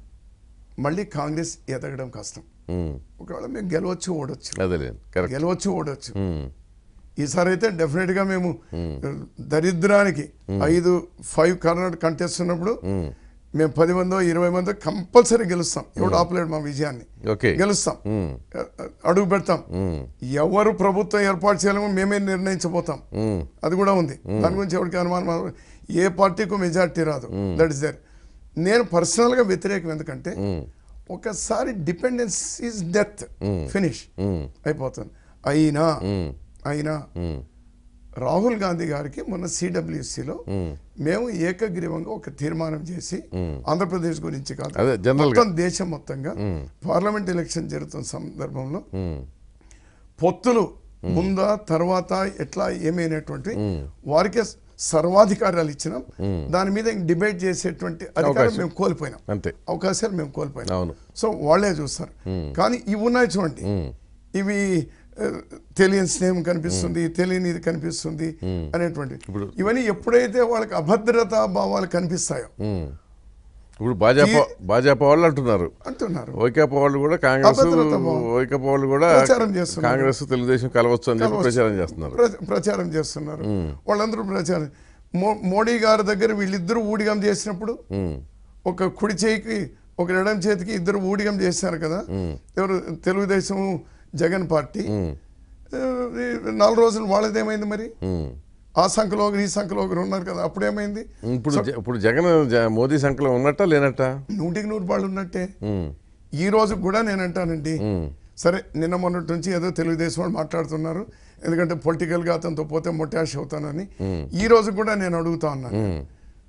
మళ్ళీ కాంగ్రెస్ ఎదగడం కష్టం ఉమ్. ఒకవేళ మేము గెలవచ్చు ఓడొచ్చు అదేలేదు కరెక్ట్ గెలవచ్చు ఓడొచ్చు ఉమ్, ఈసారి అయితే డెఫినెట్ గా మేము దరిద్రానికి ఐదు ఫైవ్ కర్ణాటక కంటెస్ట్ ఉన్నప్పుడు మేము పది మందో ఇరవై మందో కంపల్సరీ గెలుస్తాం ఎవడు ఆపలేడు మా విజయాన్ని ఓకే గెలుస్తాం ఉమ్, అడుగు పెడతాం ఉమ్, ఎవరు ప్రభుత్వం ఏర్పాటు చేయాలేమో మేమే నిర్ణయించబోతాం ఉమ్, అది కూడా ఉంది దాని గురించి ఎవరికి అనుమానం అవ- ఏ పార్టీకు మెజార్టీ రాదు దట్ ఇస్ దేర్ నేను పర్సనల్ గా వ్యతిరేకం ఎందుకంటే ఒకసారి dependence is death finish um, అయిపోతుంది అయినా ఉమ్, అయినా ఉమ్, రాహుల్ గాంధీ గారికి మొన్న సిడబ్ల్యూసిలో మేము ఏకగ్రీవంగా ఒక తీర్మానం చేసి ఆంధ్రప్రదేశ్ గురించి కాదు అదే, general గా. మొత్తం దేశం మొత్తంగా పార్లమెంట్ ఎలక్షన్ జరుగుతున్న సందర్భంలో ఉమ్, పొత్తులు ముందా తర్వాత ఎట్లా ఏమైనటువంటి వారికే సర్వాధికారాలు ఇచ్చినాం దాని మీద ఇంక డిబేట్ చేసేటువంటి అధికారం అవకాశం. మేము కోల్పోయినాం అంతే అవకాశాలు మేము కోల్పోయినాం అవును. సో వాళ్ళే చూస్తారు కానీ ఇవి ఉన్నాయి చూడండి ఇవి ఆ, తెలియని స్నేహం కనిపిస్తుంది తెలియని ఇది కనిపిస్తుంది అనేటువంటి ఇవన్నీ ఎప్పుడైతే వాళ్ళకి అభద్రతా భావాలు కనిపిస్తాయో ఉమ్. ఇప్పుడు భాజపా భాజపా వాళ్ళు అంటున్నారు అంటున్నారు వైకాపా వాళ్ళు కూడా కాంగ్రెస్ అభద్రతా భావం. వైకాపా వాళ్ళు కూడా ప్రచారం చేస్తున్నారు. కాంగ్రెస్ తెలుగుదేశం కలవచ్చు అని చెప్పి కలవచ్చు. ప్రచారం చేస్తున్నారు ప్ర- ప్రచారం చేస్తున్నారు వాళ్ళందరూ ప్రచారం మో- మోడీ గారి దగ్గర వీళ్ళిద్దరూ ఊడిగం చేసినప్పుడు ఉమ్, ఒక కుడి చేయికి ఒక ఎడం చేతికి ఇద్దరు ఊడిగం చేశారు కదా ఎవరు తెలుగుదేశం జగన్ పార్టీ ఆ, ఈ నాలుగు రోజులు వాళ్ళదేమైంది మరి ఉమ్. ఆ సంఖ్యలో ఒకరు ఈ సంఖ్యలో ఒకరు ఉన్నారు కదా అప్పుడేమైంది ఇప్పుడు జ- ఇప్పుడు జగన్ జ- మోదీ సంఖ్యలో ఉన్నట్టా లేనట్టా నూటికి నూరు వాళ్ళు ఉన్నట్టే ఉమ్, ఈ రోజు కూడా నేను అంటానండి సరే నిన్న మొన్నటి నుంచి ఏదో తెలుగుదేశం వాళ్ళు మాట్లాడుతున్నారు ఎందుకంటే పొలిటికల్గా అతనితో పోతే మొట్టాష్ అవుతానని ఈ రోజు కూడా నేను అడుగుతా ఉన్నాను ఉమ్,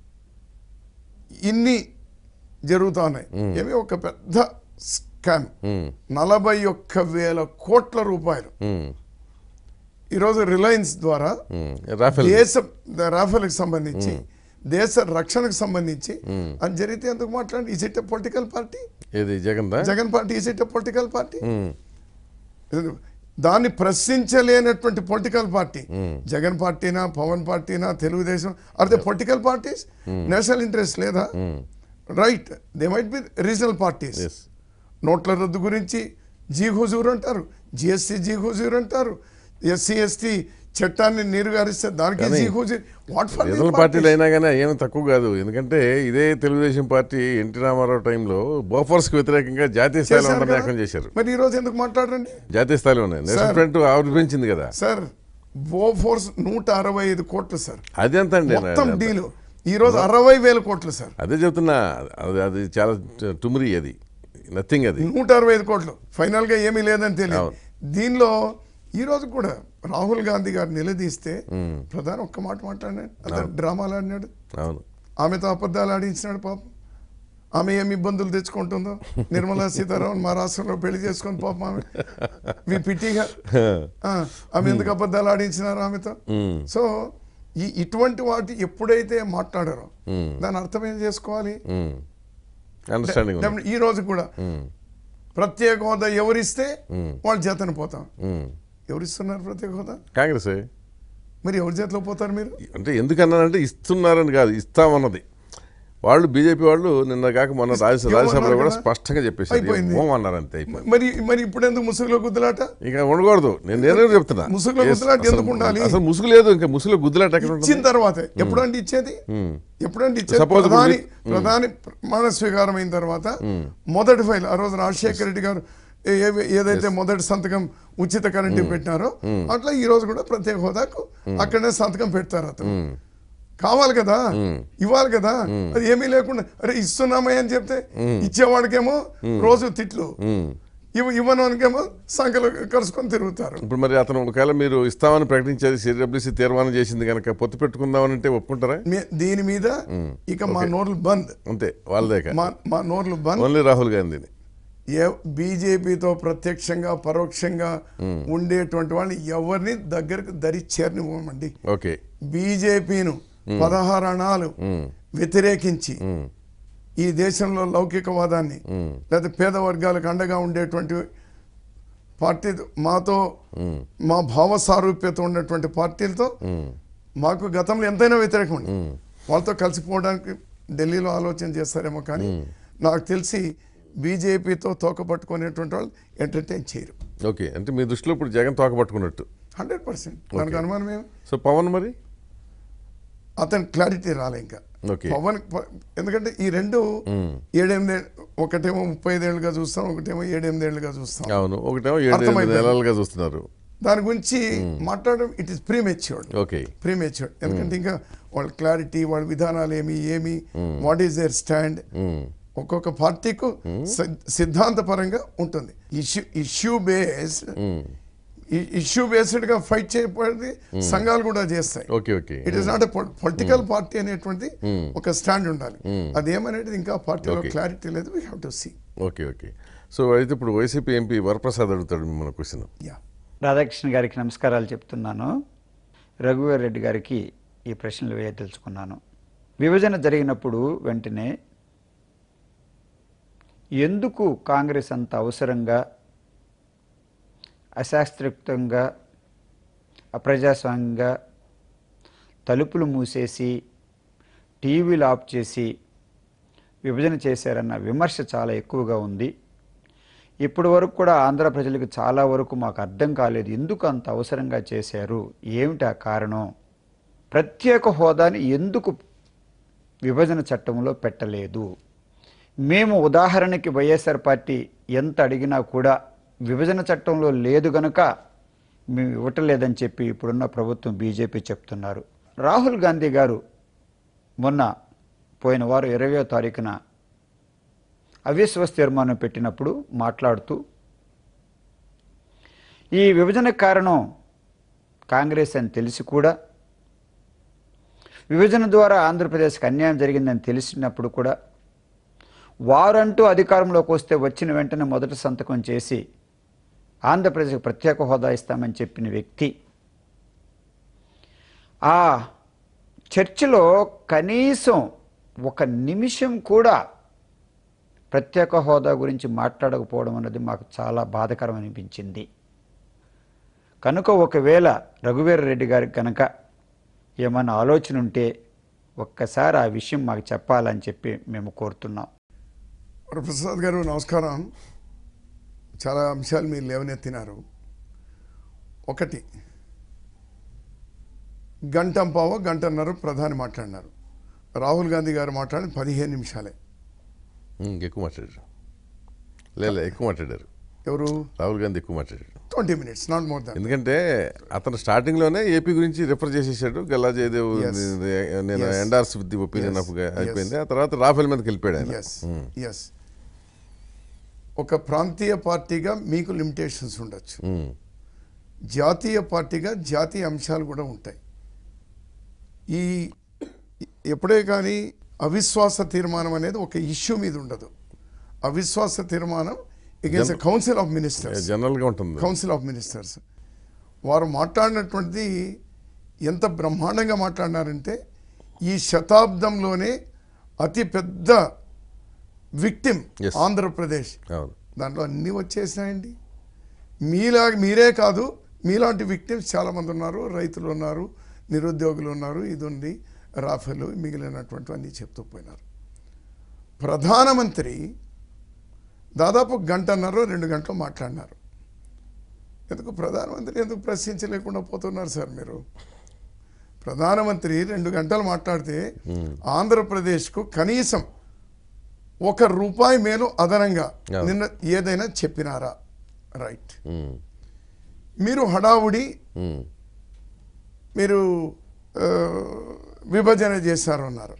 ఇన్ని జరుగుతా ఉన్నాయి ఏమి ఒక పెద్ద స్కామ్ నలభై ఒక్క వేల కోట్ల రూపాయలు ఉమ్, ఈరోజు రిలయన్స్ ద్వారా ఉమ్. రాఫెల్ దేశ రాఫెల్కి సంబంధించి దేశ రక్షణకు సంబంధించి అని జరిగితే ఎందుకు మాట్లాడి is it a political party ఏది Jagan Jagan party is it a political party దాన్ని ప్రశ్నించలేనటువంటి పొలిటికల్ పార్టీ జగన్ పార్టీనా పవన్ పార్టీనా Telugu Desam are they political parties national interest లేదా right they might be regional parties Yes. నోట్ల రద్దు గురించి జీ హుజూర్ అంటారు జిఎస్టీ జీ హుజూర్ అంటారు ఎస్సీ ఎస్టీ చట్టాన్ని నీరుగారిస్తే దానికి కానీ జీ హుజూర్ వాట్ ఫర్ రీజనల్ పార్టీలు అయినా కానీ ఏమీ తక్కువ కాదు ఎందుకంటే ఇదే తెలుగుదేశం పార్టీ ఎన్టీ రామారావు టైంలో బోఫర్స్కి వ్యతిరేకంగా జాతీయ స్థాయిలో ఉందని ఏకం చేశారు మరి ఈ రోజు ఎందుకు మాట్లాడరండి జాతీయ స్థాయిలో ఉన్నాయి నేషనల్ ఫ్రంట్ ఆవిర్భించింది కదా సార్ బో ఫోర్స్ నూట అరవై ఐదు కోట్లు సార్ అది ఎంత అండి మొత్తం డీలు ఈ రోజు అరవై వేల కోట్లు సార్ అదే చెప్తున్నా అది అది చాలా టుమరీ అది నథింగ్ అది నూట అరవై ఐదు కోట్లు ఫైనల్ గా ఏమీ లేదని తెలియదు అవును. దీనిలో ఈ రోజు కూడా రాహుల్ గాంధీ గారు నిలదీస్తే ప్రధాని ఒక్క మాట మాట్లాడినాడు అతను డ్రామాలు ఆడినాడు అవును ఆమెతో అబద్ధాలు ఆడించినాడు పాపం ఆమె ఏమి ఇబ్బందులు తెచ్చుకుంటుందో నిర్మలా సీతారామన్ మా రాష్ట్రంలో పెళ్లి చేసుకొని పాపం ఆమె మీ పిట్టిగా ఆ, ఆమె ఎందుకు అబద్ధాలు ఆడించినారు ఆమెతో సో ఈ ఇటువంటి వాటి ఎప్పుడైతే మాట్లాడారో దాని అర్థం ఏం చేసుకోవాలి అండర్స్టాండింగ్ ఉంది డెఫినెట్ ఈ రోజు కూడా ప్రత్యేక హోదా ఎవరిస్తే వాళ్ళు చేతన పోతాం ఎవరిస్తున్నారు ప్రత్యేక హోదా కాంగ్రెస్ మరి ఎవరి చేతిలో పోతారు మీరు అంటే ఎందుకన్నానంటే ఇస్తున్నారని కాదు ఇస్తామన్నది వాళ్ళు బీజేపీ వాళ్ళు నిన్న కాక మొన్న రాజ్యసభ ఏమన్నారు రాజ్యసభలో కూడా కదా? స్పష్టంగా చెప్పేసి అయిపోయింది. అన్నారు అంతే అయిపోయింది మరి మరి ఇప్పుడు ఎందుకు ముసుగులో గుద్దులాట ఇక ఉండకూడదు నేను నేనే చెప్తున్నా ముసుగులో Yes, గుద్దులాట అసలు- ఎందుకు ఉండాలి? అసలు ముసుగు లేదు ఇంకా ముసుగులో గుద్దులాట ఎక్కడ ఉంటుంది ఇచ్చిన తర్వాతే ఎప్పుడంటే ఇచ్చేది ఎప్పుడంటే ఇచ్చేది Suppose ప్రధాని ఇప్పుడు- ప్రధాని ప్రమాణ స్వీకారం అయిన తర్వాత మొదటి ఫైల్ ఆ రోజు రాజశేఖర రెడ్డి గారు ఏ- ఏ- ఏదైతే మొదటి సంతకం ఉచిత కరెంటు పెట్టినారో అట్లా ఈ రోజు కూడా ప్రత్యేక హోదాకు అక్కడనే సంతకం పెడతారు అతను కావాలి కదా ఇవ్వాలి కదా అది ఏమీ లేకుండా అరే ఇస్తున్నామే అని చెప్తే ఇచ్చేవాడికేమో రోజు తిట్లు ఇవ్వ ఇవ్వనోనికేమో సంఖ్యలు కలుసుకొని తిరుగుతారు ఇప్పుడు మరి అతను ఒకవేళ మీరు ఇస్తామని ప్రకటించేది సిడబ్ల్యూసీ తీర్మానం చేసింది కనుక పొత్తు పెట్టుకుందామని అంటే ఒప్పుకుంటారా మీ- దీని మీద ఇక మా నోర్లు బంద్ అంతే వాళ్ళదే మా మా నోర్లు బంద్ ఓన్లీ రాహుల్ గాంధీని ఏ బీజేపీతో ప్రత్యక్షంగా పరోక్షంగా ఉండేటువంటి వాళ్ళని ఎవరిని దగ్గరకు దరి చేరనివ్వమండి ఓకే బీజేపీను పదహారు అణాలు వ్యతిరేకించి ఈ దేశంలో లౌకికవాదాన్ని లేదా పేద వర్గాలకు అండగా ఉండేటువంటి పార్టీ మాతో మా భావ సారూప్యత ఉన్నటువంటి పార్టీలతో మాకు గతంలో ఎంతైనా వ్యతిరేకం ఉంది వాళ్ళతో కలిసిపోవడానికి ఢిల్లీలో ఆలోచన చేస్తారేమో కానీ నాకు తెలిసి బీజేపీతో తోక పట్టుకునేటువంటి వాళ్ళు ఎంటర్టైన్ చేయరు ఓకే అంటే మీ దృష్టిలో ఇప్పుడు జగన్ తోక పట్టుకున్నట్టు హండ్రెడ్ పర్సెంట్ దానికి అనుమానం ఏమి సో పవన్ మరి అతని క్లారిటీ రాలే ఇంకా Okay. పవన్ ప- ఎందుకంటే ఈ రెండు ఏడెనిమిది ఒకటేమో ముప్పై ఐదేళ్ళుగా చూస్తాం ఒకటేమో ఏడెనిమిదేళ్ళుగా చూస్తాం అవును ఒకటేమో ఏడు ఎనిమిది అర్థమైపోయింది. నెలలుగా చూస్తున్నారు దాని గురించి మాట్లాడడం it is prematured okay prematured ఎందుకంటే ఇంకా వాళ్ళ క్లారిటీ వాళ్ళ విధానాలు ఏమి ఏమి వాట్ ఈస్ దేర్ స్టాండ్ ఒక్కొక్క పార్టీకు సి- సిద్ధాంతపరంగా ఉంటుంది issue issue based issue based గా ఫైట్ చేయబడి సంఘాలు కూడా చేస్తాయి okay okay it is not political party అనేటువంటి ఒక స్టాండ్ ఉండాలి అదేమనేది ఇంకా పార్టీలో Okay. క్లారిటీ లేదు we have to see okay okay so అయితే ఇప్పుడు వైసీపీ ఎంపీ వరప్రసాద్ అడుగుతాడు మిమ్మల్ని క్వశ్చన్ యా రాధాకృష్ణ గారికి నమస్కారాలు చెప్తున్నాను రఘువీర్ రెడ్డి గారికి ఈ ప్రశ్నలు వేయదలుచుకున్నాను విభజన జరిగినప్పుడు వెంటనే ఎందుకు కాంగ్రెస్ అంత అవసరంగా అశాస్త్రయుక్తంగా అప్రజాస్వామ్యంగా తలుపులు మూసేసి టీవీలు ఆఫ్ చేసి విభజన చేశారన్న విమర్శ చాలా ఎక్కువగా ఉంది ఇప్పటి వరకు కూడా ఆంధ్ర ప్రజలకు చాలా వరకు మాకు అర్థం కాలేదు ఎందుకు అంత అవసరంగా చేశారు ఏమిటి ఆ కారణం ప్రత్యేక హోదాని ఎందుకు విభజన చట్టంలో పెట్టలేదు మేము ఉదాహరణకి వైఎస్ఆర్ పార్టీ ఎంత అడిగినా కూడా విభజన చట్టంలో లేదు గనుక మేము ఇవ్వటలేదని చెప్పి ఇప్పుడున్న ప్రభుత్వం బీజేపీ చెప్తున్నారు రాహుల్ గాంధీ గారు మొన్న పోయిన వారం ఇరవయో తారీఖున అవిశ్వాస తీర్మానం పెట్టినప్పుడు మాట్లాడుతూ ఈ విభజన కారణం కాంగ్రెస్ అని తెలిసి కూడా విభజన ద్వారా ఆంధ్రప్రదేశ్కి అన్యాయం జరిగిందని తెలిసినప్పుడు కూడా వారంటూ అధికారంలోకి వస్తే వచ్చిన వెంటనే మొదటి సంతకం చేసి ఆంధ్రప్రదేశ్కి ప్రత్యేక హోదా ఇస్తామని చెప్పిన వ్యక్తి ఆ చర్చలో కనీసం ఒక నిమిషం కూడా ప్రత్యేక హోదా గురించి మాట్లాడకపోవడం అన్నది మాకు చాలా బాధకరం అనిపించింది కనుక ఒకవేళ రఘువీర రెడ్డి గారికి కనుక ఏమైనా ఆలోచన ఉంటే ఒక్కసారి ఆ విషయం మాకు చెప్పాలని చెప్పి మేము కోరుతున్నాం ప్రసాద్ గారు నమస్కారం చాలా అంశాలు మీరు లేవనెత్తినారు ఒకటి గంటంపావ గంటన్నర ప్రధాని మాట్లాడినారు రాహుల్ గాంధీ గారు మాట్లాడిన పదిహేను నిమిషాలే ఎక్కువ మాట్లాడారు లేదు ఎక్కువ మాట్లాడారు ఎవరు రాహుల్ గాంధీ ఎక్కువ మాట్లాడారు twenty minutes not more than ఎందుకంటే అతను స్టార్టింగ్ లోనే ఏపీ గురించి రిఫర్ చేసేసాడు గల్లా జయదేవ్ Yes. నేను Yes. Endorse with the opinion Yes. Of Yes. అయిపోయింది ఆ తర్వాత రాఫెల్ మీదకి వెళ్ళిపోయాడు ఆయన ఎస్ ఎస్ ఒక ప్రాంతీయ పార్టీగా మీకు లిమిటేషన్స్ ఉండొచ్చు జాతీయ పార్టీగా జాతీయ అంశాలు కూడా ఉంటాయి ఈ ఎప్పుడే కానీ అవిశ్వాస తీర్మానం అనేది ఒక ఇష్యూ మీద ఉండదు అవిశ్వాస తీర్మానం ఎగేన్స్ కౌన్సిల్ ఆఫ్ మినిస్టర్స్ జనరల్గా ఉంటుంది కౌన్సిల్ ఆఫ్ మినిస్టర్స్ వారు మాట్లాడినటువంటిది ఎంత బ్రహ్మాండంగా మాట్లాడినారంటే ఈ శతాబ్దంలోనే అతి పెద్ద విక్టిమ్ Yes. ఆంధ్రప్రదేశ్ అవును దాంట్లో అన్నీ వచ్చేసినాయండి మీలా మీరే కాదు మీలాంటి విక్టిమ్స్ చాలామంది ఉన్నారు రైతులు ఉన్నారు నిరుద్యోగులు ఉన్నారు ఇది ఉంది రాఫెలు మిగిలినటువంటివన్నీ చెప్తూ పోయినారు ప్రధానమంత్రి దాదాపు గంటన్నర రెండు గంటలు మాట్లాడినారు ఎందుకు ప్రధానమంత్రి ఎందుకు ప్రశ్నించలేకుండా పోతున్నారు సార్ మీరు ప్రధానమంత్రి రెండు గంటలు మాట్లాడితే ఆంధ్రప్రదేశ్కు కనీసం ఒక రూపాయి మేలు అదనంగా అవును. నిన్న ఏదైనా చెప్పినారా రైట్ ఉమ్, మీరు హడావుడి ఉమ్, మీరు ఆ, విభజన చేశారు అన్నారు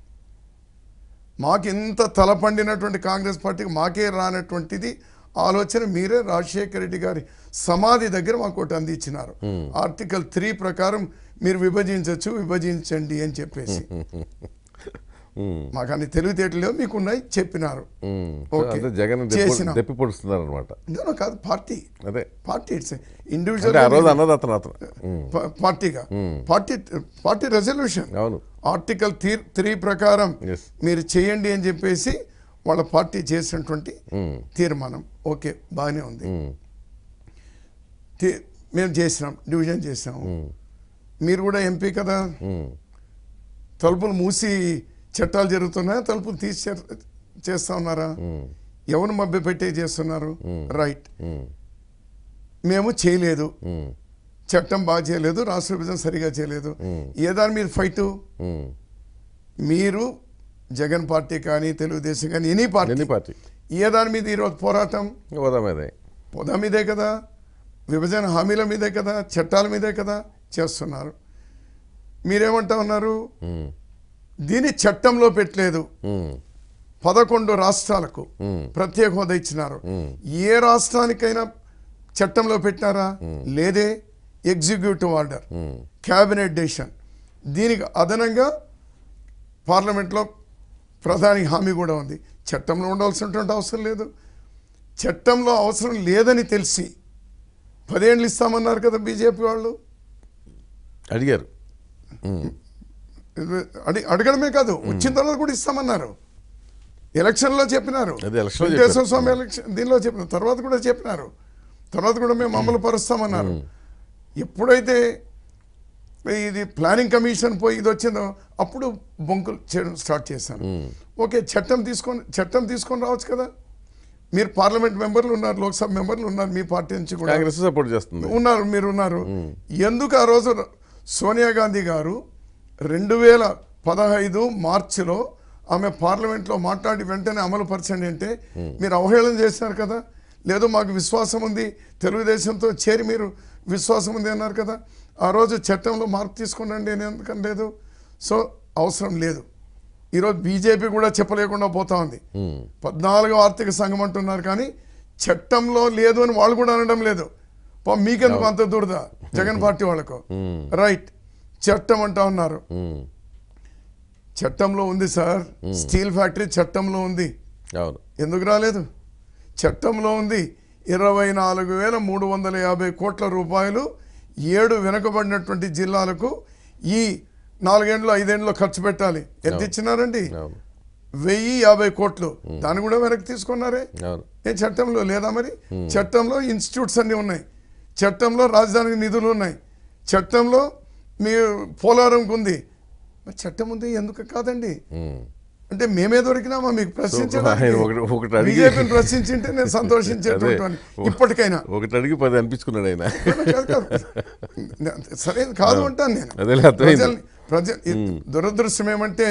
మాకు ఇంత తలపండినటువంటి కాంగ్రెస్ పార్టీకి మాకే రానటువంటిది ఆలోచన మీరే రాజశేఖర రెడ్డి గారి సమాధి దగ్గర మాకు ఒకటి అందించినారు ఆర్టికల్ త్రీ ప్రకారం మీరు విభజించవచ్చు విభజించండి అని చెప్పేసి ఉమ్, మాకు అన్ని తెలివితేటలు మీకు ఉన్నాయి చెప్పినారు ఉమ్. ఓకే. అంటే జగన్ చేసినాం. దెప్పి పొడుస్తున్నారు అనమాట ఇందులో కాదు పార్టీ అదే పార్టీ ఇట్స్ అంటే ఆ రోజు ఇండివిజువల్ అన్నది అతను అతను ఉమ్, ప- పార్టీగా పార్టీ పార్టీ రెజల్యూషన్ అవును ఆర్టికల్ త్రీ త్రీ ప్రకారం Yes. మీరు చేయండి అని చెప్పేసి వాళ్ళ పార్టీ చేసినటువంటి ఉమ్, తీర్మానం ఓకే బాగానే ఉంది ఉమ్, తీ- మేము చేసినాం డివిజన్ చేసినాము ఉమ్, మీరు కూడా ఎంపీ కదా ఉమ్, తలుపులు మూసి చట్టాలు జరుగుతున్నాయా తలుపులు తీసి చే- చేస్తా ఉన్నారా ఉమ్, ఎవరు మభ్య పెట్టే చేస్తున్నారు రైట్ ఉమ్, మేము చేయలేదు ఉమ్, చట్టం బాగా చేయలేదు రాష్ట్ర విభజన సరిగా చేయలేదు ఏ దాని మీద ఫైట్ ఉమ్. మీరు జగన్ పార్టీ కానీ తెలుగుదేశం కానీ ఎనీ పార్టీ ఎన్ని పార్టీ ఏ దాని మీద ఈరోజు పోరాటం హోదా మీదే పొద మీదే కదా విభజన హామీల మీదే కదా చట్టాల మీదే కదా చేస్తున్నారు మీరేమంటా ఉన్నారు ఉమ్, దీన్ని చట్టంలో పెట్టలేదు ఉమ్, పదకొండు రాష్ట్రాలకు మ్మ్. ప్రత్యేక హోదా ఇచ్చినారు మ్మ్. ఏ రాష్ట్రానికైనా చట్టంలో పెట్టినారా లేదే executive order um, cabinet decision దీనికి అదనంగా పార్లమెంట్లో ప్రధాని హామీ కూడా ఉంది చట్టంలో ఉండాల్సినటువంటి అవసరం లేదు చట్టంలో అవసరం లేదని తెలిసి పదేళ్ళు ఇస్తామన్నారు కదా బీజేపీ వాళ్ళు అడిగారు ఇది అడి అడగడమే కాదు వచ్చిన తర్వాత కూడా ఇస్తామన్నారు ఎలక్షన్లో చెప్పినారు అదే ఎలక్షన్లో వెంకటేశ్వర చెప్పారు. స్వామి ఎలక్షన్ దీనిలో చెప్పిన తర్వాత కూడా చెప్పినారు తర్వాత కూడా మేము అమలు పరుస్తామన్నారు ఎప్పుడైతే ఇది ప్లానింగ్ కమిషన్ పోయి ఇది వచ్చిందో అప్పుడు బొంకులు చేయడం స్టార్ట్ చేశాను ఓకే చట్టం తీసుకొని చట్టం తీసుకొని రావచ్చు కదా మీరు పార్లమెంట్ మెంబర్లు ఉన్నారు లోక్సభ మెంబర్లు ఉన్నారు మీ పార్టీ నుంచి కూడా కాంగ్రెస్ సపోర్ట్ చేస్తుంది ఉన్నారు మీరు ఉన్నారు ఎందుకు ఆ రోజు సోనియా గాంధీ గారు రెండు వేల పదహైదు మార్చిలో ఆమె పార్లమెంట్లో మాట్లాడి వెంటనే అమలు పరచండి అంటే మీరు అవహేళన చేశారు కదా లేదు మాకు విశ్వాసం ఉంది తెలుగుదేశంతో చేరి మీరు విశ్వాసం ఉంది అన్నారు కదా ఆ రోజు చట్టంలో మార్పు తీసుకునండి అని ఎందుకని లేదు సో అవసరం లేదు ఈరోజు బీజేపీ కూడా చెప్పలేకుండా పోతా ఉంది పద్నాలుగో ఆర్థిక సంఘం అంటున్నారు కానీ చట్టంలో లేదు అని వాళ్ళు కూడా అనడం లేదు పాపం మీకెందుకు అంత దురద జగన్ పార్టీ వాళ్ళకు రైట్ చట్టం అంటా ఉన్నారు ఉమ్, చట్టంలో ఉంది సార్ స్టీల్ ఫ్యాక్టరీ చట్టంలో ఉంది అవును ఎందుకు రాలేదు చట్టంలో ఉంది ఇరవై నాలుగు వేల మూడు వందల యాభై కోట్ల రూపాయలు ఏడు వెనుకబడినటువంటి జిల్లాలకు ఈ నాలుగేండ్లు ఐదేండ్లు ఖర్చు పెట్టాలి ఎంత ఇచ్చినారండి అవును వెయ్యి యాభై కోట్లు దాన్ని కూడా వెనక్కి తీసుకున్నారే అవును ఏ చట్టంలో లేదా మరి చట్టంలో ఇన్స్టిట్యూట్స్ అన్నీ ఉన్నాయి చట్టంలో రాజధానికి నిధులు ఉన్నాయి చట్టంలో మీ పోలవరంకు ఉంది మరి చట్టం ఉంది ఎందుకు కాదండి ఉమ్. అంటే మేమే దొరికినామా మీకు ఆయన ఒకటి- ఒకటి అడిగి- బీజేపీని ప్రశ్నించింటే నేను సంతోషించేటువంటి అదే. ఇప్పటికైనా ఒకటి అడిగి పది అనిపించుకున్నాడు ఆయన కాదు, కాదు. సరే కాదు అంటాను నేను అదేలే, అర్థమైంది. ప్రజల్ని- ప్రజ దురదృష్టం ఏమంటే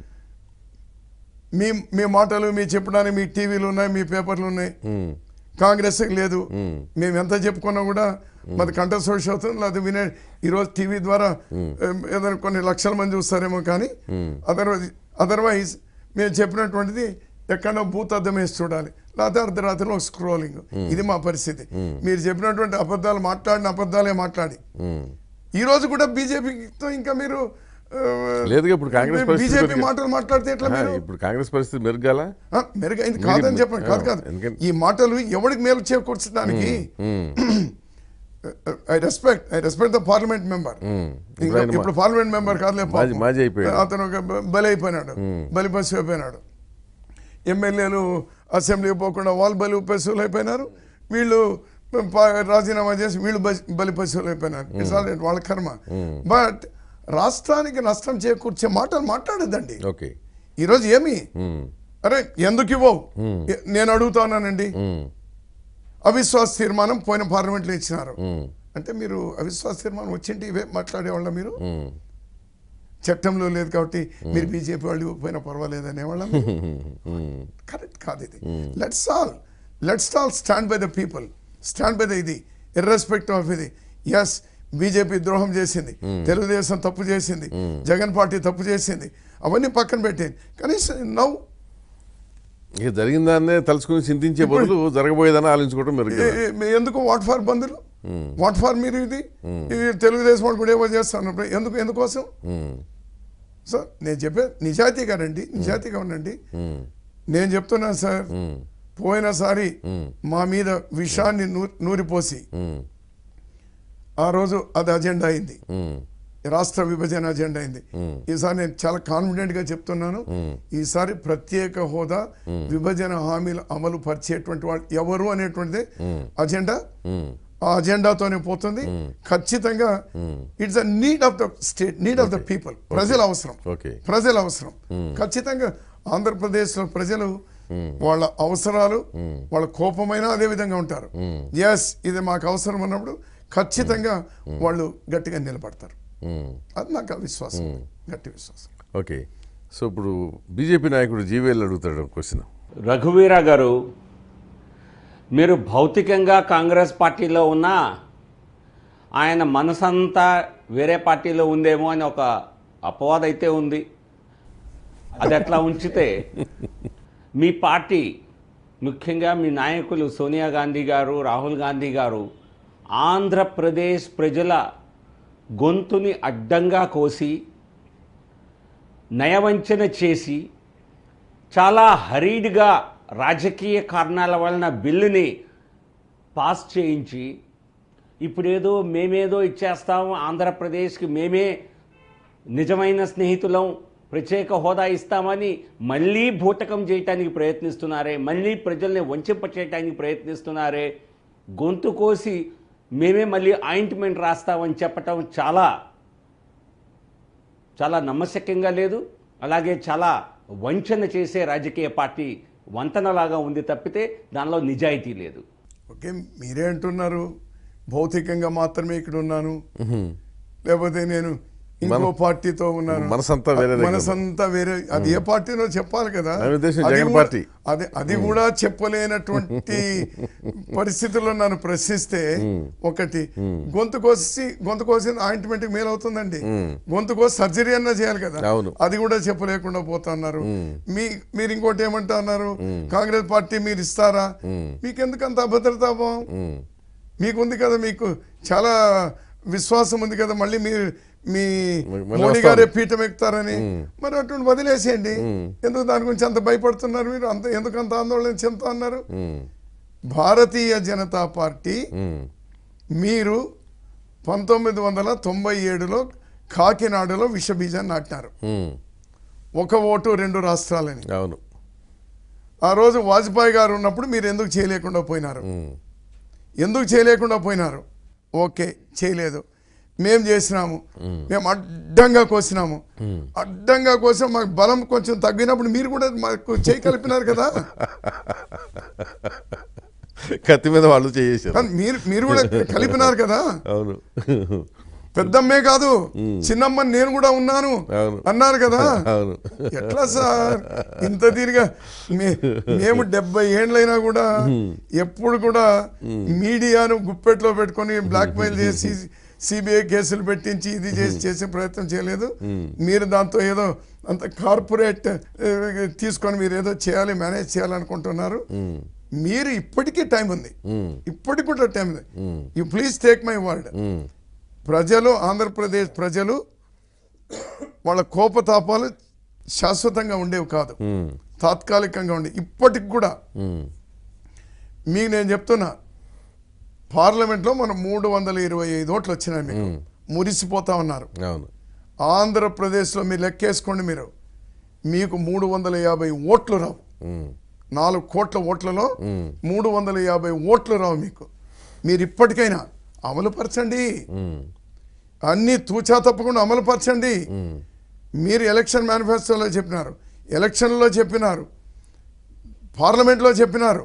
మీ మీ మాటలు మీ చెప్పడానికి మీ టీవీలు ఉన్నాయి మీ పేపర్లు ఉన్నాయి ఉమ్, కాంగ్రెస్ లేదు మేము ఎంత చెప్పుకున్నా కూడా మాది కంఠ శోష అవుతుంది అది వినే ఈరోజు టీవీ ద్వారా ఏం, ఏదైనా కొన్ని లక్షల మంది చూస్తారేమో కానీ అదర్వైజ్ అదర్వైజ్ మేము చెప్పినటువంటిది ఎక్కడో బూత్ అద్దం వేసి చూడాలి లేకపోతే అర్ధరాత్రిలో స్క్రోలింగ్ ఇది మా పరిస్థితి మీరు చెప్పినటువంటి అబద్ధాలు మాట్లాడిన అబద్ధాలే మాట్లాడి ఉమ్. ఈ రోజు కూడా బీజేపీతో ఇంకా మీరు లేదుగా ఇప్పుడు కాంగ్రెస్ పరిస్థితి బీజేపీ మెరుగు- మాటలు మాట్లాడితే ఎట్లా ఆహా, మీరు ఇప్పుడు కాంగ్రెస్ పరిస్థితి మెరుగాల ఆ, మెరుగైంది మీరు- కాదని చెప్పండి కాదు ఆ, కాదు ఎందుకని- ఈ మాటలు ఎవరికి మేలు చేకూర్చడానికి I respect I respect the parliament member ఇప్పుడు ఆయన మా- ఇప్పుడు పార్లమెంట్ మెంబర్ కాదులే పాపం. మాజీ- మాజీ అయిపోయాడు. అతను ఒక బ- బలి అయిపోయినాడు బలి పశువు అయిపోయినాడు ఎమ్మెల్యేలు అసెంబ్లీకి పోకుండా వాళ్ళు బలి పశువులు అయిపోయినారు వీళ్ళు పా- రాజీనామా చేసి వీళ్ళు బస్- బలి పశువులు అయిపోయినారు ఇట్స్ ఆల్ రైట్ వాళ్ళ కర్మ బట్ రాష్ట్రానికి నష్టం చేకూర్చే మాటలు మాట్లాడద్దండి ఓకే ఈరోజు ఏమి ఉమ్. అరే ఎందుకు ఇవ్వవు ఎ- నేను అడుగుతానండి ఉమ్. అవిశ్వాస తీర్మానం పోయిన పార్లమెంట్లో ఇచ్చినారు ఉమ్. అంటే మీరు అవిశ్వాస తీర్మానం వచ్చింటే ఇవే మాట్లాడేవాళ్ళ మీరు ఉమ్. చట్టంలో లేదు కాబట్టి మీరు బీజేపీ వాళ్ళు ఇవ్వకపోయినా పర్వాలేదు అనేవాళ్ళ ఉమ్. కరెక్ట్ కాదు ఇది let's all let's all stand by the people stand by the ఇది ఇర్రెస్పెక్టివ్ ఆఫ్ ఇది ఎస్ బీజేపీ ద్రోహం చేసింది తెలుగుదేశం తప్పు చేసింది జగన్ పార్టీ తప్పు చేసింది అవన్నీ పక్కన పెట్టేది కనీసం నవ్వు ఇక జరిగిన దాన్నే తలుచుకుని చింతించే బదులు జరగబోయేదని ఆలోచించుకోవడం మెరుగు ఏ- ఏ- ఎందుకు వాట్ ఫార్ బంధులు వాట్ ఫార్ మీరు ఇది ఇది తెలుగుదేశం వాళ్ళు కూడా ఏమో చేస్తాను ఎందుకు ఎందుకోసం సో నేను చెప్పే నిజాయితీగా రండి నిజాయితీగా ఉండండి నేను చెప్తున్నాను సార్ పోయినసారి మా మీద విషాన్ని నూ- నూరిపోసి ఆ రోజు అది అజెండా అయింది రాష్ట్ర విభజన అజెండా అయింది ఈసారి నేను చాలా కాన్ఫిడెంట్ గా చెప్తున్నాను ఈసారి ప్రత్యేక హోదా విభజన హామీలు అమలు పరిచేటువంటి వాళ్ళు ఎవరు అనేటువంటిది అజెండా ఆ అజెండాతోనే పోతుంది ఖచ్చితంగా it's a need of the state need of the people ప్రజల అవసరం ఓకే ప్రజల అవసరం ఖచ్చితంగా ఆంధ్రప్రదేశ్లో ప్రజలు వాళ్ళ అవసరాలు వాళ్ళ కోపమైనా అదే విధంగా ఉంటారు ఎస్ ఇది మాకు అవసరం అన్నప్పుడు ఖచ్చితంగా వాళ్ళు గట్టిగా నిలబడతారు అది నాకు విశ్వాసం గట్టి విశ్వాసం ఓకే సో ఇప్పుడు బీజేపీ నాయకుడు జీవీఎల్ అడుగుతాడు క్వశ్చన్ రఘువీర గారు మీరు భౌతికంగా కాంగ్రెస్ పార్టీలో ఉన్నా ఆయన మనసంతా వేరే పార్టీలో ఉందేమో అని ఒక అపవాదం అయితే ఉంది అది అట్లా ఉంచితే మీ పార్టీ ముఖ్యంగా మీ నాయకులు సోనియా గాంధీ గారు రాహుల్ గాంధీ గారు ఆంధ్రప్రదేశ్ ప్రజల గొంతుని అడ్డంగా కోసి నయవంచన చేసి చాలా హరీడ్గా రాజకీయ కారణాల వలన బిల్లుని పాస్ చేయించి ఇప్పుడేదో మేమేదో ఇచ్చేస్తాం ఆంధ్రప్రదేశ్కి మేమే నిజమైన స్నేహితులం ప్రత్యేక హోదా ఇస్తామని మళ్ళీ భూటకం చేయటానికి ప్రయత్నిస్తున్నారే మళ్ళీ ప్రజల్ని వంచింప చేయటానికి ప్రయత్నిస్తున్నారే గొంతు కోసి మేమే మళ్ళీ ఆయింట్మెంట్ రాస్తామని చెప్పటం చాలా చాలా నమ్మశక్యంగా లేదు అలాగే చాలా వంచన చేసే రాజకీయ పార్టీ వంతనలాగా ఉంది తప్పితే దానిలో నిజాయితీ లేదు ఓకే మీరే అంటున్నారు భౌతికంగా మాత్రమే ఇక్కడ ఉన్నాను లేకపోతే నేను ఇంకో మన- పార్టీతో ఉన్నాను మనసంతా వేరే దగ్గర మనసంతా వేరే అది ఏ పార్టీనో చెప్పాలి కదా నా ఉద్దేశం అది జగన్ కూడా- పార్టీ. అది అది కూడా చెప్పలేనటువంటి పరిస్థితుల్లో నన్ను ప్రశ్నిస్తే ఒకటి గొంతు కోసి గొంతు కోసి ఆయింట్మెంట్ మేలు అవుతుందండి గొంతు కోసి సర్జరీ అన్నా చేయాలి కదా అవును. అది కూడా చెప్పలేకుండా పోతున్నారు మీ మీరు ఇంకోటి ఏమంటా అన్నారు కాంగ్రెస్ పార్టీ మీరు ఇస్తారా మీకెందుకు అంత అభద్రతాభావం మీకుంది కదా మీకు చాలా విశ్వాసం ఉంది కదా మళ్ళీ మీరు మీ మళ్ళీ మోడీ వస్తాం. గారే పీఠం ఎక్కుతారని మరి అటువంటి వదిలేసేయండి ఎందుకు దాని గురించి అంత భయపడుతున్నారు మీరు అంత ఎందుకు అంత ఆందోళన చెందుతా అన్నారు భారతీయ జనతా పార్టీ మీరు పంతొమ్మిది వందల తొంభై ఏడులో కాకినాడలో విషబీజాన్ని నాటినారు ఒక ఓటు రెండు రాష్ట్రాలని అవును ఆ రోజు వాజ్పేయి గారు ఉన్నప్పుడు మీరు ఎందుకు చేయలేకుండా పోయినారు ఎందుకు చేయలేకుండా పోయినారు ఓకే చేయలేదు మేము చేసినాము మేము అడ్డంగా కోసినాము అడ్డంగా కోసాం మాకు బలం కొంచెం తగ్గినప్పుడు మీరు కూడా మాకు చేయి కలిపినారు కదా కత్తి మీద వాళ్ళు చేసేసారు కానీ మీరు మీరు కూడా కలిపినారు కదా అవును పెద్దమ్మే కాదు చిన్నమ్మ నేను కూడా ఉన్నాను అవును. అన్నారు కదా అవును ఎట్లా సార్ ఇంత తీరుగా మే- మేము డెబ్బై ఏండ్లైనా కూడా ఎప్పుడు కూడా మీడియాను గుప్పెట్లో పెట్టుకొని బ్లాక్ మెయిల్ చేసి సిబిఐ కేసులు పెట్టించి ఇది చేసి చేసే ప్రయత్నం చేయలేదు మీరు దాంతో ఏదో అంత కార్పొరేట్ ఆ, తీసుకొని మీరు ఏదో చేయాలి మేనేజ్ చేయాలనుకుంటున్నారు మీరు ఇప్పటికీ టైం ఉంది ఇప్పటికి కూడా టైం ఉంది you please take my word ప్రజలు ఆంధ్రప్రదేశ్ ప్రజలు వాళ్ళ కోపతాపాలు శాశ్వతంగా ఉండేవి కాదు తాత్కాలికంగా ఉండే ఇప్పటికి కూడా మీకు నేను చెప్తున్నా పార్లమెంట్లో మనం మూడు వందల ఇరవై ఐదు ఓట్లు వచ్చినాయి మీకు మురిసిపోతా ఉన్నారు అవును ఆంధ్రప్రదేశ్లో మీరు లెక్కేసుకోండి మీరు మీకు మూడు వందల యాభై ఓట్లు రావు నాలుగు కోట్ల ఓట్లలో మూడు వందల యాభై ఓట్లు రావు మీకు మీరు ఇప్పటికైనా అమలుపరచండి అన్నీ తూచా తప్పకుండా అమలుపరచండి మీరు ఎలక్షన్ మేనిఫెస్టోలో చెప్పినారు ఎలక్షన్లో చెప్పినారు పార్లమెంట్లో చెప్పినారు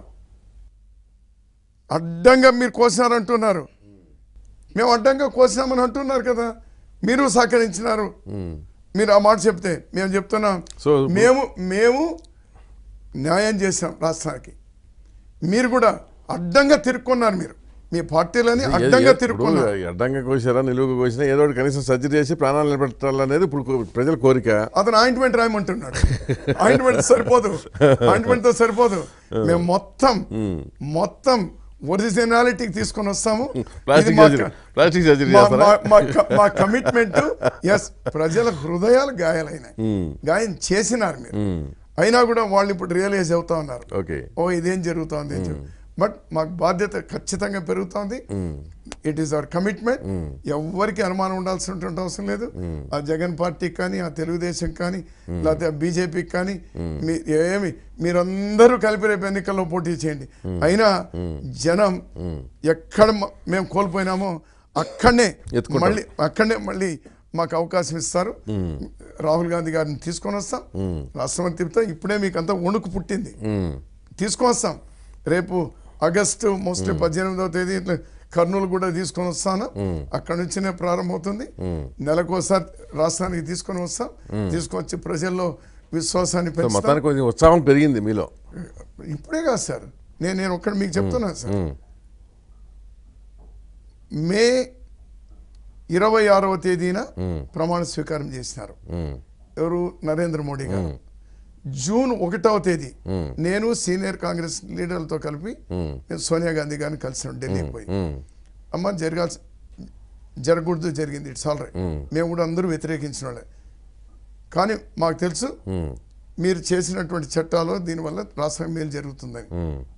అడ్డంగా మీరు కోసినారంటున్నారు మేము అడ్డంగా కోసినామని అంటున్నారు కదా మీరు సహకరించినారు మీరు ఆ మాట చెప్తే మేము చెప్తున్నాం సో మేము మేము న్యాయం చేసాం రాష్ట్రానికి మీరు కూడా అడ్డంగా తిరుక్కున్నారు మీరు మీ పార్టీలని అడ్డంగా ఇప్పుడు తిరుక్కున్నారు అడ్డంగా కోసారా నిలువుగా కోసినా ఏదో ఒకటి కనీసం సర్జరీ చేసి ప్రాణాలు నిలబెట్టాలనేది ఇప్పుడు కో- ప్రజల కోరిక అతను ఆయింట్మెంట్ రాయమంటున్నాడు ఆయింట్మెంట్ సరిపోదు ఆయింట్మెంట్ తో సరిపోదు మేము మొత్తం మొత్తం ఒరిజినాలిటీకి తీసుకొని వస్తాము ఇది ప్లాస్టిక్ మా సర్జరీ క- ప్లాస్టిక్ సర్జరీ మా- చేస్తారా మా- మా క- మా కమిట్మెంట్ ఎస్ ప్రజల హృదయాలు గాయాలైనాయి గాయం చేసినారు మీరు అయినా కూడా వాళ్ళు ఇప్పుడు రియలైజ్ అవుతా ఉన్నారు ఓకే ఓ ఇదేం జరుగుతోంది బట్ మాకు బాధ్యత ఖచ్చితంగా పెరుగుతోంది ఇట్ ఈస్ అవర్ కమిట్మెంట్ ఎవరికి అనుమానం ఉండాల్సినటువంటి అవసరం లేదు ఆ జగన్ పార్టీకి కానీ ఆ తెలుగుదేశం కానీ లేకపోతే బీజేపీకి కానీ మీ ఏమి మీరందరూ కలిపి రేపు ఎన్నికల్లో పోటీ చేయండి అయినా జనం ఎక్కడ మ- మేము కోల్పోయినామో అక్కడనే ఎత్తుకుంటాం. మళ్ళీ అక్కడనే మళ్ళీ మాకు అవకాశం ఇస్తారు రాహుల్ గాంధీ గారిని తీసుకొని వస్తాం రాష్ట్రపతి తిప్పుతా ఇప్పుడే మీకు అంతా వణుకు పుట్టింది తీసుకొని వస్తాం రేపు ఆగస్టు మోస్ట్లీ పద్దెనిమిదవ తేదీ ఇట్లా కర్నూలు కూడా తీసుకొని వస్తాను అక్కడ నుంచినే ప్రారంభమవుతుంది నెలకోసారి రాష్ట్రానికి తీసుకొని వస్తాం తీసుకొచ్చి ప్రజల్లో విశ్వాసాన్ని సో పెంచుతాం మొత్తానికి కొంచెం ఉత్సాహం పెరిగింది మీలో ఇప్పుడే కాదు సార్ నేను నేను ఒక్కటి మీకు చెప్తున్నాను సార్ మే ఇరవై ఆరవ తేదీన ప్రమాణ స్వీకారం చేసినారు ఎవరు నరేంద్ర మోడీ గారు జూన్ ఒకటవ తేదీ నేను సీనియర్ కాంగ్రెస్ లీడర్లతో కలిపి నేను సోనియా గాంధీ గారిని కలిసిన ఢిల్లీకి పోయి అమ్మ జరగాల్సి జరగకూడదు జరిగింది ఇట్స్ ఆల్ రైట్ మేము కూడా అందరూ వ్యతిరేకించిన వాళ్ళే కానీ మాకు తెలుసు మీరు చేసినటువంటి చట్టాలు దీనివల్ల రాష్ట్రం మేలు జరుగుతుందని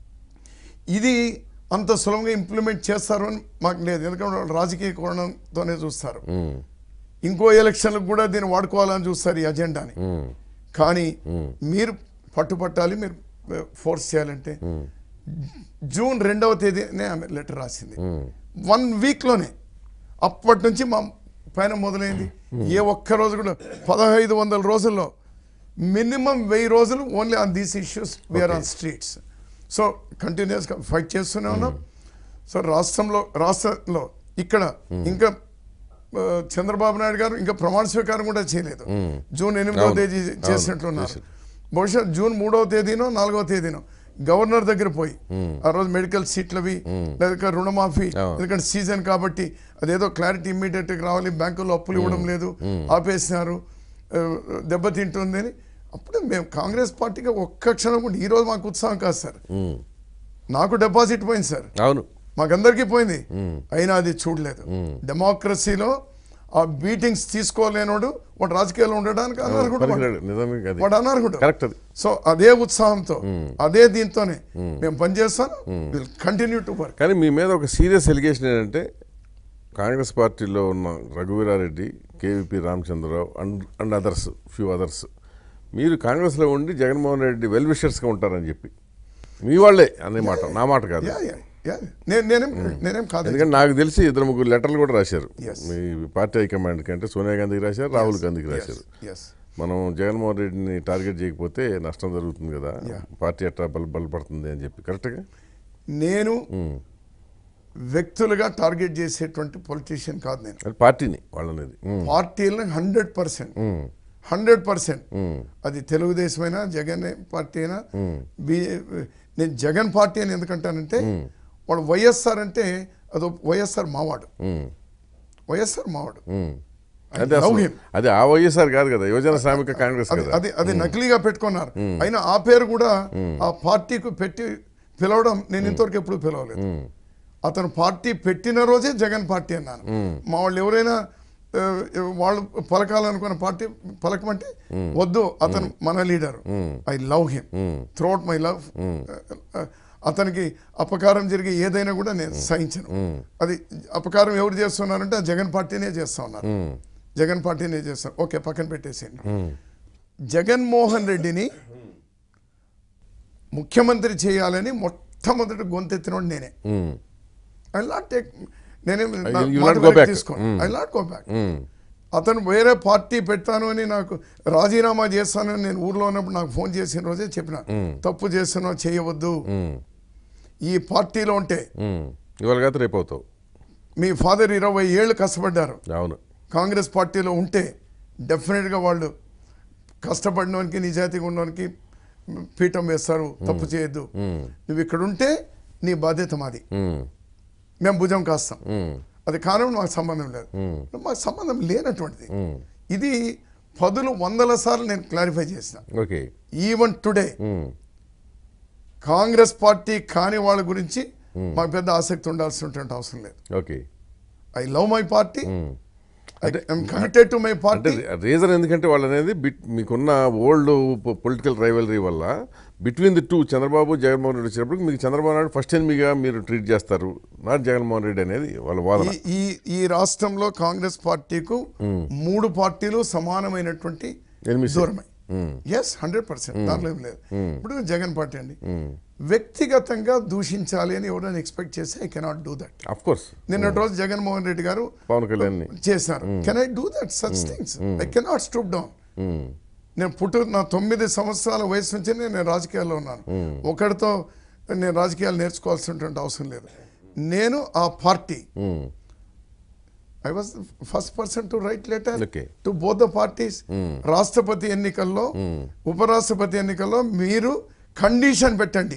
ఇది అంత సులభంగా ఇంప్లిమెంట్ చేస్తారు అని మాకు లేదు ఎందుకంటే వాళ్ళు రాజకీయ కోణంతోనే చూస్తారు ఇంకో ఎలక్షన్లకు కూడా దీన్ని వాడుకోవాలని చూస్తారు ఈ అజెండాని కానీ మీరు పట్టుపట్టాలి మీరు ఫోర్స్ చేయాలంటే జూన్ రెండవ తేదీనే ఆమె లెటర్ రాసింది వన్ వీక్లోనే అప్పటి నుంచి మా పైన మొదలైంది ఏ ఒక్క రోజు కూడా పదహైదు వందల రోజుల్లో మినిమం వెయ్యి రోజులు only on these issues we are on streets so కంటిన్యూస్గా ఫైట్ చేస్తూనే ఉన్నాం సో రాష్ట్రంలో రాష్ట్రంలో ఇక్కడ ఇంకా ఆ, చంద్రబాబు నాయుడు గారు ఇంకా ప్రమాణ స్వీకారం కూడా చేయలేదు జూన్ ఎనిమిదవ అవును. తేదీ అవును. చేసినట్లున్నారు చేశారు. బహుశా జూన్ మూడవ తేదీనో నాలుగవ తేదీనో గవర్నర్ దగ్గర పోయి ఆ రోజు మెడికల్ సీట్లవి లేదా రుణమాఫీ అవును. ఎందుకంటే సీజన్ కాబట్టి అదేదో క్లారిటీ ఇమ్మీడియట్ గా రావాలి బ్యాంకుల్లో అప్పులు ఇవ్వడం లేదు ఆపేసినారు ఆ, దెబ్బతింటుంది అని అప్పుడు మేము కాంగ్రెస్ పార్టీగా ఒక్క క్షణం కూడా ఈ రోజు మాకు ఉత్సాహం కాదు సార్ నాకు డిపాజిట్ పోయింది సార్ అవును మాకందరికీ పోయింది అయినా అది చూడలేదు డెమోక్రసీలో ఆ బీటింగ్స్ తీసుకోలేనోడు వాడు రాజకీయాల్లో ఉండడానికి అనర్హుడు వాడు. పనికిరాడు నిజమే అది వాడు అనర్హుడు కరెక్ట్ అది సో అదే ఉత్సాహంతో అదే దీంతోనే మేము పనిచేస్తాం విల్ కంటిన్యూ టు వర్క్ కానీ మీ మీద ఒక సీరియస్ ఎలిగేషన్ ఏంటంటే కాంగ్రెస్ పార్టీలో ఉన్న Raghuveera Reddy KVP Ramachandra Rao and and others few others మీరు కాంగ్రెస్లో ఉండి జగన్మోహన్ రెడ్డి వెల్ విషర్స్గా ఉంటారని చెప్పి మీ వాళ్ళే అనే మాట నా మాట కాదు యా యా యా నేను నేనేం నేనేం కాదు ఎందుకంటే నాకు తెలిసి ఇద్దరు ముగ్గురు లెటర్లు కూడా రాశారు Yes. మీ పార్టీ హైకమాండ్కి అంటే సోనియా గాంధీకి రాశారు రాహుల్ గాంధీకి రాశారు ఎస్ మనం జగన్మోహన్ రెడ్డిని టార్గెట్ చేయకపోతే నష్టం జరుగుతుంది కదా Yeah. పార్టీ ఎట్లా బల బలపడుతుంది అని చెప్పి కరెక్ట్గా నేను వ్యక్తులుగా టార్గెట్ చేసేటువంటి పొలిటీషియన్ కాదు నేను అది పార్టీని వాళ్ళనేది ఉమ్. పార్టీలను హండ్రెడ్ పర్సెంట్ హండ్రెడ్ పర్సెంట్ అది తెలుగుదేశం అయినా జగన్ పార్టీ అయినా బీజే నేను జగన్ పార్టీ అని ఎందుకంటానంటే వాడు వైఎస్ఆర్ అంటే అదో వైఎస్ఆర్ మావాడు వైఎస్ఆర్ మావాడు I అదే love అసలు him. అది ఆ వైఎస్ఆర్ కాదు కదా యువజన శ్రామిక కాంగ్రెస్ అది కదా అది అది నకిలీగా పెట్టుకున్నారు అయినా ఆ పేరు కూడా ఆ పార్టీకి పెట్టి పిలవడం నేను ఇంతవరకు ఎప్పుడు పిలవలేదు అతను పార్టీ పెట్టిన రోజే జగన్ పార్టీ అన్నాను మా వాళ్ళు ఎవరైనా ఆ, వాళ్ళు పలకాలనుకున్న పార్టీ పలకమంటే వద్దు అతను మన leader I love him throughout my love అతనికి అపకారం జరిగే ఏదైనా కూడా నేను సహించను అది అపకారం ఎవరు చేస్తున్నారంటే ఆ జగన్ పార్టీనే చేస్తా ఉన్నారు జగన్ పార్టీనే చేస్తాను ఓకే పక్కన పెట్టేసేయండి జగన్మోహన్ రెడ్డిని ముఖ్యమంత్రి చేయాలని మొట్టమొదటి గొంతెత్తినోడు నేనే ఉమ్, ఐ నాట్ టేక్ నేనేం You- నా you మాట not go వెనక్కి back. తీసుకోను Mm. I not go back um, అతను వేరే పార్టీ పెడతాను అని నాకు రాజీనామా చేస్తానని నేను ఊర్లో ఉన్నప్పుడు నాకు ఫోన్ చేసిన రోజే చెప్పిన తప్పు చేస్తున్నావు చేయవద్దు ఉమ్, ఈ పార్టీలో ఉంటే ఉమ్. ఇవాళ కాదు రేపు అవుతావు మీ ఫాదర్ ఇరవై ఏళ్ళు కష్టపడ్డారు అవును కాంగ్రెస్ పార్టీలో ఉంటే డెఫినెట్గా వాళ్ళు కష్టపడినోనికి నిజాయితీగా ఉన్నోనికి పీఠం వేస్తారు తప్పు చేయొద్దు నువ్వు ఇక్కడ ఉంటే నీ బాధ్యత మాది ఉమ్, మేము భుజం కాస్తాం ఉమ్, అది కారణం మాకు సంబంధం లేదు మాకు సంబంధం లేనటువంటిది ఇది పదులు వందల సార్లు నేను క్లారిఫై చేసిన okay even today um, Congress party కాని వాళ్ళ గురించి మాకు పెద్ద ఆసక్తి ఉండాల్సినటువంటి అవసరం లేదు okay I love my party I committed to my అంటే పార్టీ రీజన్ ఎందుకంటే వాళ్ళు అనేది బిట్ మీకున్న ఓల్డ్ పొలిటికల్ రైవలరీ వల్ల between the two Chandrababu Jaganmohan Reddy వచ్చినప్పుడు మీకు చంద్రబాబు నాయుడు ఫస్ట్ ఎనిమిగా మీరు ట్రీట్ చేస్తారు నాట్ జగన్మోహన్ రెడ్డి అనేది వాళ్ళ వాదన ఈ- ఈ ఈ రాష్ట్రంలో కాంగ్రెస్ పార్టీకు మూడు పార్టీలు సమానమైనటువంటి ఎనిమిది. దూరమై ఎస్ హండ్రెడ్ పర్సెంట్ దాంట్లో ఏం లేదు ఇప్పుడు జగన్ పార్టీ అండి వ్యక్తిగతంగా దూషించాలి అని ఎవరైనా ఎక్స్పెక్ట్ చేస్తే I cannot do that of course నిన్నటి రోజు జగన్మోహన్ రెడ్డి గారు పవన్ కళ్యాణ్ చేశారు can I do that such things I cannot stoop down నేను పుట్టు నా తొమ్మిది సంవత్సరాల వయసు నుంచి నేను రాజకీయాల్లో ఉన్నాను ఒకరితో నేను రాజకీయాలు నేర్చుకోవాల్సినటువంటి అవసరం లేదు నేను ఆ party I was first person to write letter Okay. To both the parties రాష్ట్రపతి ఎన్నికల్లో ఉపరాష్ట్రపతి ఎన్నికల్లో మీరు కండిషన్ పెట్టండి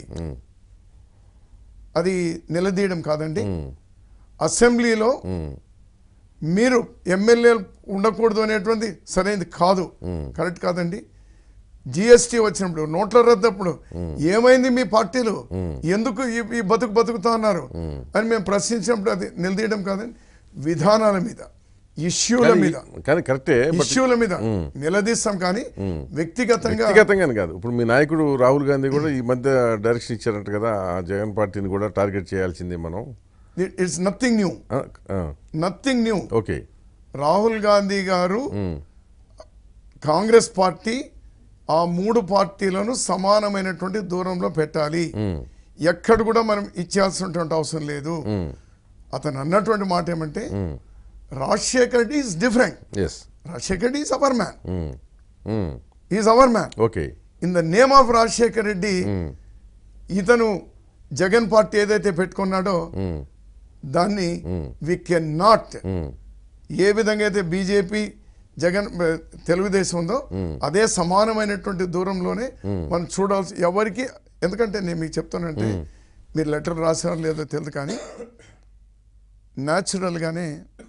అది నిలదీయడం కాదండి అసెంబ్లీలో మీరు ఎమ్మెల్యేలు ఉండకూడదు అనేటువంటి సరైనది కాదు కరెక్ట్ కాదండి జిఎస్టీ వచ్చినప్పుడు నోట్ల రద్దప్పుడు ఏమైంది మీ పార్టీలు ఎందుకు ఈ- ఈ బతుకు బతుకుతా ఉన్నారు అని మేము ప్రశ్నించినప్పుడు అది నిలదీయడం కాదండి విధానాల మీద ఇష్యూల మీద కానీ కరెక్టే బట్ ఇష్యూల మీద నిలదీస్తాం కానీ వ్యక్తిగతంగా వ్యక్తిగతంగానే కాదు ఇప్పుడు మీ నాయకుడు రాహుల్ గాంధీ కూడా ఈ మధ్య డైరెక్షన్ ఇచ్చారంట కదా ఆ జగన్ పార్టీని కూడా టార్గెట్ చేయాల్సిందే మనం it's nothing new ah, ah, nothing new okay Rahul Gandhi garu Congress party ఆ మూడు పార్టీలను సమానమైనటువంటి దూరంలో పెట్టాలి ఎక్కడ కూడా మనం ఇచ్చేయాల్సినటువంటి అవసరం లేదు అతను అన్నటువంటి మాట ఏమంటే Rajasekhar Reddy is different yes Rajasekhar Reddy is our man is our man okay in the name of Rajasekhar Reddy ఇతను జగన్ పార్టీ ఏదైతే పెట్టుకున్నాడో దాన్ని వి కెన్ నాట్ ఏ విధంగా అయితే బీజేపీ జగన్ ఆ, తెలుగుదేశం ఉందో అదే సమానమైనటువంటి దూరంలోనే మనం చూడాల్సి ఎవరికి ఎందుకంటే నేను మీకు చెప్తానంటే మీరు లెటర్ రాసారో లేదో తెలియదు కానీ న్యాచురల్గానే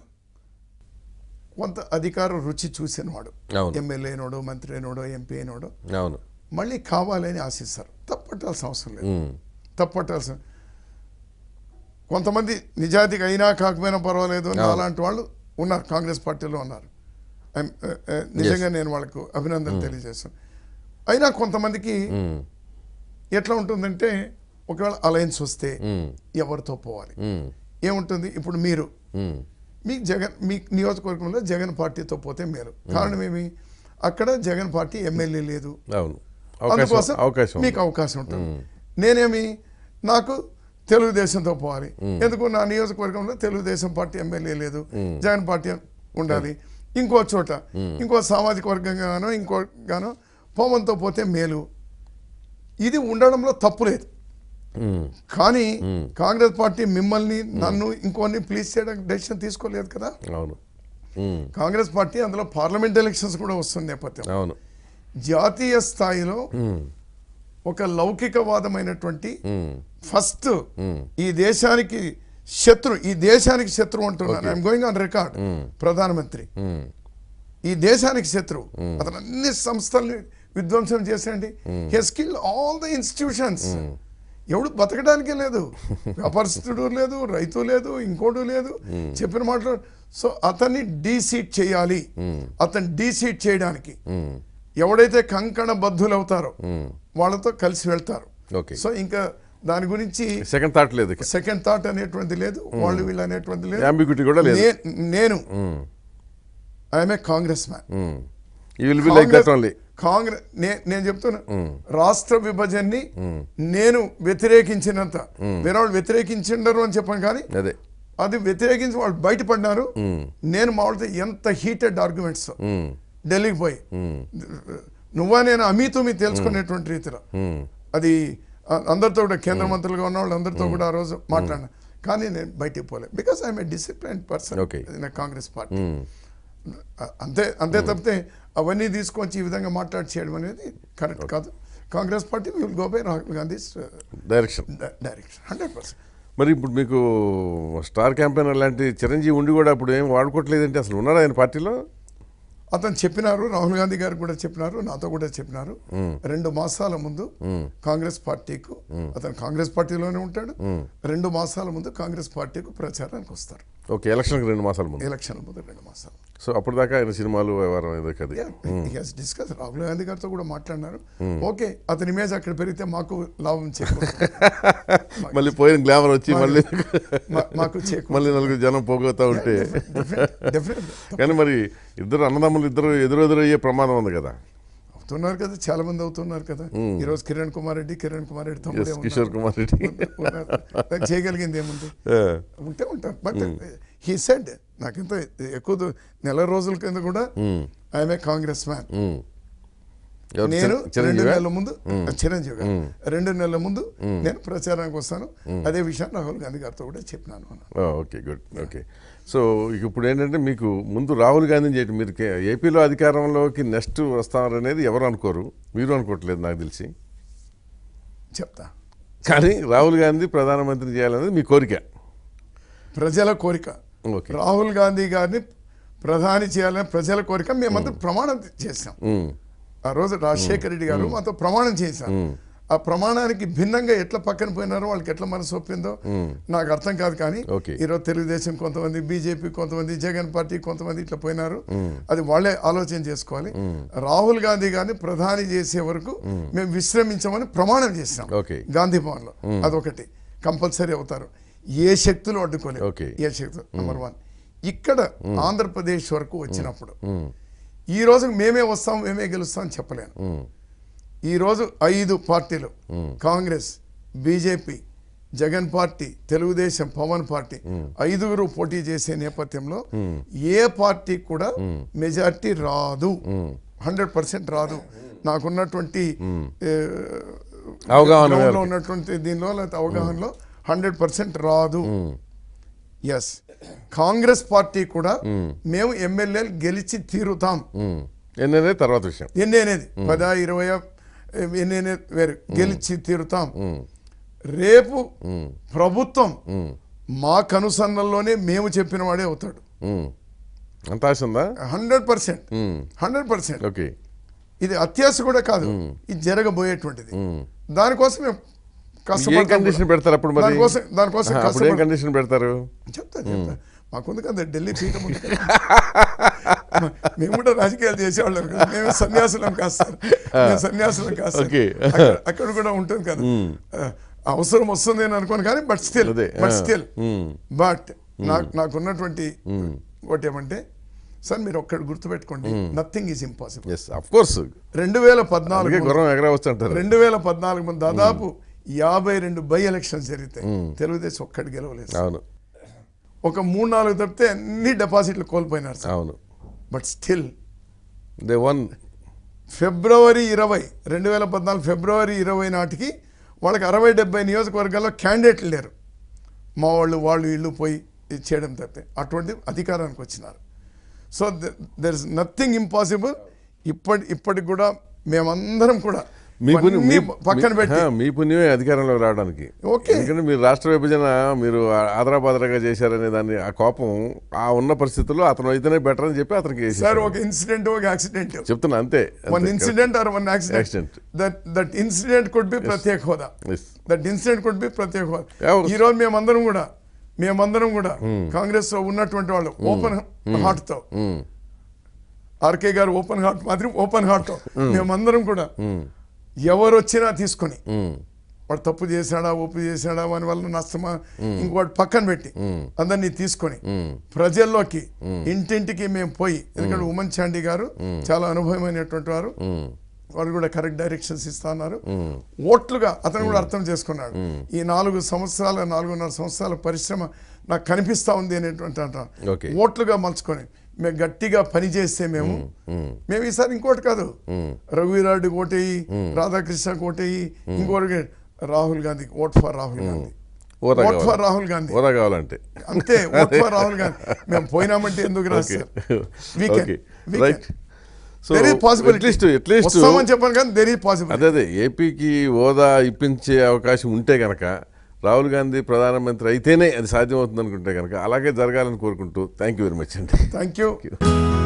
కొంత అధికార రుచి చూసినవాడు అవును. ఎమ్మెల్యే అయినోడు మంత్రి అయినోడు ఎంపీ అయినోడు అవును మళ్ళీ కావాలని ఆశిస్తారు తప్పట్టాల్సిన అవసరం లేదు తప్పట్టాల్సిన కొంతమంది నిజాయితీగా అయినా కాకపోయినా పర్వాలేదు అని అలాంటి వాళ్ళు ఉన్నారు కాంగ్రెస్ పార్టీలో ఉన్నారు I'm, uh, uh, నిజంగా నేను వాళ్ళకు అభినందనలు తెలియజేస్తాను అయినా కొంతమందికి ఎట్లా ఉంటుందంటే ఒకవేళ అలయన్స్ వస్తే ఎవరితో పోవాలి ఏముంటుంది ఇప్పుడు మీరు మీకు జగన్ మీ నియోజకవర్గంలో జగన్ పార్టీతో పోతే మేలు కారణం ఏమి అక్కడ జగన్ పార్టీ ఎమ్మెల్యే లేదు అవును అవకాశం అందుకోసం అవకాశం మీకు అవకాశం ఉంటుంది నేనేమి నాకు తెలుగుదేశంతో పోవాలి ఎందుకు నా నియోజకవర్గంలో తెలుగుదేశం పార్టీ ఎమ్మెల్యే లేదు జగన్ పార్టీ ఉండాలి ఇంకో చోట ఇంకో సామాజిక వర్గంగానో ఇంకో గానో పవన్తో పోతే మేలు ఇది ఉండడంలో తప్పు లేదు కానీ కాంగ్రెస్ పార్టీ మిమ్మల్ని నన్ను ఇంకోని ప్లీజ్ చేయడానికి డెసిషన్ తీసుకోలేదు కదా అవును ఉమ్, కాంగ్రెస్ పార్టీ అందులో పార్లమెంట్ ఎలక్షన్స్ కూడా వస్తుంది నేపథ్యం అవును జాతీయ స్థాయిలో ఒక లౌకికవాదమైనటువంటి ఫస్ట్ ఈ దేశానికి శత్రు ఈ దేశానికి శత్రువు అంటున్నాను ఐఎమ్ గోయింగ్ ఆన్ రికార్డ్ ప్రధానమంత్రి ఈ దేశానికి శత్రువు అతను అన్ని సంస్థల్ని విధ్వంసం చేసేయండి he skill all the institutions ఎవడు బతకడానికే లేదు వ్యాపారస్తుడు లేదు రైతు లేదు ఇంకోటి లేదు చెప్పిన మాటలు సో అతన్ని డీసీట్ చేయాలి అతన్ని డీసీట్ చేయడానికి ఎవడైతే కంకణ బద్ధులు అవుతారో వాళ్ళతో కలిసి వెళ్తారు Okay. సో ఇంకా దాని గురించి సెకండ్ థాట్ లేదు సెకండ్ థాట్ అనేటువంటి లేదు వాళ్ళు వీళ్ళు అనేటువంటి లేదు అంబిగ్యూటీ కూడా లేదు నే- నేను I'm a Congress man he will be like that only Congress నేను చెప్తున్నా రాష్ట్ర విభజనని నేను వ్యతిరేకించినంత వేరే వాళ్ళు వ్యతిరేకించిండరు అని చెప్పాను కానీ అదే అది వ్యతిరేకించి వాళ్ళు బయటపడినారు నేను మా వాళ్ళతో ఎంత హీటెడ్ ఆర్గ్యుమెంట్స్ ఢిల్లీకి పోయి నువ్వా నేను అమీతుమి తెలుసుకునేటువంటి రీతిలో అది అ- అందరితో కూడా కేంద్ర మంత్రులుగా ఉన్న వాళ్ళు అందరితో కూడా ఆ రోజు మాట్లాడినా కానీ నేను బయటికి పోలే because I'm a discipline person Okay. In Congress party అ- అంతే అంతే తప్పితే అవన్నీ తీసుకొచ్చి ఈ విధంగా మాట్లాడి చేయడం అనేది కరెక్ట్ కాదు Congress party will go by Rahul Gandhi direction direction hundred percent మరి ఇప్పుడు మీకు స్టార్ క్యాంపెయిన్ అలాంటి చిరంజీవి ఉండి కూడా ఇప్పుడు ఏం వాడుకోవట్లేదంటే అసలు ఉన్నారా ఆయన పార్టీలో అతను చెప్పినారు రాహుల్ గాంధీ గారు కూడా చెప్పినారు నాతో కూడా చెప్పినారు రెండు మాసాల ముందు కాంగ్రెస్ పార్టీకు అతను కాంగ్రెస్ పార్టీలోనే ఉంటాడు రెండు మాసాల ముందు కాంగ్రెస్ పార్టీకు ప్రచారానికి వస్తారు ఓకే ఎలక్షన్కి రెండు మాసాల ముందు ఎలక్షన్ ముందు రెండు మాసాలు సో అప్పుడు దాకా ఆయన సినిమాలు వ్యవహారం ఏదో కదా డిస్కస్ రాహుల్ గాంధీ గారితో కూడా మాట్లాడినారు ఓకే అతని ఇమేజ్ అక్కడ పెరిగితే మాకు లాభం చేకూరుతుంది మళ్ళీ పోయిన గ్లామర్ వచ్చి మళ్ళీ మా- మాకు చేకూరు మళ్ళీ నలుగురు జనం పోగొతా ఉంటే డెఫినెట్ కానీ మరి ఇద్దరు అన్నదమ్ములు ఇద్దరు ఎదురెదురయ్యే ప్రమాదం ఉంది కదా అవుతున్నారు కదా చాలా మంది అవుతున్నారు కదా ఈ రోజు కిరణ్ కుమార్ రెడ్డి కిరణ్ కుమార్ రెడ్డి తమ్ముడే ఎస్ ఉన్నారు. కిషోర్ కుమార్ రెడ్డి ఉన్నారు. దానికి చేయగలిగింది ఏముంది ఆ, ఉంటే ఉంటారు బట్ హీ సెడ్ నాకింత ఎక్కువ దు- నెల రోజుల కింద కూడా I'm a Congress man um. ఎవరు? నేను చిర- రెండు చిరంజీవి నెలల ముందు చిరంజీవి గారు రెండు నెలల ముందు నేను ప్రచారానికి వస్తాను అదే విషయాన్ని రాహుల్ గాంధీ గారితో కూడా చెప్పినాను అన్నాను. ఓకే గుడ్ ఓకే సో ఇక ఇప్పుడు ఏంటంటే మీకు ముందు రాహుల్ గాంధీని చేయటం మీరు కే- ఏపీలో అధికారంలోకి నెక్స్ట్ వస్తారనేది ఎవరు అనుకోరు మీరు అనుకోవట్లేదు నాకు తెలిసి చెప్తా కానీ రాహుల్ గాంధీ ప్రధానమంత్రి చేయాలనేది మీ కోరిక ప్రజల కోరిక ఓకే రాహుల్ గాంధీ గారిని ప్రధాని చేయాలని ప్రజల కోరిక మేమంతా ప్రమాణం చేశాం ఉమ్. ఆ రోజు రాజశేఖర రెడ్డి గారు మాతో ప్రమాణం చేశాం ఆ ప్రమాణానికి భిన్నంగా ఎట్లా పక్కన పోయినారో వాళ్ళకి ఎట్లా మనసు ఒప్పిందో నాకు అర్థం కాదు కానీ Okay. ఈరోజు తెలుగుదేశం కొంతమంది బీజేపీ కొంతమంది జగన్ పార్టీ కొంతమంది ఇట్లా పోయినారు అది వాళ్ళే ఆలోచన చేసుకోవాలి రాహుల్ గాంధీ గారిని ప్రధాని చేసే వరకు మేము విశ్రమించామని ప్రమాణం చేసాం Okay. గాంధీ భవన్ లో అదొకటి కంపల్సరీ అవుతారు ఏ శక్తులు అడ్డుకోలేవు Okay. ఏ శక్తులు నెంబర్ వన్ ఇక్కడ ఆంధ్రప్రదేశ్ వరకు వచ్చినప్పుడు ఈ రోజు మేమే వస్తాం మేమే గెలుస్తాం అని చెప్పలేను ఈ రోజు ఐదు పార్టీలు Congress BJP Jagan party Telugu Desam Pawan party ఐదుగురు పోటీ చేసే నేపథ్యంలో ఏ పార్టీ కూడా మెజార్టీ రాదు హండ్రెడ్ పర్సెంట్ రాదు నాకున్నటువంటి ఏ, అవగాహన ground లో మేరకు. ఉన్నటువంటి దీనిలో లేకపోతే అవగాహనలో హండ్రెడ్ పర్సెంట్ రాదు ఎస్ కాంగ్రెస్ పార్టీ కూడా మేము ఎమ్మెల్యేలు గెలిచి తీరుతాం ఉమ్. ఎన్ననే తర్వాత విషయం ఎన్ని అనేది పదా ఇరవై ఎన్ని అనేది వేరు గెలిచి తీరుతాం రేపు ప్రభుత్వం మా కనుసన్నల్లోనే మేము చెప్పిన వాడే అవుతాడు ఉమ్. అంత ఆశ ఉందా hundred percent hundred percent okay ఇది అత్యాశ కూడా కాదు ఇది జరగబోయేటువంటిది దానికోసం మేము ఏం కష్టపడతాం కండిషన్ కూడా. పెడతారు అప్పుడు మరి దానికోసం దానికోసం ఆహా, అప్పుడు ఏం కష్టపడ- కండిషన్ పెడతారు చెప్తా చెప్తా మాకుంది కదా ఢిల్లీ పీఠం ఉంది కదా. మేము కూడా రాజకీయాలు చేసేవాళ్ళం కదా మేము సన్యాసులం కాదు సార్ మేము సన్యాసులం కాదు సార్. Okay. అక్కడ- అక్కడ కూడా ఉంటుంది కదా ఆ, అవసరం వస్తుంది అని అనుకోను కానీ బట్ స్టిల్ అదే, but ah. Still hmm. But నాకు నాకున్నటువంటి ఒకటి ఏమంటే సార్ మీరు ఒక్కటి గుర్తుపెట్టుకోండి nothing is impossible yes of course రెండు వేల అందుకే పద్నాలుగు గుర్రం ఎగరవచ్చు అంటారు రెండు వేల పద్నాలుగు ముందు దాదాపు యాభై రెండు బై ఎలక్షన్స్ జరిగితాయి తెలుగుదేశం ఒక్కటి గెలవలేదు సార్. అవును ఒక మూడు నాలుగు తప్పితే అన్ని డిపాజిట్లు కోల్పోయినారు సార్ అవును బట్ స్టిల్ దే వన్ ఫిబ్రవరి ఇరవై రెండు వేల పద్నాలుగు ఫిబ్రవరి ఇరవై నాటికి వాళ్ళకి అరవై డెబ్బై నియోజకవర్గాల్లో క్యాండిడేట్లు లేరు మా వాళ్ళు వాళ్ళు వీళ్ళు పోయి ఇది చేయడం తప్పితే అటువంటి అధికారానికి వచ్చినారు so there is nothing impossible ఇప్పటి ఇప్పటికి కూడా మేమందరం కూడా మీ పుణ్యం ఇవన్నీ మీ- పక్కన మీ- పెట్టి ఆ, మీ పుణ్యమే అధికారంలోకి రావడానికి ఓకే. ఎందుకంటే మీరు రాష్ట్ర విభజన మీరు ఆదరాబాదరాగా చేశారనే దాన్ని ఆ కోపం ఆ ఉన్న పరిస్థితుల్లో అతను అయితేనే బెటర్ అని చెప్పి అతనికి వేసేసారు. సార్ ఒక ఇన్సిడెంట్ ఒక యాక్సిడెంట్ చెప్తున్నా అంతే వన్ అంతే. Incident or one Accident. Accident that that incident could be ప్రత్యేక హోదా Yes. That incident could be ప్రత్యేక హోదా ఎవరు? ఈ రోజు మేమందరం కూడా మేమందరం కూడా కాంగ్రెస్ లో ఉన్నటువంటి వాళ్ళు ఓపెన్ హార్ట్ తో um, RK garu open heart మాత్రం ఓపెన్ హార్ట్ తో మేమందరం కూడా ఎవరు వచ్చినా తీసుకొని ఉమ్, వాడు తప్పు చేశాడా ఒప్పు చేశాడా వాని వల్ల నష్టమా ఇంకోటి పక్కన పెట్టి అందరినీ తీసుకొని ప్రజల్లోకి ఇంటింటికి మేము పోయి ఎందుకంటే ఉమన్ చాండి గారు చాలా అనుభవమైనటువంటి వారు ఉమ్, వాళ్ళు కూడా కరెక్ట్ డైరెక్షన్స్ ఇస్తా ఉన్నారు ఓట్లుగా అతను కూడా అర్థం చేసుకున్నాడు ఈ నాలుగు సంవత్సరాల నాలుగున్నర సంవత్సరాల పరిశ్రమ నాకు కనిపిస్తా ఉంది అనేటువంటి అంటారు Okay. ఓట్లుగా మలుచుకొని మేము గట్టిగా పని చేస్తే మేము మేము ఈసారి ఇంకోటి కాదు రఘువీరాడు కోటేయి రాధాకృష్ణ కోటేయి ఇంకోటి రాహుల్ గాంధీ ఓట్ ఫర్ రాహుల్ గాంధీ ఓదా ఓట్ ఫర్ కావాలి. రాహుల్ గాంధీ ఓదా కావాలంటే అంతే ఓట్ ఫర్ రాహుల్ గాంధీ మేము పోయినామంటే ఎందుకు రాదు okay sir We can. Okay We right can. So There is possibility. At least at least వస్తామని చెప్పాను కానీ దెర్ ఈ పాసిబుల్ అదే అదే ఏపీకి హోదా ఇప్పించే అవకాశం ఉంటే కనుక రాహుల్ గాంధీ ప్రధానమంత్రి అయితేనే అది సాధ్యమవుతుంది అనుకుంటే కనుక అలాగే జరగాలని కోరుకుంటూ థ్యాంక్ యూ వెరీ మచ్ అండి థ్యాంక్ యూ